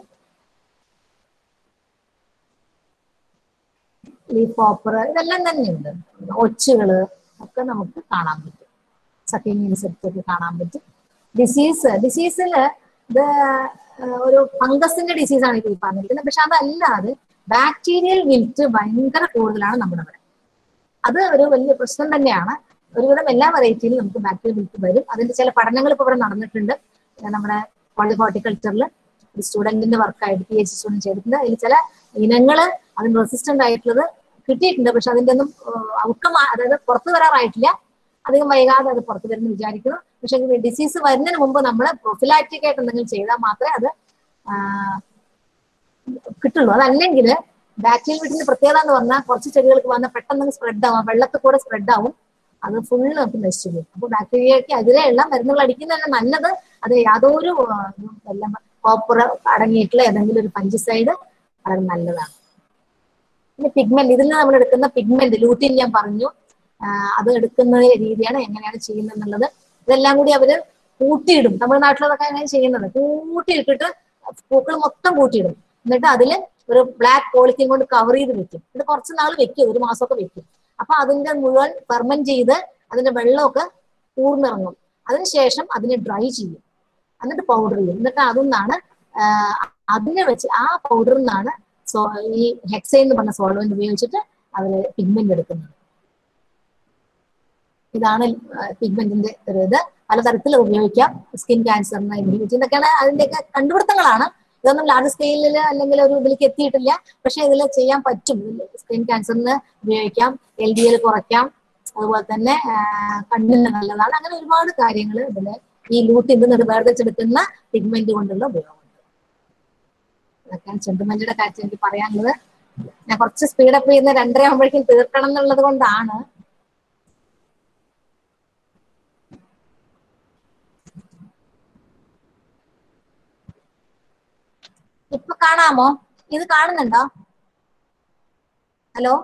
ലീഫ് ഓപ്പർ ഇതെല്ലാം തന്നെയുണ്ട് ഒച്ചുകള് ഒക്കെ നമുക്ക് കാണാൻ പറ്റും സക്കിങ് ഇൻസെക്ട് ഒക്കെ കാണാൻ പറ്റും ഡിസീസ് ഡിസീസിൽ ഇത് ആഹ് ഒരു ഫംഗസിന്റെ ഡിസീസാണ് ഇപ്പോൾ ഈ പറഞ്ഞിരിക്കുന്നത് പക്ഷെ അതല്ലാതെ ബാക്ടീരിയൽ വിൽറ്റ് ഭയങ്കര കൂടുതലാണ് നമ്മുടെ ഇവിടെ അത് ഒരു വലിയ പ്രശ്നം തന്നെയാണ് ഒരുവിധം എല്ലാ വെറൈറ്റിയിലും നമുക്ക് ബാക്ടീരിയൽ വിൽറ്റ് വരും അതിന്റെ ചില പഠനങ്ങൾ ഇപ്പോൾ ഇവിടെ നടന്നിട്ടുണ്ട് ഏഹ് നമ്മുടെ കോളേജ് ഹോർട്ടിക്കൾച്ചറിൽ ഒരു സ്റ്റുഡന്റിന്റെ വർക്കായിട്ട് പി എച്ച് സ്റ്റുഡന്റ് ചെയ്തിട്ടുണ്ട് അതിൽ ചില ഇനങ്ങള് അതിന് റെസിസ്റ്റന്റ് ആയിട്ടുള്ളത് കിട്ടിയിട്ടുണ്ട് പക്ഷെ അതിന്റെ ഒന്നും ഔട്ട്കം അതായത് പുറത്തു വരാറായിട്ടില്ല അധികം വൈകാതെ അത് പുറത്തു വരുമെന്ന് വിചാരിക്കുന്നു പക്ഷെ ഡിസീസ് വരുന്നതിന് മുമ്പ് നമ്മൾ പ്രൊഫിലാക്റ്റിക് ആയിട്ട് എന്തെങ്കിലും ചെയ്താൽ മാത്രമേ അത് ആ, കിട്ടുള്ളൂ അതല്ലെങ്കിൽ ബാക്ടീരിയൽ വീട്ടിന്റെ പ്രത്യേകത എന്ന് പറഞ്ഞാൽ കുറച്ച് ചെടികൾക്ക് വന്നാൽ പെട്ടെന്ന് സ്പ്രെഡ് ആവും വെള്ളത്തിൽ കൂടെ സ്പ്രെഡ് ആവും അത് ഫുള്ള് നമുക്ക് നശിച്ചു പോകും അപ്പൊ ബാക്ടീരിയക്ക് എതിരെയുള്ള മരുന്നുകൾ അടിക്കുന്നതന്നെ നല്ലത് അത് യാതൊരു ആ, ഇതും എല്ലാം കോപ്പർ അടങ്ങിയിട്ടുള്ള ഏതെങ്കിലും ഒരു പഞ്ചസൈഡ് വളരെ നല്ലതാണ് പിന്നെ പിഗ്മെന്റ് ഇതിൽ നിന്ന് നമ്മൾ എടുക്കുന്ന പിഗ്മെന്റ് ലൂട്ടിൻ ഞാൻ പറഞ്ഞു ആ, അത് എടുക്കുന്ന രീതിയാണ് എങ്ങനെയാണ് ചെയ്യുന്നത് എന്നുള്ളത് ഇതെല്ലാം കൂടി അവര് കൂട്ടിയിടും തമിഴ്നാട്ടിലതൊക്കെ അങ്ങനെ ചെയ്യുന്നത് കൂട്ടിയിട്ടിട്ട് പൂക്കൾ മൊത്തം കൂട്ടിയിടും എന്നിട്ട് അതിൽ ഒരു ബ്ലാക്ക് പോളിത്തീൻ കൊണ്ട് കവർ ചെയ്ത് വെക്കും എന്നിട്ട് കുറച്ച് നാൾ വെക്കും ഒരു മാസമൊക്കെ വെക്കും അപ്പൊ അതിന്റെ മുഴുവൻ ഫെർമെന്റ് ചെയ്ത് അതിന്റെ വെള്ളമൊക്കെ ഊർന്നിറങ്ങും അതിനുശേഷം അതിനെ ഡ്രൈ ചെയ്യും എന്നിട്ട് പൗഡർ ചെയ്യും എന്നിട്ട് അതിൽ നിന്നാണ് അതിനെ വെച്ച് ആ പൗഡറിൽ നിന്നാണ് സോ- ഈ ഹെക്സൈൻ എന്ന് പറഞ്ഞ സോൾവെന്റ് ഉപയോഗിച്ചിട്ട് അവര് പിഗ്മെന്റ് എടുക്കുന്നത് ഇതാണ് പിഗ്മെന്റിന്റെ ഒരു ഇത് പലതരത്തിൽ ഉപയോഗിക്കാം സ്കിൻ ക്യാൻസറിന് ഇൻഹിബിറ്റ് ഇതൊക്കെയാണ് അതിന്റെയൊക്കെ കണ്ടുപിടുത്തങ്ങളാണ് ഇതൊന്നും ലാർജ് സ്കെയിലിൽ അല്ലെങ്കിൽ ഒരു ഇതിലേക്ക് എത്തിയിട്ടില്ല പക്ഷെ ഇതിൽ ചെയ്യാൻ പറ്റും സ്കിൻ ക്യാൻസറിന് ഉപയോഗിക്കാം എൽ ഡി എൽ കുറയ്ക്കാം അതുപോലെ തന്നെ ആ, കണ്ണിന് നല്ലതാണ് അങ്ങനെ ഒരുപാട് കാര്യങ്ങൾ ഇതില് ഈ ലൂട്ടിൽ നിന്ന് വേർതിരിച്ചെടുക്കുന്ന പിഗ്മെന്റ് കൊണ്ടുള്ള ഉപയോഗമുണ്ട് ഇതൊക്കെയാണ് ചെണ്ടുമല്ലിയുടെ കാര്യം എനിക്ക് പറയാനുള്ളത് ഞാൻ കുറച്ച് സ്പീഡപ്പ് ചെയ്യുന്ന രണ്ടര ആകുമ്പോഴേക്കും തീർക്കണം എന്നുള്ളത് കൊണ്ടാണ് ഇപ്പൊ കാണാമോ ഇത് കാണുന്നുണ്ടോ ഹലോ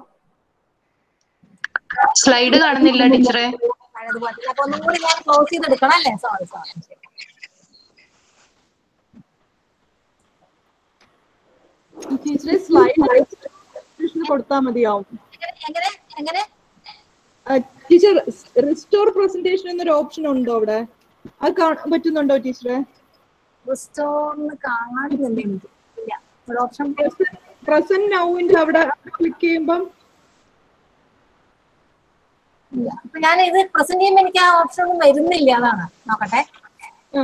സ്ലൈഡ് കാണുന്നില്ല ടീച്ചറെ പഴയതുപോലെ അപ്പൊ ഒന്നും കൂടി ഞാൻ ക്ലോസ് ചെയ്തെടുക്കണം അല്ലേ സോറി സോറി ടീച്ചറെ സ്ലൈഡ് കൊടുത്താൽ മതിയാവും എങ്ങനെ എങ്ങനെ ടീച്ചർ റിസ്റ്റോർ പ്രസന്റേഷൻ എന്നൊരു ഓപ്ഷൻ ഉണ്ടോ അവിടെ അത് കാണാൻ പറ്റുന്നുണ്ടോ ടീച്ചറെ റിസ്റ്റോറിന് കാണുന്നില്ല എനിക്ക് ഇല്ല ഒരു ഓപ്ഷൻ പ്രസന്റ് നൗവിന്റെ അവിടെ ക്ലിക്ക് ചെയ്യുമ്പം ഇല്ല അപ്പൊ ഞാൻ ഇത് പ്രസന്റ് ചെയ്യുമ്പോൾ എനിക്ക് ആ ഓപ്ഷൻ ഒന്നും വരുന്നില്ല അതാണ് നോക്കട്ടെ ആ,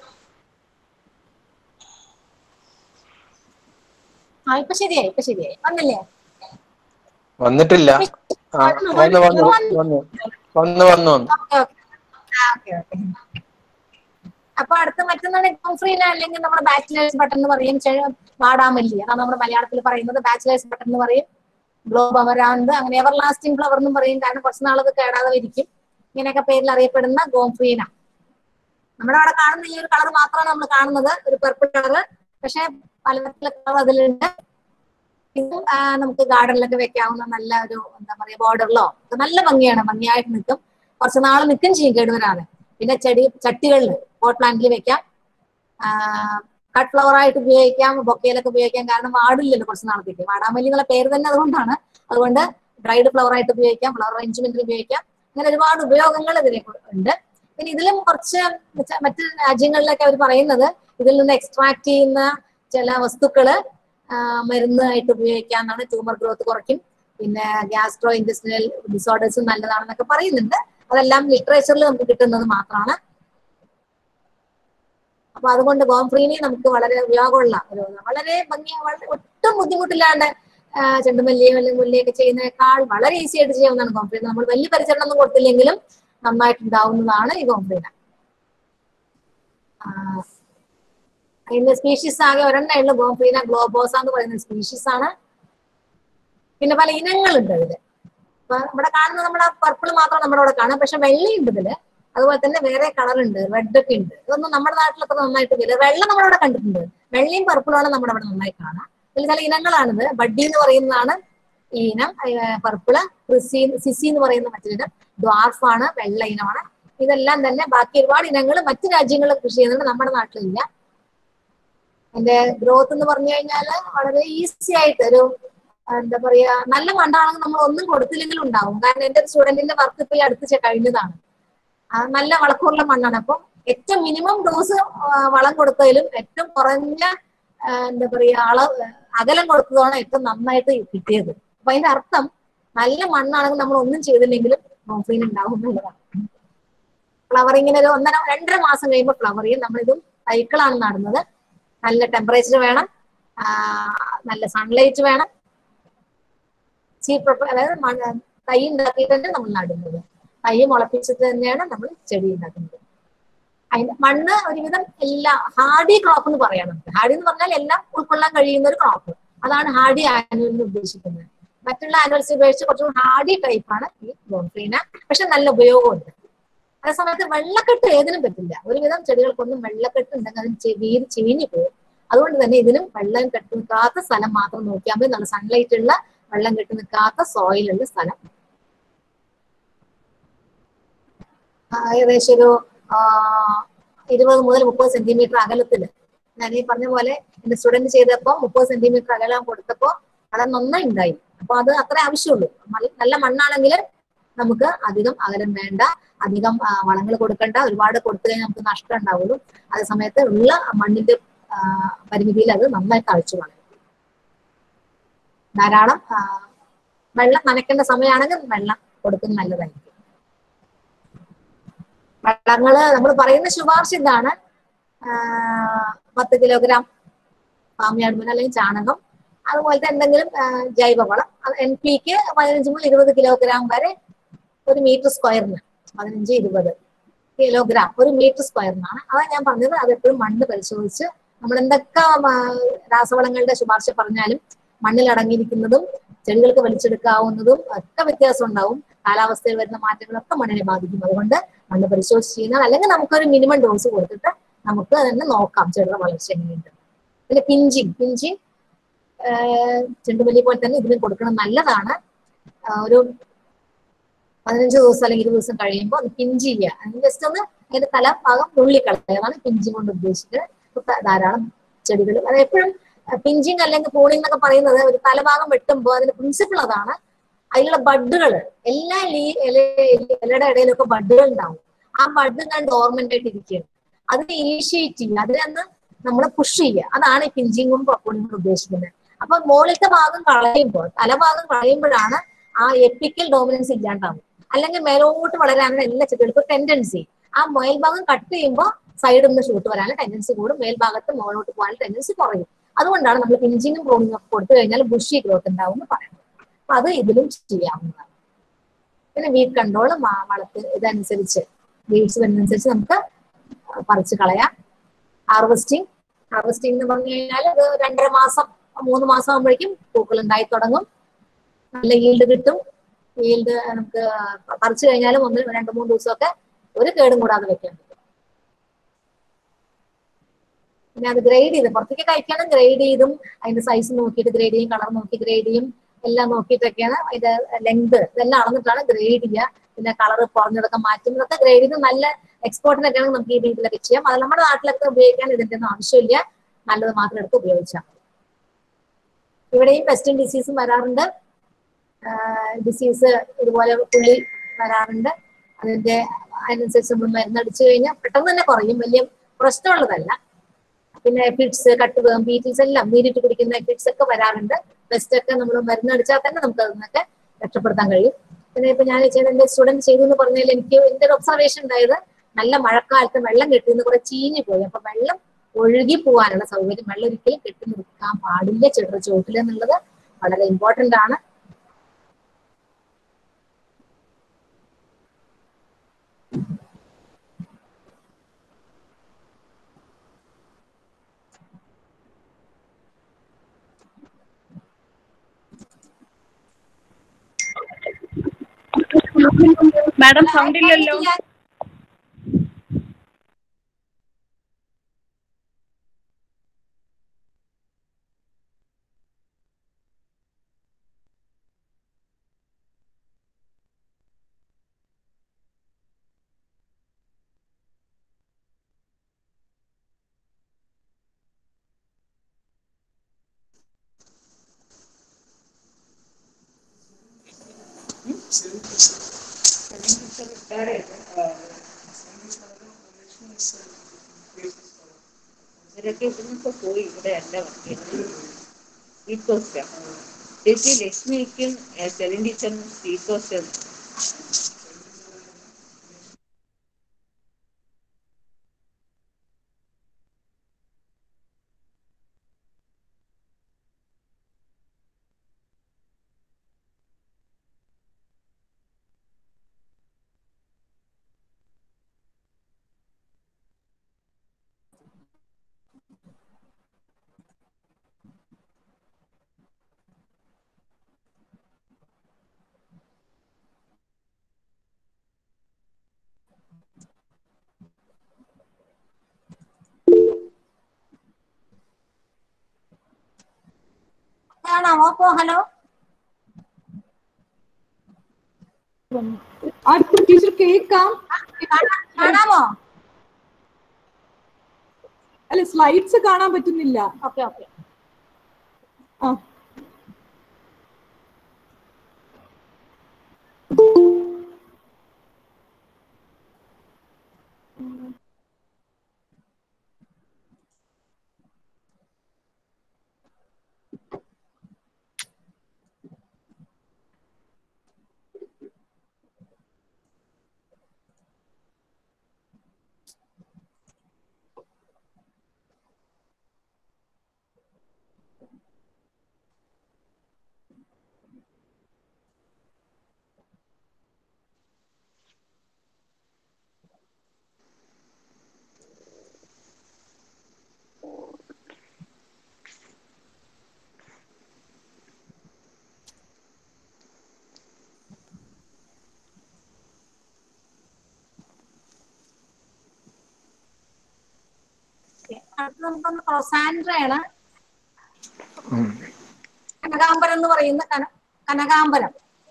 ആ ഇപ്പൊ ശരിയായി ഇപ്പൊ ശരിയായി വന്നില്ലേ വന്നിട്ടില്ല ആ, വന്നു വന്നു വന്നു വന്നു വന്നു വന്നു ഓക്കെ ഓക്കെ ആ ഓക്കെ ഓക്കെ അപ്പൊ അടുത്ത മറ്റൊന്നാണ് കോൺഫ്രീന അല്ലെങ്കിൽ നമ്മുടെ ബാച്ചിലേഴ്സ് ബട്ടൺ എന്ന് പറയും ചെ- വാടാമല്ലി അതാണ് നമ്മുടെ മലയാളത്തിൽ പറയുന്നത് ബാച്ചിലേഴ്സ് ബട്ടൺ എന്ന് പറയും ഗ്ലോബ് അമരാന്ത് അങ്ങനെ എവർ ലാസ്റ്റിംഗ് ഫ്ലവർ എന്നും പറയും കാരണം കുറച്ച് നാളത് കേടാതെ ഇരിക്കും ഇങ്ങനെയൊക്കെ പേരിൽ അറിയപ്പെടുന്ന ഗോംഫ്രീന നമ്മുടെ അവിടെ കാണുന്ന ഈ ഒരു കളർ മാത്രമാണ് നമ്മൾ കാണുന്നത് ഒരു പെർപ്പിൾ കളർ പക്ഷെ പലതരത്തിലെ കളർ അതിലുണ്ട് ഇത് ആ, നമുക്ക് ഗാർഡനിലൊക്കെ വെക്കാവുന്ന നല്ല ഒരു എന്താ പറയാ ബോർഡറിലോ നല്ല ഭംഗിയാണ് ഭംഗിയായിട്ട് നിൽക്കും കുറച്ച് നാൾ നിൽക്കും ചെയ്യും കേടുവരാതെ പിന്നെ ചെടി ചട്ടികളിൽ പോട്ട് പ്ലാന്റിൽ വെക്കാം കട്ട് ഫ്ലവർ ആയിട്ട് ഉപയോഗിക്കാം ബൊക്കയിലൊക്കെ ഉപയോഗിക്കാം കാരണം വാടില്ലല്ലോ കുറച്ച് നാളത്തേക്ക് വാടാമല്ലി എന്നുള്ള പേര് തന്നെ അതുകൊണ്ടാണ് അതുകൊണ്ട് ഡ്രൈഡ് ഫ്ലവർ ആയിട്ട് ഉപയോഗിക്കാം ഫ്ലവർ അറേഞ്ച്മെന്റിൽ ഉപയോഗിക്കാം അങ്ങനെ ഒരുപാട് ഉപയോഗങ്ങൾ ഇതിനെ ഉണ്ട് പിന്നെ ഇതിലും കുറച്ച് മറ്റ- മറ്റ് രാജ്യങ്ങളിലൊക്കെ അവർ പറയുന്നത് ഇതിൽ നിന്ന് എക്സ്ട്രാക്ട് ചെയ്യുന്ന ചില വസ്തുക്കള് ആ, മരുന്നായിട്ട് ഉപയോഗിക്കാന്നാണ് ട്യൂമർ ഗ്രോത്ത് കുറയ്ക്കും പിന്നെ ഗ്യാസ്ട്രോ ഇൻഡസ്ട്രിയൽ ഡിസോർഡേഴ്സ് നല്ലതാണെന്നൊക്കെ പറയുന്നുണ്ട് അതെല്ലാം ലിറ്ററേച്ചറിൽ നമുക്ക് കിട്ടുന്നത് മാത്രമാണ് അപ്പൊ അതുകൊണ്ട് ഗോംഫ്രീനി നമുക്ക് വളരെ ഉപയോഗമുള്ള ഒരു വളരെ ഭംഗി വളരെ ഒട്ടും ബുദ്ധിമുട്ടില്ലാണ്ട് ആ, ചെണ്ടുമല്ലിയും അല്ലെങ്കിൽ മുല്ലയൊക്കെ ചെയ്യുന്നതിനേക്കാൾ വളരെ ഈസി ആയിട്ട് ചെയ്യാവുന്നതാണ് ഗോംഫ്രീന നമ്മൾ വലിയ പരിചരണം ഒന്നും കൊടുത്തില്ലെങ്കിലും നന്നായിട്ട് ഉണ്ടാവുന്നതാണ് ഈ ഗോംഫ്രീന ആ, അതിന്റെ സ്പീഷീസ് ആകെ ഒരെണ്ണേ ഉള്ളൂ ഗോംഫ്രീന ഗ്ലോബോസ എന്ന് പറയുന്ന സ്പീഷീസ് ആണ് പിന്നെ പല ഇനങ്ങളുണ്ട് ഇതില് അപ്പൊ ഇവിടെ കാണുന്ന നമ്മുടെ പർപ്പിൾ മാത്രം നമ്മുടെ അവിടെ കാണാം പക്ഷെ വെള്ളയുണ്ട് ഇതില് അതുപോലെ തന്നെ വേറെ കളർ ഉണ്ട് റെഡ് ഒക്കെ ഉണ്ട് ഇതൊന്നും നമ്മുടെ നാട്ടിൽ അത്ര നന്നായിട്ട് വരില്ല വെള്ള നമ്മുടെ അവിടെ കണ്ടിട്ടുണ്ട് വെള്ളയും പർപ്പിളുമാണ് നമ്മുടെ അവിടെ നന്നായി കാണാം ഇതിൽ ചില ഇനങ്ങളാണിത് ബഡ്ഡി എന്ന് പറയുന്നതാണ് ഈ ഇനം പർപ്പിള് ക്രിസി സിസി എന്ന് പറയുന്ന മറ്റൊരിനം ദ്വാർഫ് ആണ് വെള്ള ഇനമാണ് ഇതെല്ലാം തന്നെ ബാക്കി ഒരുപാട് ഇനങ്ങൾ മറ്റു രാജ്യങ്ങളിൽ കൃഷി ചെയ്യുന്നുണ്ട് നമ്മുടെ നാട്ടിലില്ല അതിന്റെ ഗ്രോത്ത് എന്ന് പറഞ്ഞു കഴിഞ്ഞാൽ വളരെ ഈസി ആയിട്ട് ഒരു എന്താ പറയാ നല്ല മണ്ണാണെങ്കിൽ നമ്മൾ ഒന്നും കൊടുത്തില്ലെങ്കിലും ഉണ്ടാവും കാരണം എന്റെ ഒരു സ്റ്റുഡന്റിന്റെ വർക്ക് ഇപ്പൊ ഈ അടുത്ത് ചെ- കഴിഞ്ഞതാണ് ആ നല്ല വളക്കൂറുള്ള മണ്ണാണ് അപ്പം ഏറ്റവും മിനിമം ഡോസ് വളം കൊടുത്തതിലും ഏറ്റവും കുറഞ്ഞ ആ, എന്താ പറയാ അളവ് അകലം കൊടുത്തതാണ് ഏറ്റവും നന്നായിട്ട് കിട്ടിയത് അപ്പൊ അതിന്റെ അർത്ഥം നല്ല മണ്ണാണെങ്കിൽ നമ്മൾ ഒന്നും ചെയ്തില്ലെങ്കിലും നോഫീൻ ഉണ്ടാവും എന്നുള്ളതാണ് ഫ്ലവറിങ്ങിന് ഒരു ഒന്നര രണ്ടര മാസം കഴിയുമ്പോൾ ഫ്ലവർ ചെയ്യും നമ്മളിതും സൈക്കിളാണ് നടുന്നത് നല്ല ടെമ്പറേച്ചർ വേണം ആ, നല്ല സൺലൈറ്റ് വേണം ചീപ്പ് അതായത് മണ്ണ് തൈ ഉണ്ടാക്കിയിട്ടാണ് നമ്മൾ നടുന്നത് തൈ മുളപ്പിച്ചിട്ട് തന്നെയാണ് നമ്മൾ ചെടി ഉണ്ടാക്കുന്നത് അതിന്റെ മണ്ണ് ഒരുവിധം എല്ലാ ഹാർഡി ക്രോപ്പ് എന്ന് പറയാം നമുക്ക് ഹാർഡി എന്ന് പറഞ്ഞാൽ എല്ലാം ഉൾക്കൊള്ളാൻ കഴിയുന്ന ഒരു ക്രോപ്പ് അതാണ് ഹാർഡി ആനുവൽ എന്ന് ഉദ്ദേശിക്കുന്നത് മറ്റുള്ള ആനുവൽസ് ഉപയോഗിച്ച് കുറച്ചുകൂടി ഹാർഡി ടൈപ്പാണ് ഈ ഗോൺഫ്രീന പക്ഷെ നല്ല ഉപയോഗമുണ്ട് അതേസമയത്ത് വെള്ളക്കെട്ട് ഏതിനും പറ്റില്ല ഒരുവിധം ചെടികൾക്കൊന്നും വെള്ളക്കെട്ട് ഉണ്ടെങ്കിൽ അതിന് ചെ- വേര് ചീഞ്ഞു പോകും അതുകൊണ്ട് തന്നെ ഇതിനും വെള്ളം കെട്ടി നിൽക്കാത്ത സ്ഥലം മാത്രം നോക്കിയാൽ മതി നല്ല സൺലൈറ്റ് ഉള്ള വെള്ളം കെട്ടി നിൽക്കാത്ത സോയിലുള്ള സ്ഥലം ആ, ഏകദേശം ഒരു ആ, ഇരുപത് മുതൽ മുപ്പത് സെന്റിമീറ്റർ അകലത്തില് ഞാൻ ഈ പറഞ്ഞ പോലെ എന്റെ സ്റ്റുഡന്റ് ചെയ്തപ്പോ മുപ്പത് സെന്റിമീറ്റർ അകലം കൊടുത്തപ്പോ വളരെ നന്നായി ഉണ്ടായി അപ്പൊ അത് അത്ര ആവശ്യമുള്ളൂ മൽ- നല്ല മണ്ണാണെങ്കിൽ നമുക്ക് അധികം അകലം വേണ്ട അധികം വളങ്ങൾ കൊടുക്കണ്ട ഒരുപാട് കൊടുത്തു കഴിഞ്ഞാൽ നമുക്ക് നഷ്ടം ഉണ്ടാവുള്ളൂ അതേ സമയത്ത് ഉള്ള മണ്ണിന്റെ ആ, പരിമിതിയിൽ അത് നന്നായി തഴച്ചു വളരും ധാരാളം ആ, വെള്ളം നനയ്ക്കേണ്ട സമയമാണെങ്കിൽ വെള്ളം കൊടുക്കുന്നത് നല്ലതായിരിക്കും വെള്ളങ്ങള് നമ്മൾ പറയുന്ന ശുപാർശ ഇതാണ് ആ, പത്ത് കിലോഗ്രാം ഫാമിയാടുമൻ അല്ലെങ്കിൽ ചാണകം അതുപോലത്തെ എന്തെങ്കിലും ആ, ജൈവവളം എൻ പിക്ക് പതിനഞ്ച് മുതൽ ഇരുപത് കിലോഗ്രാം വരെ ഒരു മീറ്റർ സ്ക്വയറിന് പതിനഞ്ച് ഇരുപത് കിലോഗ്രാം ഒരു മീറ്റർ സ്ക്വയറിനാണ് അതാ ഞാൻ പറഞ്ഞത് അത് എപ്പോഴും മണ്ണ് പരിശോധിച്ച് നമ്മൾ എന്തൊക്കെ ആ, രാസവളങ്ങളുടെ ശുപാർശ പറഞ്ഞാലും മണ്ണിൽ അടങ്ങിയിരിക്കുന്നതും ചെടികൾക്ക് വലിച്ചെടുക്കാവുന്നതും ഒക്കെ വ്യത്യാസം ഉണ്ടാവും കാലാവസ്ഥയിൽ വരുന്ന മാറ്റങ്ങളൊക്കെ മണ്ണിനെ ബാധിക്കും അതുകൊണ്ട് മണ്ണ് പരിശോധിച്ച് ചെയ്യുന്നത് അല്ലെങ്കിൽ നമുക്കൊരു മിനിമം ഡോസ് കൊടുത്തിട്ട് നമുക്ക് തന്നെ നോക്കാം ചെടിയുടെ വളർച്ച എങ്ങനെയുണ്ട് പിന്നെ പിഞ്ചിങ് പിഞ്ചിങ് ചെണ്ടുമല്ലി പോലെ തന്നെ ഇതിനും കൊടുക്കണം നല്ലതാണ് ആ, ഒരു പതിനഞ്ച് ദിവസം അല്ലെങ്കിൽ ഇരുപത് ദിവസം കഴിയുമ്പോൾ ഒന്ന് പിഞ്ച് ചെയ്യുക ജസ്റ്റ് ഒന്ന് അതിന്റെ തല ഭാഗം നുള്ളിക്കളയുക അതാണ് പിഞ്ചിങ് കൊണ്ട് ഉദ്ദേശിച്ചത് ഇപ്പൊ ധ- ധാരാളം ചെടികൾ അത് എപ്പോഴും പിഞ്ചിങ് അല്ലെങ്കിൽ പൂണിങ് എന്നൊക്കെ പറയുന്നത് ഒരു തലഭാഗം വെട്ടുമ്പോൾ അതിന്റെ പ്രിൻസിപ്പിൾ അതാണ് അതിലുള്ള ബഡുകൾ എല്ലാ ലീ ഇല ഇലയുടെ ഇടയിലൊക്കെ ബഡുകൾ ഉണ്ടാവും ആ ബഡ് ഡോർമെന്റ് ആയിട്ട് ഇരിക്കുകയാണ് അതിനെ ഇനീഷ്യേറ്റ് ചെയ്യുക അതിനെ നമ്മൾ പുഷ് ചെയ്യുക അതാണ് ഈ പിഞ്ചിങ്ങും പൂണിങ്ങും ഉദ്ദേശിക്കുന്നത് അപ്പൊ മുകളിലത്തെ ഭാഗം കളയുമ്പോൾ തലഭാഗം കളയുമ്പോഴാണ് ആ എപ്പിക്കൽ ഡോമിനൻസ് ഇല്ലാണ്ടാവും അല്ലെങ്കിൽ മേലോട്ട് വളരാനുള്ള എല്ലാ ചെടികൾക്കും ടെൻഡൻസി ആ മേൽഭാഗം കട്ട് ചെയ്യുമ്പോൾ സൈഡിൽ നിന്ന് ഷൂട്ട് വരാനുള്ള ടെൻഡൻസി കൂടും മേൽഭാഗത്ത് മുകളിലോട്ട് പോകാനുള്ള ടെൻഡൻസി കുറയും അതുകൊണ്ടാണ് നമ്മൾ പിഞ്ചിങ്ങും പ്രൂണിങ്ങും ഒക്കെ കൊടുത്തു കഴിഞ്ഞാൽ ബുഷി ഗ്രോത്ത് ഉണ്ടാവും എന്ന് പറയുന്നത് അപ്പൊ അത് ഇതിലും ചെയ്യാവുന്നതാണ് പിന്നെ വീഡ് കൺട്രോൾ വളർത്ത് ഇതനുസരിച്ച് വീഡ്സ് വരുന്നതനുസരിച്ച് നമുക്ക് പറിച്ച് കളയാം ഹാർവസ്റ്റിംഗ് ഹാർവസ്റ്റിംഗ് എന്ന് പറഞ്ഞു കഴിഞ്ഞാൽ ഇത് രണ്ടര മാസം മൂന്ന് മാസം ആകുമ്പോഴേക്കും പൂക്കൾ ഉണ്ടായി തുടങ്ങും നല്ല ഈൽഡ് കിട്ടും ഈൽഡ് നമുക്ക് പറിച്ചു കഴിഞ്ഞാലും ഒന്ന് രണ്ട് മൂന്ന് ദിവസമൊക്കെ ഒരു കേടും കൂടാതെ വെക്കാൻ പറ്റും പിന്നെ അത് ഗ്രേഡ് ചെയ്ത് പുറത്തേക്ക് കഴിക്കണം ഗ്രേഡ് ചെയ്തും അതിന്റെ സൈസ് നോക്കിയിട്ട് ഗ്രേഡ് ചെയ്യും കളർ നോക്കി ഗ്രേഡ് ചെയ്യും എല്ലാം നോക്കിയിട്ടൊക്കെയാണ് അതിന്റെ ലെങ്ത് ഇതെല്ലാം അളന്നിട്ടാണ് ഗ്രേഡ് ചെയ്യുക പിന്നെ കളർ കുറഞ്ഞതൊക്കെ മാറ്റും ഇതൊക്കെ ഗ്രേഡ് ചെയ്ത് നല്ല എക്സ്പോർട്ടിനൊക്കെ ആണെങ്കിൽ നമുക്ക് ഈ രീതിയിലൊക്കെ ചെയ്യാം അത് നമ്മുടെ നാട്ടിലൊക്കെ ഉപയോഗിക്കാൻ ഇതിന്റെ ഒന്നും ആവശ്യമില്ല നല്ലത് മാത്രം എടുത്ത് ഉപയോഗിച്ചാൽ മതി. ഇവിടെയും വെസ്റ്റേൺ ഡിസീസും വരാറുണ്ട് ഡിസീസ് ഇതുപോലെ പുള്ളി വരാറുണ്ട് അതിന്റെ അതിനനുസരിച്ച് നമ്മൾ മരുന്നടിച്ചു കഴിഞ്ഞാൽ പെട്ടെന്ന് തന്നെ കുറയും വലിയ പ്രശ്നമുള്ളതല്ല പിന്നെ ഫിറ്റ്സ് കട്ടുവേം ബീറ്റിൽസ് എല്ലാം നീരിട്ട് കുടിക്കുന്ന ഫിറ്റ്സ് ഒക്കെ വരാറുണ്ട് ബെസ്റ്റ് ഒക്കെ നമ്മൾ മരുന്നടിച്ചാൽ തന്നെ നമുക്ക് അതിൽ നിന്നൊക്കെ രക്ഷപ്പെടുത്താൻ കഴിയും പിന്നെ ഇപ്പൊ ഞാൻ ചെയ്ത എന്റെ സ്റ്റുഡന്റ് ചെയ്തു എന്ന് പറഞ്ഞാൽ എനിക്ക് എന്റെ ഒരു ഒബ്സർവേഷൻ ഉണ്ടായത് നല്ല മഴക്കാലത്ത് വെള്ളം കെട്ടിന്ന് കുറെ ചീഞ്ഞു പോയി അപ്പൊ വെള്ളം ഒഴുകി പോകാനുള്ള സൗകര്യം വെള്ളം ഒരിക്കലും കെട്ടി നിർത്താൻ പാടില്ല ചെറുത ചോട്ടിൽ എന്നുള്ളത് വളരെ ഇമ്പോർട്ടന്റ് ആണ് മാഡം സൗണ്ട് ഇല്ലല്ലോ ഇവരൊക്കെ ഇവിടുന്നൊക്കെ പോയി ഇവിടെ അല്ല വർക്ക് ചെയ്യുന്നത് ഈ കോസ്റ്റ് ചേച്ചി ലക്ഷ്മിക്കും സെലിൻ ടീച്ചറിനും സീ കോസ്റ്റ് കാണാമോ അപ്പോ ഹലോ അടുത്ത ടീച്ചർ കേൾക്കാം കാണാമോ അല്ല സ്ലൈഡ്സ് കാണാൻ പറ്റുന്നില്ല ഓക്കെ ഓക്കെ ആ അടുത്ത നമുക്കൊന്ന് ക്രൊസാൻഡ്രയാണ് കനകാംബരം എന്ന് പറയുന്ന കന കനകാംബരം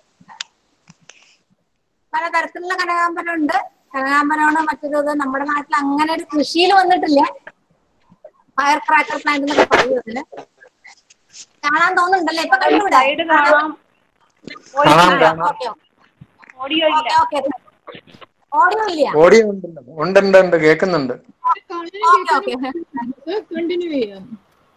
പലതരത്തിലുള്ള കനകാംബരം ഉണ്ട് കനകാംബരമാണ് മറ്റൊരു ഇത് നമ്മുടെ നാട്ടിൽ അങ്ങനെ ഒരു കൃഷിയിൽ വന്നിട്ടില്ല ഫയർ ക്രാക്കർ പ്ലാന്റ് എന്നൊക്കെ പറയും അതിന് കാണാൻ തോന്നുന്നുണ്ടല്ലേ ഇപ്പൊ കണ്ടുവിടാം സൈഡ് കാണാം കാണാം കാണാം ഓക്കെ ഓഡിയോ ഇല്ല ഓക്കെ ഓക്കെ ഓഡിയോ ഇല്ല ഓഡിയോ ഉണ്ടല്ലോ ഉണ്ട് ഉണ്ട് ഉണ്ട് കേൾക്കുന്നുണ്ട് ഓക്കെ ഓക്കെ കണ്ടിന്യൂ ചെയ്യാം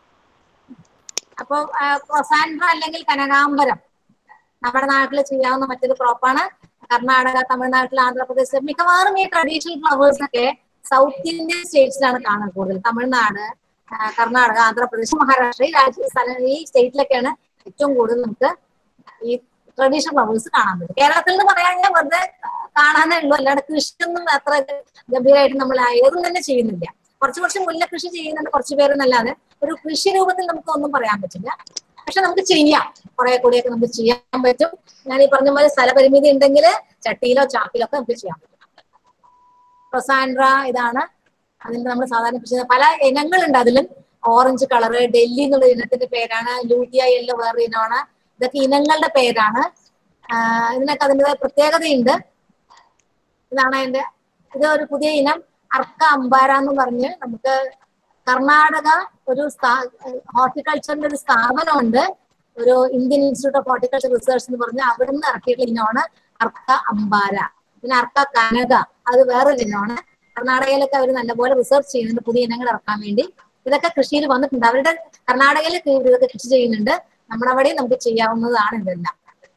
അപ്പൊ ക്രൊസാൻഡ്ര അല്ലെങ്കിൽ കനകാംബരം നമ്മുടെ നാട്ടിൽ ചെയ്യാവുന്ന മറ്റൊരു ക്രോപ്പാണ് കർണാടക തമിഴ്നാട്ടിൽ ആന്ധ്രാപ്രദേശ് മിക്കവാറും ഈ ട്രഡീഷണൽ ഫ്ലവേഴ്സ് ഒക്കെ സൗത്ത് ഇന്ത്യൻ സ്റ്റേറ്റ്സിലാണ് കാണാൻ കൂടുതൽ തമിഴ്നാട് ആ, കർണാടക ആന്ധ്രാപ്രദേശ് മഹാരാഷ്ട്ര ഈ രാജ്യ സ്ഥലം ഈ സ്റ്റേറ്റിലൊക്കെയാണ് ഏറ്റവും കൂടുതൽ നമുക്ക് ഈ ട്രഡീഷണൽ ഫ്ലവേഴ്സ് കാണാൻ പറ്റും കേരളത്തിൽ നിന്ന് പറയാൻ വെറുതെ കാണാനേ ഉള്ളൂ അല്ലാണ്ട് കൃഷിയൊന്നും അത്ര ഗംഭീരമായിട്ട് നമ്മൾ ഏതും തന്നെ ചെയ്യുന്നില്ല കുറച്ച് കുറച്ച് മുല്ല കൃഷി ചെയ്യുന്നുണ്ട് കുറച്ച് പേരെന്നല്ലാതെ ഒരു കൃഷി രൂപത്തിൽ നമുക്ക് ഒന്നും പറയാൻ പറ്റില്ല പക്ഷെ നമുക്ക് ചെയ്യാം കുറെ കൂടിയൊക്കെ നമുക്ക് ചെയ്യാൻ പറ്റും ഞാൻ ഈ പറഞ്ഞ പോലെ സ്ഥലപരിമിതി ഉണ്ടെങ്കിൽ ചട്ടിയിലോ ചാക്കിലോ ഒക്കെ നമുക്ക് ചെയ്യാൻ പറ്റും പ്രൊസാൻഡ്ര ഇതാണ് അതിന്റെ നമ്മൾ സാധാരണ കൃഷി ചെയ്യുന്ന പല ഇനങ്ങളുണ്ട് അതിലും ഓറഞ്ച് കളറ് ഡൽഹി എന്നുള്ള ഇനത്തിന്റെ പേരാണ് ലൂട്ടിയ യെല്ലോ വേറെ ഇനമാണ് ഇതൊക്കെ ഇനങ്ങളുടെ പേരാണ് ആഹ് ഇതിനൊക്കെ അതിൻ്റെതായ പ്രത്യേകതയുണ്ട് ഇതാണ് അതിന്റെ ഇത് ഒരു പുതിയ ഇനം അർക്ക അമ്പാര എന്ന് പറഞ്ഞ് നമുക്ക് കർണാടക ഒരു ഹോർട്ടിക്കൾച്ചറിന്റെ ഒരു സ്ഥാപനമുണ്ട് ഒരു Indian institute of horticulture research എന്ന് പറഞ്ഞ് അവിടെ നിന്ന് ഇറക്കിയിട്ടുള്ള ഇനമാണ് അർക്ക അമ്പാര പിന്നെ അർക്ക കനക അത് വേറൊരു ഇനമാണ് കർണാടകയിലൊക്കെ അവർ നല്ലപോലെ റിസർച്ച് ചെയ്യുന്നുണ്ട് പുതിയ ഇനങ്ങൾ ഇറക്കാൻ വേണ്ടി ഇതൊക്കെ കൃഷിയിൽ വന്നിട്ടുണ്ട് അവരുടെ കർണാടകയിൽ ഇതൊക്കെ കൃഷി ചെയ്യുന്നുണ്ട് നമ്മുടെ അവിടെ നമുക്ക് ചെയ്യാവുന്നതാണ് ഇതെല്ലാം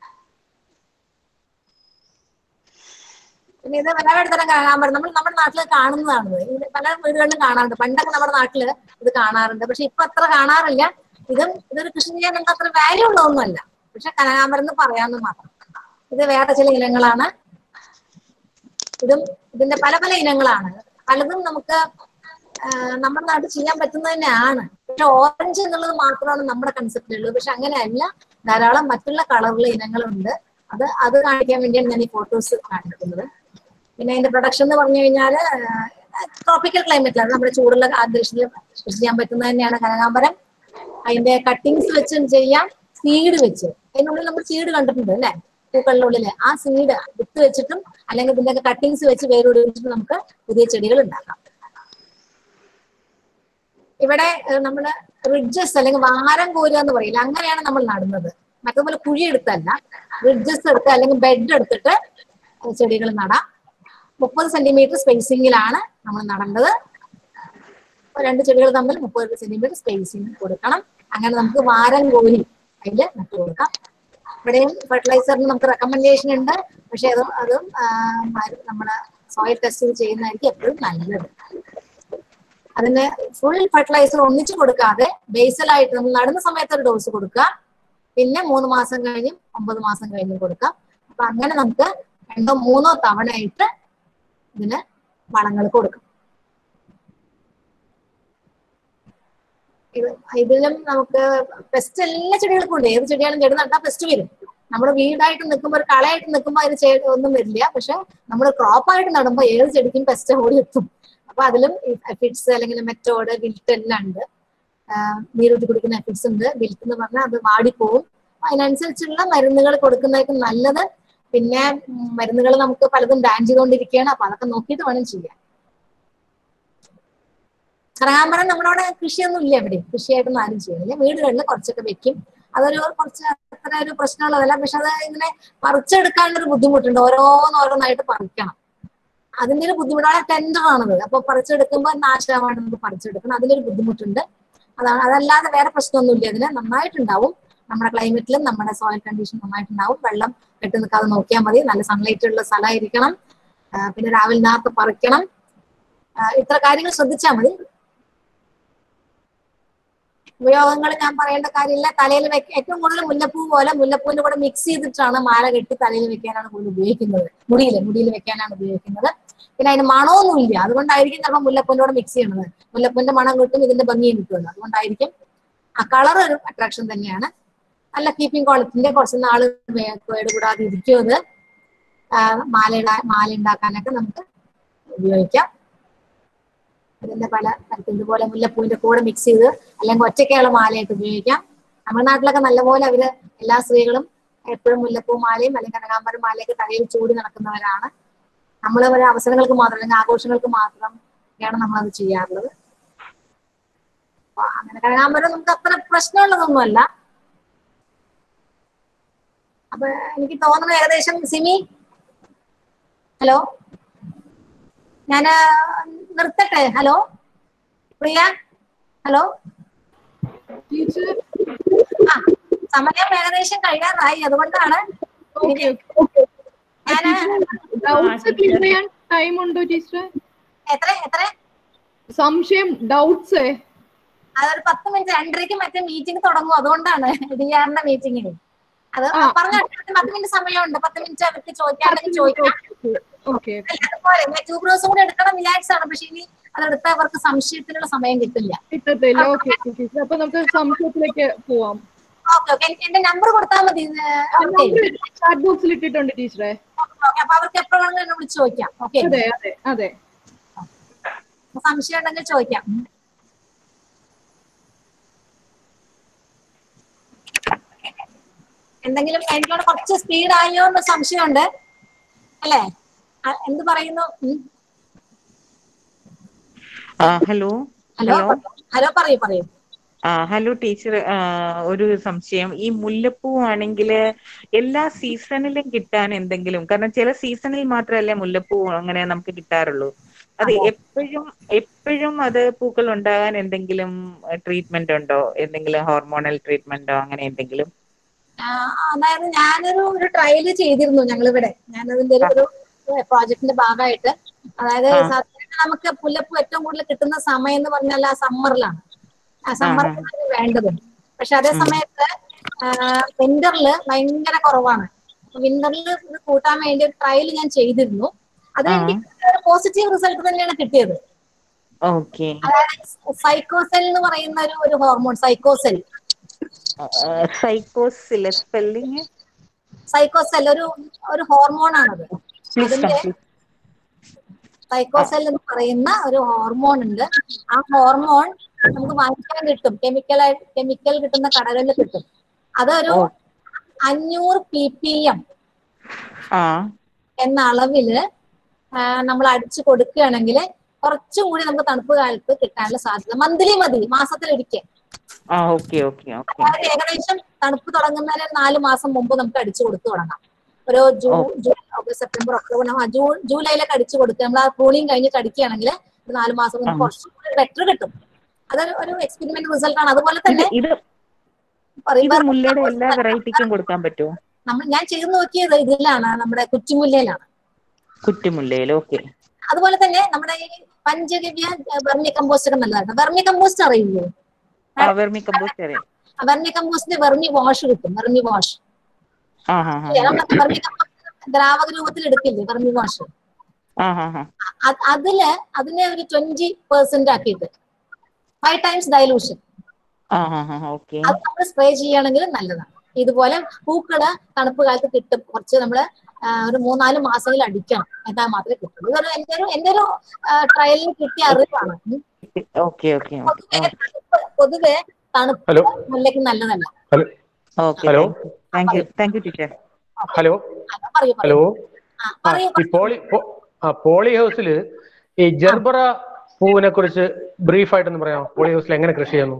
പിന്നെ ഇത് പലയിടത്തരം കാണാൻ പറ്റും നമ്മൾ നമ്മുടെ നാട്ടിൽ കാണുന്നതാണ് ഇത് പല വീടുകളിലും കാണാറുണ്ട് പണ്ടൊക്കെ നമ്മുടെ നാട്ടില് ഇത് കാണാറുണ്ട് പക്ഷെ ഇപ്പൊ അത്ര കാണാറില്ല ഇതും ഇതൊരു കൃഷി ചെയ്യാൻ നമുക്ക് അത്ര വാല്യൂ ഉള്ളതൊന്നുമല്ല പക്ഷെ കനകാമരം എന്ന് പറയാമെന്ന് മാത്രം ഇത് വേറെ ചില ഇനങ്ങളാണ് ഇതും ഇതിന്റെ പല പല ഇനങ്ങളാണ് പലതും നമുക്ക് ആഹ് നമ്മുടെ നാട്ടിൽ ചെയ്യാൻ പറ്റുന്നത് തന്നെയാണ് പക്ഷെ ഓറഞ്ച് എന്നുള്ളത് മാത്രമാണ് നമ്മുടെ കൺസെപ്റ്റിലുള്ളത് പക്ഷെ അങ്ങനെയല്ല ധാരാളം മറ്റുള്ള കളറിലെ ഇനങ്ങളുണ്ട് അത് അത് കാണിക്കാൻ വേണ്ടിയാണ് ഞാൻ ഈ ഫോട്ടോസ് കാണിക്കുന്നത് പിന്നെ അതിന്റെ പ്രൊഡക്ഷൻ എന്ന് പറഞ്ഞു കഴിഞ്ഞാൽ ട്രോപ്പിക്കൽ ക്ലൈമറ്റിലാണ് നമ്മുടെ ചൂടുള്ള അന്തരീക്ഷത്തിൽ കൃഷി ചെയ്യാൻ പറ്റുന്നത് തന്നെയാണ് കനകാമ്പരം അതിന്റെ കട്ടിങ്സ് വെച്ചും ചെയ്യാം സീഡ് വെച്ച് അതിനുള്ളിൽ നമ്മൾ സീഡ് കണ്ടിട്ടുണ്ട് അല്ലെ പൂക്കളുടെ ഉള്ളില് ആ സീഡ് വിത്ത് വെച്ചിട്ടും അല്ലെങ്കിൽ ഇതിന്റെ കട്ടിങ്സ് വെച്ച് വേരോട് വെച്ചിട്ട് നമുക്ക് പുതിയ ചെടികൾ ഉണ്ടാക്കാം ഇവിടെ ഏഹ്, നമ്മള് റിഡ്ജസ് അല്ലെങ്കിൽ വാരം കോരുക എന്ന് പറയില്ല അങ്ങനെയാണ് നമ്മൾ നടുന്നത് മറ്റതുപോലെ കുഴി എടുത്തല്ല റിഡ്ജസ് എടുത്ത് അല്ലെങ്കിൽ ബെഡ് എടുത്തിട്ട് ചെടികൾ നടാം മുപ്പത് സെന്റിമീറ്റർ സ്പേസിങ്ങിലാണ് നമ്മൾ നടേണ്ടത് അപ്പൊ രണ്ട് ചെടികൾ തമ്മിൽ മുപ്പത് സെന്റിമീറ്റർ സ്പേസിങ് കൊടുക്കണം അങ്ങനെ നമുക്ക് വാരം കോരി അതിൽ നട്ടു കൊടുക്കാം ഇവിടെയും ഫെർട്ടിലൈസറിന് നമുക്ക് റെക്കമെൻഡേഷൻ ഉണ്ട് പക്ഷെ അത് അതും ആ, മരു- നമ്മുടെ സോയിൽ ടെസ്റ്റ് ചെയ്യുന്നതായിരിക്കും എപ്പോഴും നല്ലത് അതിന് ഫുൾ ഫെർട്ടിലൈസർ ഒന്നിച്ചു കൊടുക്കാതെ ബേസലായിട്ട് നമ്മൾ നടുന്ന സമയത്ത് ഒരു ഡോസ് കൊടുക്കുക പിന്നെ മൂന്ന് മാസം കഴിഞ്ഞും ഒമ്പത് മാസം കഴിഞ്ഞും കൊടുക്കാം അപ്പൊ അങ്ങനെ നമുക്ക് രണ്ടോ മൂന്നോ തവണയായിട്ട് ഇതിന് വളങ്ങൾ കൊടുക്കും ഇത് ഇതിലും നമുക്ക് പെസ്റ്റ് എല്ലാ ചെടികൾക്കും ഉണ്ട് ഏത് ചെടിയാലും ചെടി നട്ടാൽ പെസ്റ്റ് വരും നമ്മുടെ വീടായിട്ട് നിൽക്കുമ്പോൾ ഒരു കളയായിട്ട് നിൽക്കുമ്പോൾ അതിന് ചെ- ഒന്നും വരില്ല പക്ഷെ നമ്മൾ ക്രോപ്പായിട്ട് നടുമ്പോൾ ഏത് ചെടിക്കും പെസ്റ്റ് ഓടി എത്തും അപ്പൊ അതിലും എഫിഡ്സ് അല്ലെങ്കിൽ മെറ്റോഡ് വിൽറ്റ് എല്ലാം ഉണ്ട് നീരൂറ്റി കുടിക്കുന്ന എഫിഡ്സ് ഉണ്ട് വിൽറ്റ് എന്ന് പറഞ്ഞാൽ അത് വാടിപ്പോവും അതിനനുസരിച്ചുള്ള മരുന്നുകൾ കൊടുക്കുന്നതായിരിക്കും നല്ലത് പിന്നെ മരുന്നുകൾ നമുക്ക് പലതും ബാൻ ചെയ്തുകൊണ്ടിരിക്കുകയാണ് അപ്പൊ അതൊക്കെ നോക്കിയിട്ട് വേണം ചെയ്യാൻ കനകാമ്പരം നമ്മുടെ അവിടെ കൃഷിയൊന്നും ഇല്ല ഇവിടെ കൃഷിയായിട്ടൊന്നും ആരും ചെയ്യുന്നില്ല വീടുകളിൽ കുറച്ചൊക്കെ വെക്കും അതൊരു കുറച്ച് അത്ര ഒരു പ്രശ്നമുള്ളതല്ല പക്ഷെ അത് ഇങ്ങനെ പറിച്ചെടുക്കാനൊരു ബുദ്ധിമുട്ടുണ്ട് ഓരോന്നോരോന്നായിട്ട് പറിക്കണം അതിന്റെ ഒരു ബുദ്ധിമുട്ടാണ് ടെൻഡർ ആണത് അപ്പൊ പറിച്ചെടുക്കുമ്പോൾ നാശമാണ് നമുക്ക് പറിച്ചെടുക്കണം അതിലൊരു ബുദ്ധിമുട്ടുണ്ട് അതാണ് അതല്ലാതെ വേറെ പ്രശ്നമൊന്നുമില്ല അതിന് നന്നായിട്ടുണ്ടാവും നമ്മുടെ ക്ലൈമറ്റിലും നമ്മുടെ സോയിൽ കണ്ടീഷൻ നന്നായിട്ടുണ്ടാവും വെള്ളം കെട്ടി നിൽക്കാതെ നോക്കിയാൽ മതി നല്ല സൺലൈറ്റ് ഉള്ള സ്ഥലമായിരിക്കണം ആ, പിന്നെ രാവിലെ നേരത്തെ പറിക്കണം ആ, ഇത്ര കാര്യങ്ങൾ ശ്രദ്ധിച്ചാൽ മതി ഉപയോഗങ്ങൾ ഞാൻ പറയേണ്ട കാര്യമില്ല തലയിൽ വെക്ക ഏറ്റവും കൂടുതൽ മുല്ലപ്പൂ പോലെ മുല്ലപ്പൂവിന്റെ കൂടെ മിക്സ് ചെയ്തിട്ടാണ് മാല കെട്ടി തലയിൽ വെക്കാനാണ് കൂടുതൽ ഉപയോഗിക്കുന്നത് മുടിയിൽ മുടിയിൽ വെക്കാനാണ് ഉപയോഗിക്കുന്നത് പിന്നെ അതിന് മണമൊന്നുമില്ല അതുകൊണ്ടായിരിക്കും ചിലപ്പോൾ മുല്ലപ്പൂവിന്റെ കൂടെ മിക്സ് ചെയ്യണത് മുല്ലപ്പൂവിന്റെ മണം കിട്ടും ഇതിന്റെ ഭംഗിയും കിട്ടുമല്ലോ അതുകൊണ്ടായിരിക്കും ആ കളർ ഒരു അട്രാക്ഷൻ തന്നെയാണ് നല്ല കീപ്പിംഗ് ക്വാളിറ്റിന്റെ കുറച്ച് നാള് കേടുകൂടാതെ ഇരിക്കും അത് ആ, മാല ഇടാ- മാല ഉണ്ടാക്കാനൊക്കെ നമുക്ക് ഉപയോഗിക്കാം അതിന്റെ പല തരത്തിൽ ഇതുപോലെ മുല്ലപ്പൂവിന്റെ കൂടെ മിക്സ് ചെയ്ത് അല്ലെങ്കിൽ ഒറ്റയ്ക്കുള്ള മാലയായിട്ട് ഉപയോഗിക്കാം നമ്മുടെ നാട്ടിലൊക്കെ നല്ലപോലെ അവര് എല്ലാ സ്ത്രീകളും എപ്പോഴും മുല്ലപ്പൂ മാലയും അല്ലെങ്കിൽ കനകാമ്പരം മാലയൊക്കെ തലയിൽ ചൂടി നടക്കുന്നവരാണ് നമ്മൾ ഒരു അവസരങ്ങൾക്ക് മാത്രം അല്ലെങ്കിൽ ആഘോഷങ്ങൾക്ക് മാത്രം ആണ് നമ്മളത് ചെയ്യാറുള്ളത് അപ്പൊ അങ്ങനെ കനകാമ്പരം നമുക്ക് അത്ര പ്രശ്നമുള്ളതൊന്നുമല്ല അപ്പൊ എനിക്ക് തോന്നുന്നു ഏകദേശം സിമി ഹലോ ഞാന് നിർത്തട്ടെ ഹലോ പ്രിയ ഹലോ ടീച്ചർ ആ സമയം ഏകദേശം കഴിയാറായി അതുകൊണ്ടാണ് ഓക്കെ ഞാന് ഡൗട്ട്സ് ക്ലിയർ ചെയ്യാൻ ടൈം ഉണ്ടോ ടീച്ചറെ എത്ര എത്ര സംശയം ഡൗട്ട്സ് അതൊരു പത്ത് മിനിറ്റ് രണ്ടരയ്ക്ക് മറ്റേ മീറ്റിംഗ് തുടങ്ങും അതുകൊണ്ടാണ് ഡി ആറിന്റെ മീറ്റിംഗിന് അത് ആ. പറഞ്ഞ പത്ത് മിനിറ്റ് സമയമുണ്ട് പത്ത് മിനിറ്റ് അവർക്ക് ചോദിക്കാണെങ്കിൽ ചോദിക്കാം ഓക്കെ അതുപോലെ ഞാൻ ടൂ ബ്രോസും കൂടെ എടുക്കണം വിചാരിച്ചാണ് പക്ഷെ ഇനി അതെടുത്ത അവർക്ക് സംശയത്തിനുള്ള സമയം കിട്ടില്ല കിട്ടത്തില്ല ഓക്കെ ടീച്ചർ അപ്പൊ നമുക്ക് സംശയത്തിലേക്ക് പോവാം ഓക്കെ ഓക്കെ എന്റെ നമ്പർ കൊടുത്താൽ മതി ഓക്കെ ചാറ്റ് ബോക്സിൽ ഇട്ടിട്ടുണ്ട് ടീച്ചറെ അപ്പൊ അവർക്ക് എപ്പോഴാണെങ്കിലും എന്നെ വിളിച്ച് ചോദിക്കാം ഓക്കെ അതെ അതെ അതെ സംശയം ഉണ്ടെങ്കിൽ ചോദിക്കാം എന്തെങ്കിലും എനിക്കോട് കുറച്ച് സ്പീഡ് ആയോ എന്ന് സംശയമുണ്ട് അല്ലേ ആ, എന്ത് പറയുന്നു ഉം. ആ ഹലോ ഹലോ ഹലോ ഹലോ പറയൂ പറയൂ ആ ഹലോ ടീച്ചർ ആ, ഒരു സംശയം ഈ മുല്ലപ്പൂ ആണെങ്കിൽ എല്ലാ സീസണിലും കിട്ടാൻ എന്തെങ്കിലും കാരണം ചില സീസണിൽ മാത്രമല്ലേ മുല്ലപ്പൂ അങ്ങനെ നമുക്ക് കിട്ടാറുള്ളൂ അത് എപ്പോഴും എപ്പോഴും അത് പൂക്കൾ ഉണ്ടാകാൻ എന്തെങ്കിലും ട്രീറ്റ്മെന്റ് ഉണ്ടോ എന്തെങ്കിലും ഹോർമോണൽ ട്രീറ്റ്മെന്റോ അങ്ങനെ എന്തെങ്കിലും ആ, അതായത് ഞാനൊരു ഒരു ട്രയല് ചെയ്തിരുന്നു ഞങ്ങളിവിടെ ഞാനതിന്റെ ഒരു ഒരു പ്രോജക്ടിന്റെ ഭാഗമായിട്ട് അതായത് ആ. സാധാരണ നമുക്ക് മുല്ലപ്പൂ ഏറ്റവും കൂടുതൽ കിട്ടുന്ന സമയം എന്ന് പറഞ്ഞാൽ ആ സമ്മറിലാണ് ആ സമ്മറിലാണ് വേണ്ടത് പക്ഷെ അതേ സമയത്ത് വിന്ററിൽ ഭയങ്കര കുറവാണ് വിന്ററിൽ ഇത് കൂട്ടാൻ വേണ്ടി ഒരു ട്രയൽ ഞാൻ ചെയ്തിരുന്നു അത് ആ. എനിക്ക് ഒരു പോസിറ്റീവ് റിസൾട്ട് തന്നെയാണ് കിട്ടിയത് ഓക്കെ അതായത് സൈക്കോസെൽ എന്ന് പറയുന്ന ഒരു ഒരു ഹോർമോൺ സൈക്കോസെൽ സൈക്കോസില സ്പെല്ലിങ് സൈക്കോസെൽ ഒരു ഒരു ഹോർമോൺ ആണത് പ്ലീസ് അതിന്റെ സൈക്കോസെൽ എന്ന് പറയുന്ന ഒരു ഹോർമോൺ ഉണ്ട് ആ ഹോർമോൺ നമുക്ക് വാങ്ങിക്കാൻ കിട്ടും കെമിക്കൽ കെമിക്കൽ കിട്ടുന്ന കടകളിൽ കിട്ടും അതൊരു ഓ. അഞ്ഞൂറ് പി പി എം ആ എന്ന അളവില് നമ്മൾ അടിച്ചു കൊടുക്കുകയാണെങ്കിൽ കുറച്ചും കൂടി നമുക്ക് തണുപ്പ് കാലത്ത് കിട്ടാനുള്ള സാധ്യത മന്ത്ലി മതി മാസത്തിലൊരിക്കൽ ആ ഓക്കെ ഓക്കെ ഓക്കെ അതായത് ഏകദേശം തണുപ്പ് തുടങ്ങുന്നതിന് ഒരു നാല് മാസം മുമ്പ് നമുക്ക് അടിച്ചു കൊടുത്തു തുടങ്ങാം ഒരു June June August September October November, June ജൂലൈയിലൊക്കെ അടിച്ചു കൊടുക്കുക നമ്മൾ ആ കൂളിംഗ് കഴിഞ്ഞിട്ട് അടിക്കുകയാണെങ്കിൽ ഒരു നാല് മാസം കൊണ്ട് ആ. കുറച്ചും കൂടി ബെറ്റർ കിട്ടും അതൊരു ഒരു എക്സ്പെരിമെന്റ് റിസൾട്ട് ആണ് അതുപോലെ ഇത് തന്നെ ഇത് പറയും, ഇത് മുല്ലയുടെ എല്ലാ വെറൈറ്റിക്കും കൊടുക്കാൻ പറ്റുമോ നമ്മൾ ഞാൻ ചെയ്ത് നോക്കിയത് ഇതിലാണ് നമ്മുടെ കുറ്റിമുല്ലയിലാണ് കുറ്റിമുല്ലയിൽ ഓക്കെ അതുപോലെ തന്നെ നമ്മുടെ ഈ പഞ്ചഗവ്യ വെർമി കമ്പോസ്റ്റ് ഒക്കെ നല്ലതാണ് വെർമി കമ്പോസ്റ്റ് അറിയില്ലേ വെർമി കമ്പോസ്റ്റ് അറിയാം വെർമി കമ്പോസ്റ്റിന്റെ വെർമി വാഷ് കിട്ടും വെർമി വാഷ് ആ ഹാ ഹാ വെർമി കമ്പോസ്റ്റ് ദ്രാവക രൂപത്തിൽ എടുക്കില്ലേ വെർമി വാഷ് ആ ഹാ ഹാ അത് അതില് അതിനെ ഒരു ട്വന്റി പെർസെന്റ് ആക്കിയിട്ട് ഫൈവ് ടൈംസ് ഡൈലൂഷൻ ആ ഹാ ഹാ ഓക്കെ അത് നമ്മൾ സ്പ്രേ ചെയ്യുകയാണെങ്കിൽ നല്ലതാണ് ഇതുപോലെ പൂക്കള് തണുപ്പ് കാലത്ത് കിട്ടും കുറച്ച് നമ്മള് ആ, ഒരു മൂന്നാല് മാസങ്ങളിൽ അടിക്കണം എന്നാൽ മാത്രമേ കിട്ടുള്ളൂ ഇതൊരു എന്റെ ഒരു എന്റെ ഒരു ട്രയലിൽ കിട്ടിയ അറിവാണ് ഉം. ഓക്കെ ഓക്കെ പൊതുവെ തണുപ്പ് പൊതുവെ തണുപ്പ് ഹലോ മുല്ലയ്ക്ക് നല്ലതല്ല okay hello thank you thank you teacher hello അത് പറയൂ പറയൂ ഹലോ ആ, ആ പറയൂ ഈ പോളി പോ- ആ പോളി ഹൗസിൽ ഈ ജർബറ പൂവിനെ കുറിച്ച് ബ്രീഫായിട്ടൊന്ന് പറയാമോ പോളി ഹൗസിൽ എങ്ങനെ കൃഷി ചെയ്യുന്നു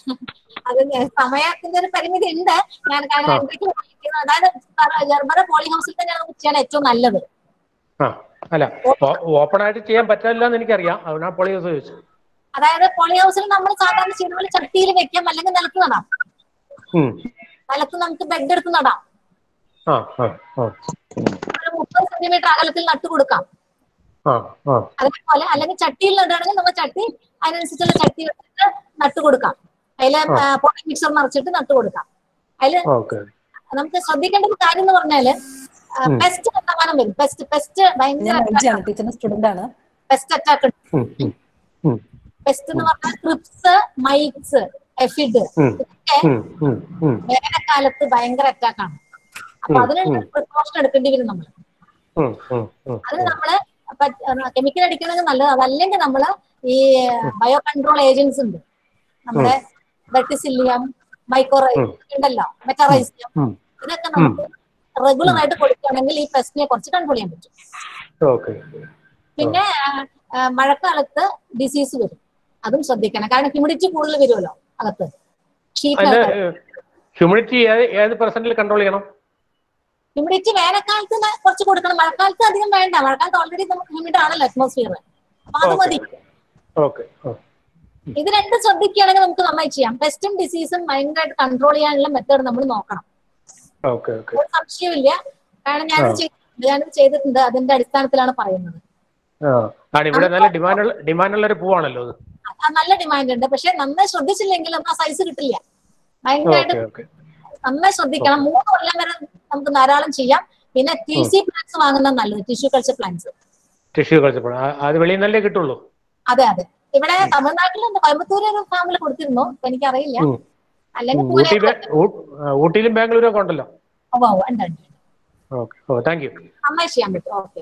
അത് ഞാൻ- സമയത്തിന്റെ ഒരു പരിമിതി ഉണ്ട് ഞാൻ കാരണം ആ. എന്തൊക്കെയോ വിളിക്കുന്നത്. അതായത് ജർമ്മന പോളി ഹൗസിൽ തന്നെയാണ് നമുക്ക് ചെയ്യാൻ ഏറ്റവും നല്ലത് ആ അല്ല ഓപ്പൺ ആയിട്ട് ചെയ്യാൻ പറ്റില്ല എന്ന് എനിക്കറിയാം അതുകൊണ്ടാണ് പോളി ഹൗസ് ചോദിച്ചു അതായത് പോളി ഹൗസിൽ നമ്മൾ സാധാരണ ചെയ്യുന്ന പോലെ ചട്ടിയിൽ വെക്കാം അല്ലെങ്കിൽ നിലത്ത് നടാം ഉം. നിലത്ത് നമുക്ക് ബെഡ് എടുത്ത് നടാം ആ ആ ആ ഒരു മുപ്പത് സെന്റിമീറ്റർ അകലത്തിൽ നട്ടു കൊടുക്കാം ആ ആ അതേപോലെ അല്ലെങ്കിൽ ചട്ടിയിൽ നടുകയാണെങ്കിൽ നമ്മൾ ചട്ടി അതിനനുസരിച്ചുള്ള ചട്ടി വെച്ചിട്ട് നട്ടു കൊടുക്കാം അതില് പോളി മിക്സർ നിറച്ചിട്ട് നട്ടു കൊടുക്കാം അതില് ഓക്കെ നമുക്ക് ശ്രദ്ധിക്കേണ്ട ഒരു കാര്യം എന്ന് പറഞ്ഞാല് പെസ്റ്റ് കണ്ടമാനം വരും പെസ്റ്റ് പെസ്റ്റ് ഭയങ്കര ടീച്ചറിന്റെ സ്റ്റുഡന്റ് ആണ് പെസ്റ്റ് അറ്റാക്ക് ഉം, ഉം, ഉം, പെസ്റ്റ് എന്ന് പറഞ്ഞാൽ ക്രിപ്സ് മൈറ്റ്സ് എഫിഡ് ഉം, ഇതൊക്കെ ഉം, ഉം, ഉം. വേനൽക്കാലത്ത് ഭയങ്കര അറ്റാക്ക് ആണ് അപ്പൊ ഉം, അതിനുള്ള ഉം. പ്രിക്കോഷൻ എടുക്കേണ്ടി വരും നമ്മൾ ഉം, ഉം, ഉം. അത് നമ്മള് കെമിക്കൽ അടിക്കുന്നത് നല്ലത് അതല്ലെങ്കിൽ നമ്മള് ഈ ബയോ കൺട്രോൾ ഏജൻസ് ഉണ്ട് നമ്മുടെ വെട്ടിസില്ലിയം മൈക്രോറൈസ് ഉണ്ടല്ലോ മെറ്ററൈസിയം ഉം. ഇതൊക്കെ നമുക്ക് റെഗുലർ ആയിട്ട് കൊടുക്കുകയാണെങ്കിൽ ഈ പെസ്റ്റിനെ കുറച്ച് കൺട്രോൾ ചെയ്യാൻ പറ്റും ഓക്കെ പിന്നെ ആ, ആ, മഴക്കാലത്ത് ഡിസീസ് വരും അതും ശ്രദ്ധിക്കണം കാരണം ഹ്യൂമിഡിറ്റി കൂടുതൽ വരുമല്ലോ അകത്ത് അതിന്റെ ഷീറ്റ് ഹ്യൂമിഡിറ്റി ഏത് ഏത് പെർസെന്റിൽ കൺട്രോൾ ചെയ്യണം ഹ്യൂമിഡിറ്റി വേനൽക്കാലത്ത് ന- കുറച്ച് കൊടുക്കണം മഴക്കാലത്ത് അധികം വേണ്ട മഴക്കാലത്ത് ഓൾറെഡി നമുക്ക് ഹ്യൂമിഡ് ആണല്ലോ അറ്റ്മോസ്ഫിയർ അപ്പൊ അത് മതി ഓക്കെ ഇത് രണ്ടും ശ്രദ്ധിക്കുകയാണെങ്കിൽ നമുക്ക് നന്നായി ചെയ്യാം പെസ്റ്റും ഡിസീസും ഭയങ്കരമായിട്ട് കൺട്രോൾ ചെയ്യാനുള്ള മെത്തേഡ് നമ്മൾ നോക്കണം ഓക്കെ ഓക്കെ ഒരു സംശയമില്ല കാരണം ഞാനിത് ചെയ്തിട്ടുണ്ട് ഞാനിത് ചെയ്തിട്ടുണ്ട് അതിന്റെ അടിസ്ഥാനത്തിലാണ് പറയുന്നത് ആ ആണ് ഇവിടെ നല്ല ഡിമാൻഡുള്ള ഡിമാൻഡുള്ള ഒരു പൂവാണല്ലോ അത് ആ നല്ല ഡിമാൻഡ് ഉണ്ട് പക്ഷെ നന്നായി ശ്രദ്ധിച്ചില്ലെങ്കിൽ നമുക്ക് ആ സൈസ് കിട്ടില്ല ഭയങ്കരമായിട്ട് ഓക്കെ ഓക്കെ നന്നായി ശ്രദ്ധിക്കണം മൂന്ന് കൊല്ലം വരെ നമുക്ക് ധാരാളം ചെയ്യാം പിന്നെ ടി സി പ്ലാന്റ്സ് വാങ്ങുന്ന നല്ലത് tissue culture plants tissue culture അത് വെളിയിൽ നിന്നല്ലേ കിട്ടുള്ളൂ അതെ അതെ ഇവിടെ തമിഴ്നാട്ടിലുണ്ട് കോയമ്പത്തൂർ ഒരു ഫാമിൽ കൊടുത്തിരുന്നു ഇപ്പൊ എനിക്കറിയില്ല ഉം. അല്ലെങ്കിൽ ഉം, പൂനെ ഊട്ടി ബേ- ഊ- ആ, ഊട്ടിയിലും ബാംഗ്ലൂരും ഒക്കെ ഉണ്ടല്ലോ ഓ ഓ, ഉണ്ട് ഉണ്ട് ഓക്കെ ഓ താങ്ക് യു നന്നായി ചെയ്യാൻ പറ്റും ഓക്കെ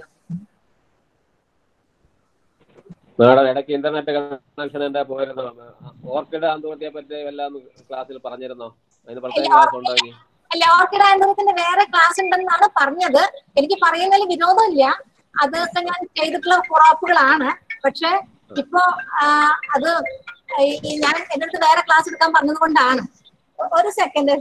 മാഡം ഇടയ്ക്ക് ഇന്റർനെറ്റ് കണക്ഷൻ എന്റെ പോയിരുന്നു ഓർക്കിഡ് ആന്തോളജിയെ പറ്റി എല്ലാം ക്ലാസ്സിൽ പറഞ്ഞിരുന്നോ അതിന് പ്രത്യേക ക്ലാസ് ഉണ്ടോ ഇനി അല്ല ഓർക്കിഡ് ആന്തരത്തിന്റെ വേറെ ക്ലാസ് ഉണ്ടെന്നാണ് പറഞ്ഞത് എനിക്ക് പറയുന്നതിൽ വിരോധമില്ല അതൊക്കെ ഞാൻ ചെയ്തിട്ടുള്ള ക്രോപ്പുകളാണ് പക്ഷെ ഇപ്പോ ആ, അത് ഈ ഞാൻ എന്റെ അടുത്ത് വേറെ ക്ലാസ് എടുക്കാൻ പറഞ്ഞത് കൊണ്ടാണ് ഒരു സെക്കൻഡ്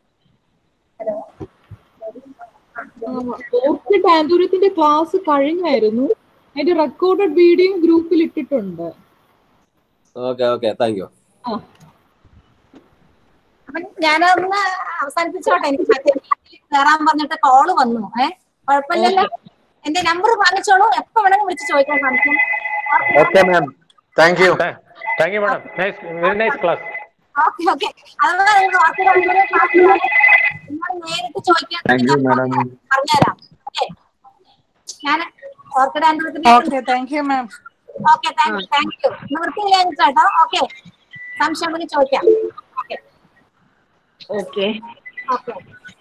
ഓർക്കിഡ് ആന്തൂര്യത്തിന്റെ ക്ലാസ് കഴിഞ്ഞായിരുന്നു അതിന്റെ റെക്കോർഡഡ് വീഡിയോ ഗ്രൂപ്പിൽ ഇട്ടിട്ടുണ്ട് ഓക്കെ ഓക്കെ താങ്ക് യു ആ അപ്പൊ ഞാനൊന്ന് അവസാനിപ്പിച്ചോട്ടെ എനിക്ക് മറ്റേ meeting ൽ കയറാൻ പറഞ്ഞിട്ട് കോള് വന്നു ഏ കുഴപ്പമില്ലല്ലോ എന്റെ നമ്പർ വാങ്ങിച്ചോളൂ എപ്പോ വേണമെങ്കിലും വിളിച്ച് ചോദിക്കാൻ സാധിക്കും okay ma'am thank you thank you madam nice very nice class okay okay അതുപോലെ നിങ്ങൾക്ക് വാർത്തകൾ ക്ലാസ്സിൽ നേരിട്ട് ചോദിക്കാൻ പറഞ്ഞുതരാം ഓക്കെ ഞാൻ ഓർക്കിഡ് ആൻഡ്രോയിഡിന്റെ thank you ma'am okay thank you thank you നിവൃത്തിയില്ല കേട്ടോ ഓക്കെ സംശയം ഉണ്ടെങ്കിൽ ചോദിക്കാം ഓക്കെ ഓക്കെ ഓക്കെ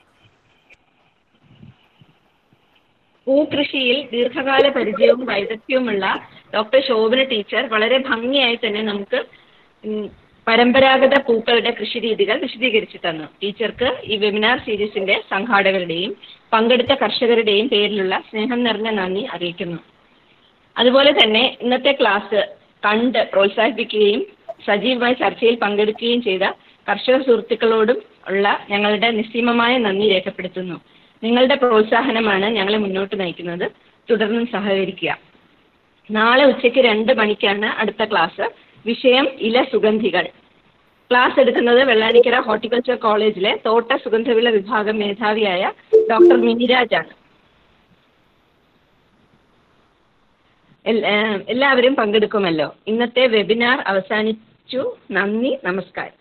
ഭൂകൃഷിയിൽ ദീർഘകാല പരിചയവും വൈദഗ്ധ്യവുമുള്ള ഡോക്ടർ ശോഭന ടീച്ചർ വളരെ ഭംഗിയായി തന്നെ നമുക്ക് ഉം, പരമ്പരാഗത പൂക്കളുടെ കൃഷിരീതികൾ വിശദീകരിച്ചു തന്നു ടീച്ചർക്ക് ഈ വെബിനാർ സീരീസിന്റെ സംഘാടകരുടെയും പങ്കെടുത്ത കർഷകരുടെയും പേരിലുള്ള സ്നേഹം നിറഞ്ഞ നന്ദി അറിയിക്കുന്നു അതുപോലെ തന്നെ ഇന്നത്തെ ക്ലാസ് കണ്ട് പ്രോത്സാഹിപ്പിക്കുകയും സജീവമായി ചർച്ചയിൽ പങ്കെടുക്കുകയും ചെയ്ത കർഷക സുഹൃത്തുക്കളോടും ഉള്ള ഞങ്ങളുടെ നിസ്സീമമായ നന്ദി രേഖപ്പെടുത്തുന്നു നിങ്ങളുടെ പ്രോത്സാഹനമാണ് ഞങ്ങളെ മുന്നോട്ട് നയിക്കുന്നത് തുടർന്നും സഹകരിക്കുക നാളെ ഉച്ചയ്ക്ക് രണ്ട് മണിക്കാണ് അടുത്ത ക്ലാസ് വിഷയം ഇല സുഗന്ധികൾ ക്ലാസ് എടുക്കുന്നത് വെള്ളാനിക്കര ഹോർട്ടിക്കൾച്ചർ കോളേജിലെ തോട്ട സുഗന്ധവിള വിഭാഗം മേധാവിയായ ഡോക്ടർ മിനിരാജ് ആണ് എൽ- ഏഹ് എല്ലാവരും പങ്കെടുക്കുമല്ലോ ഇന്നത്തെ വെബിനാർ അവസാനിച്ചു നന്ദി നമസ്കാരം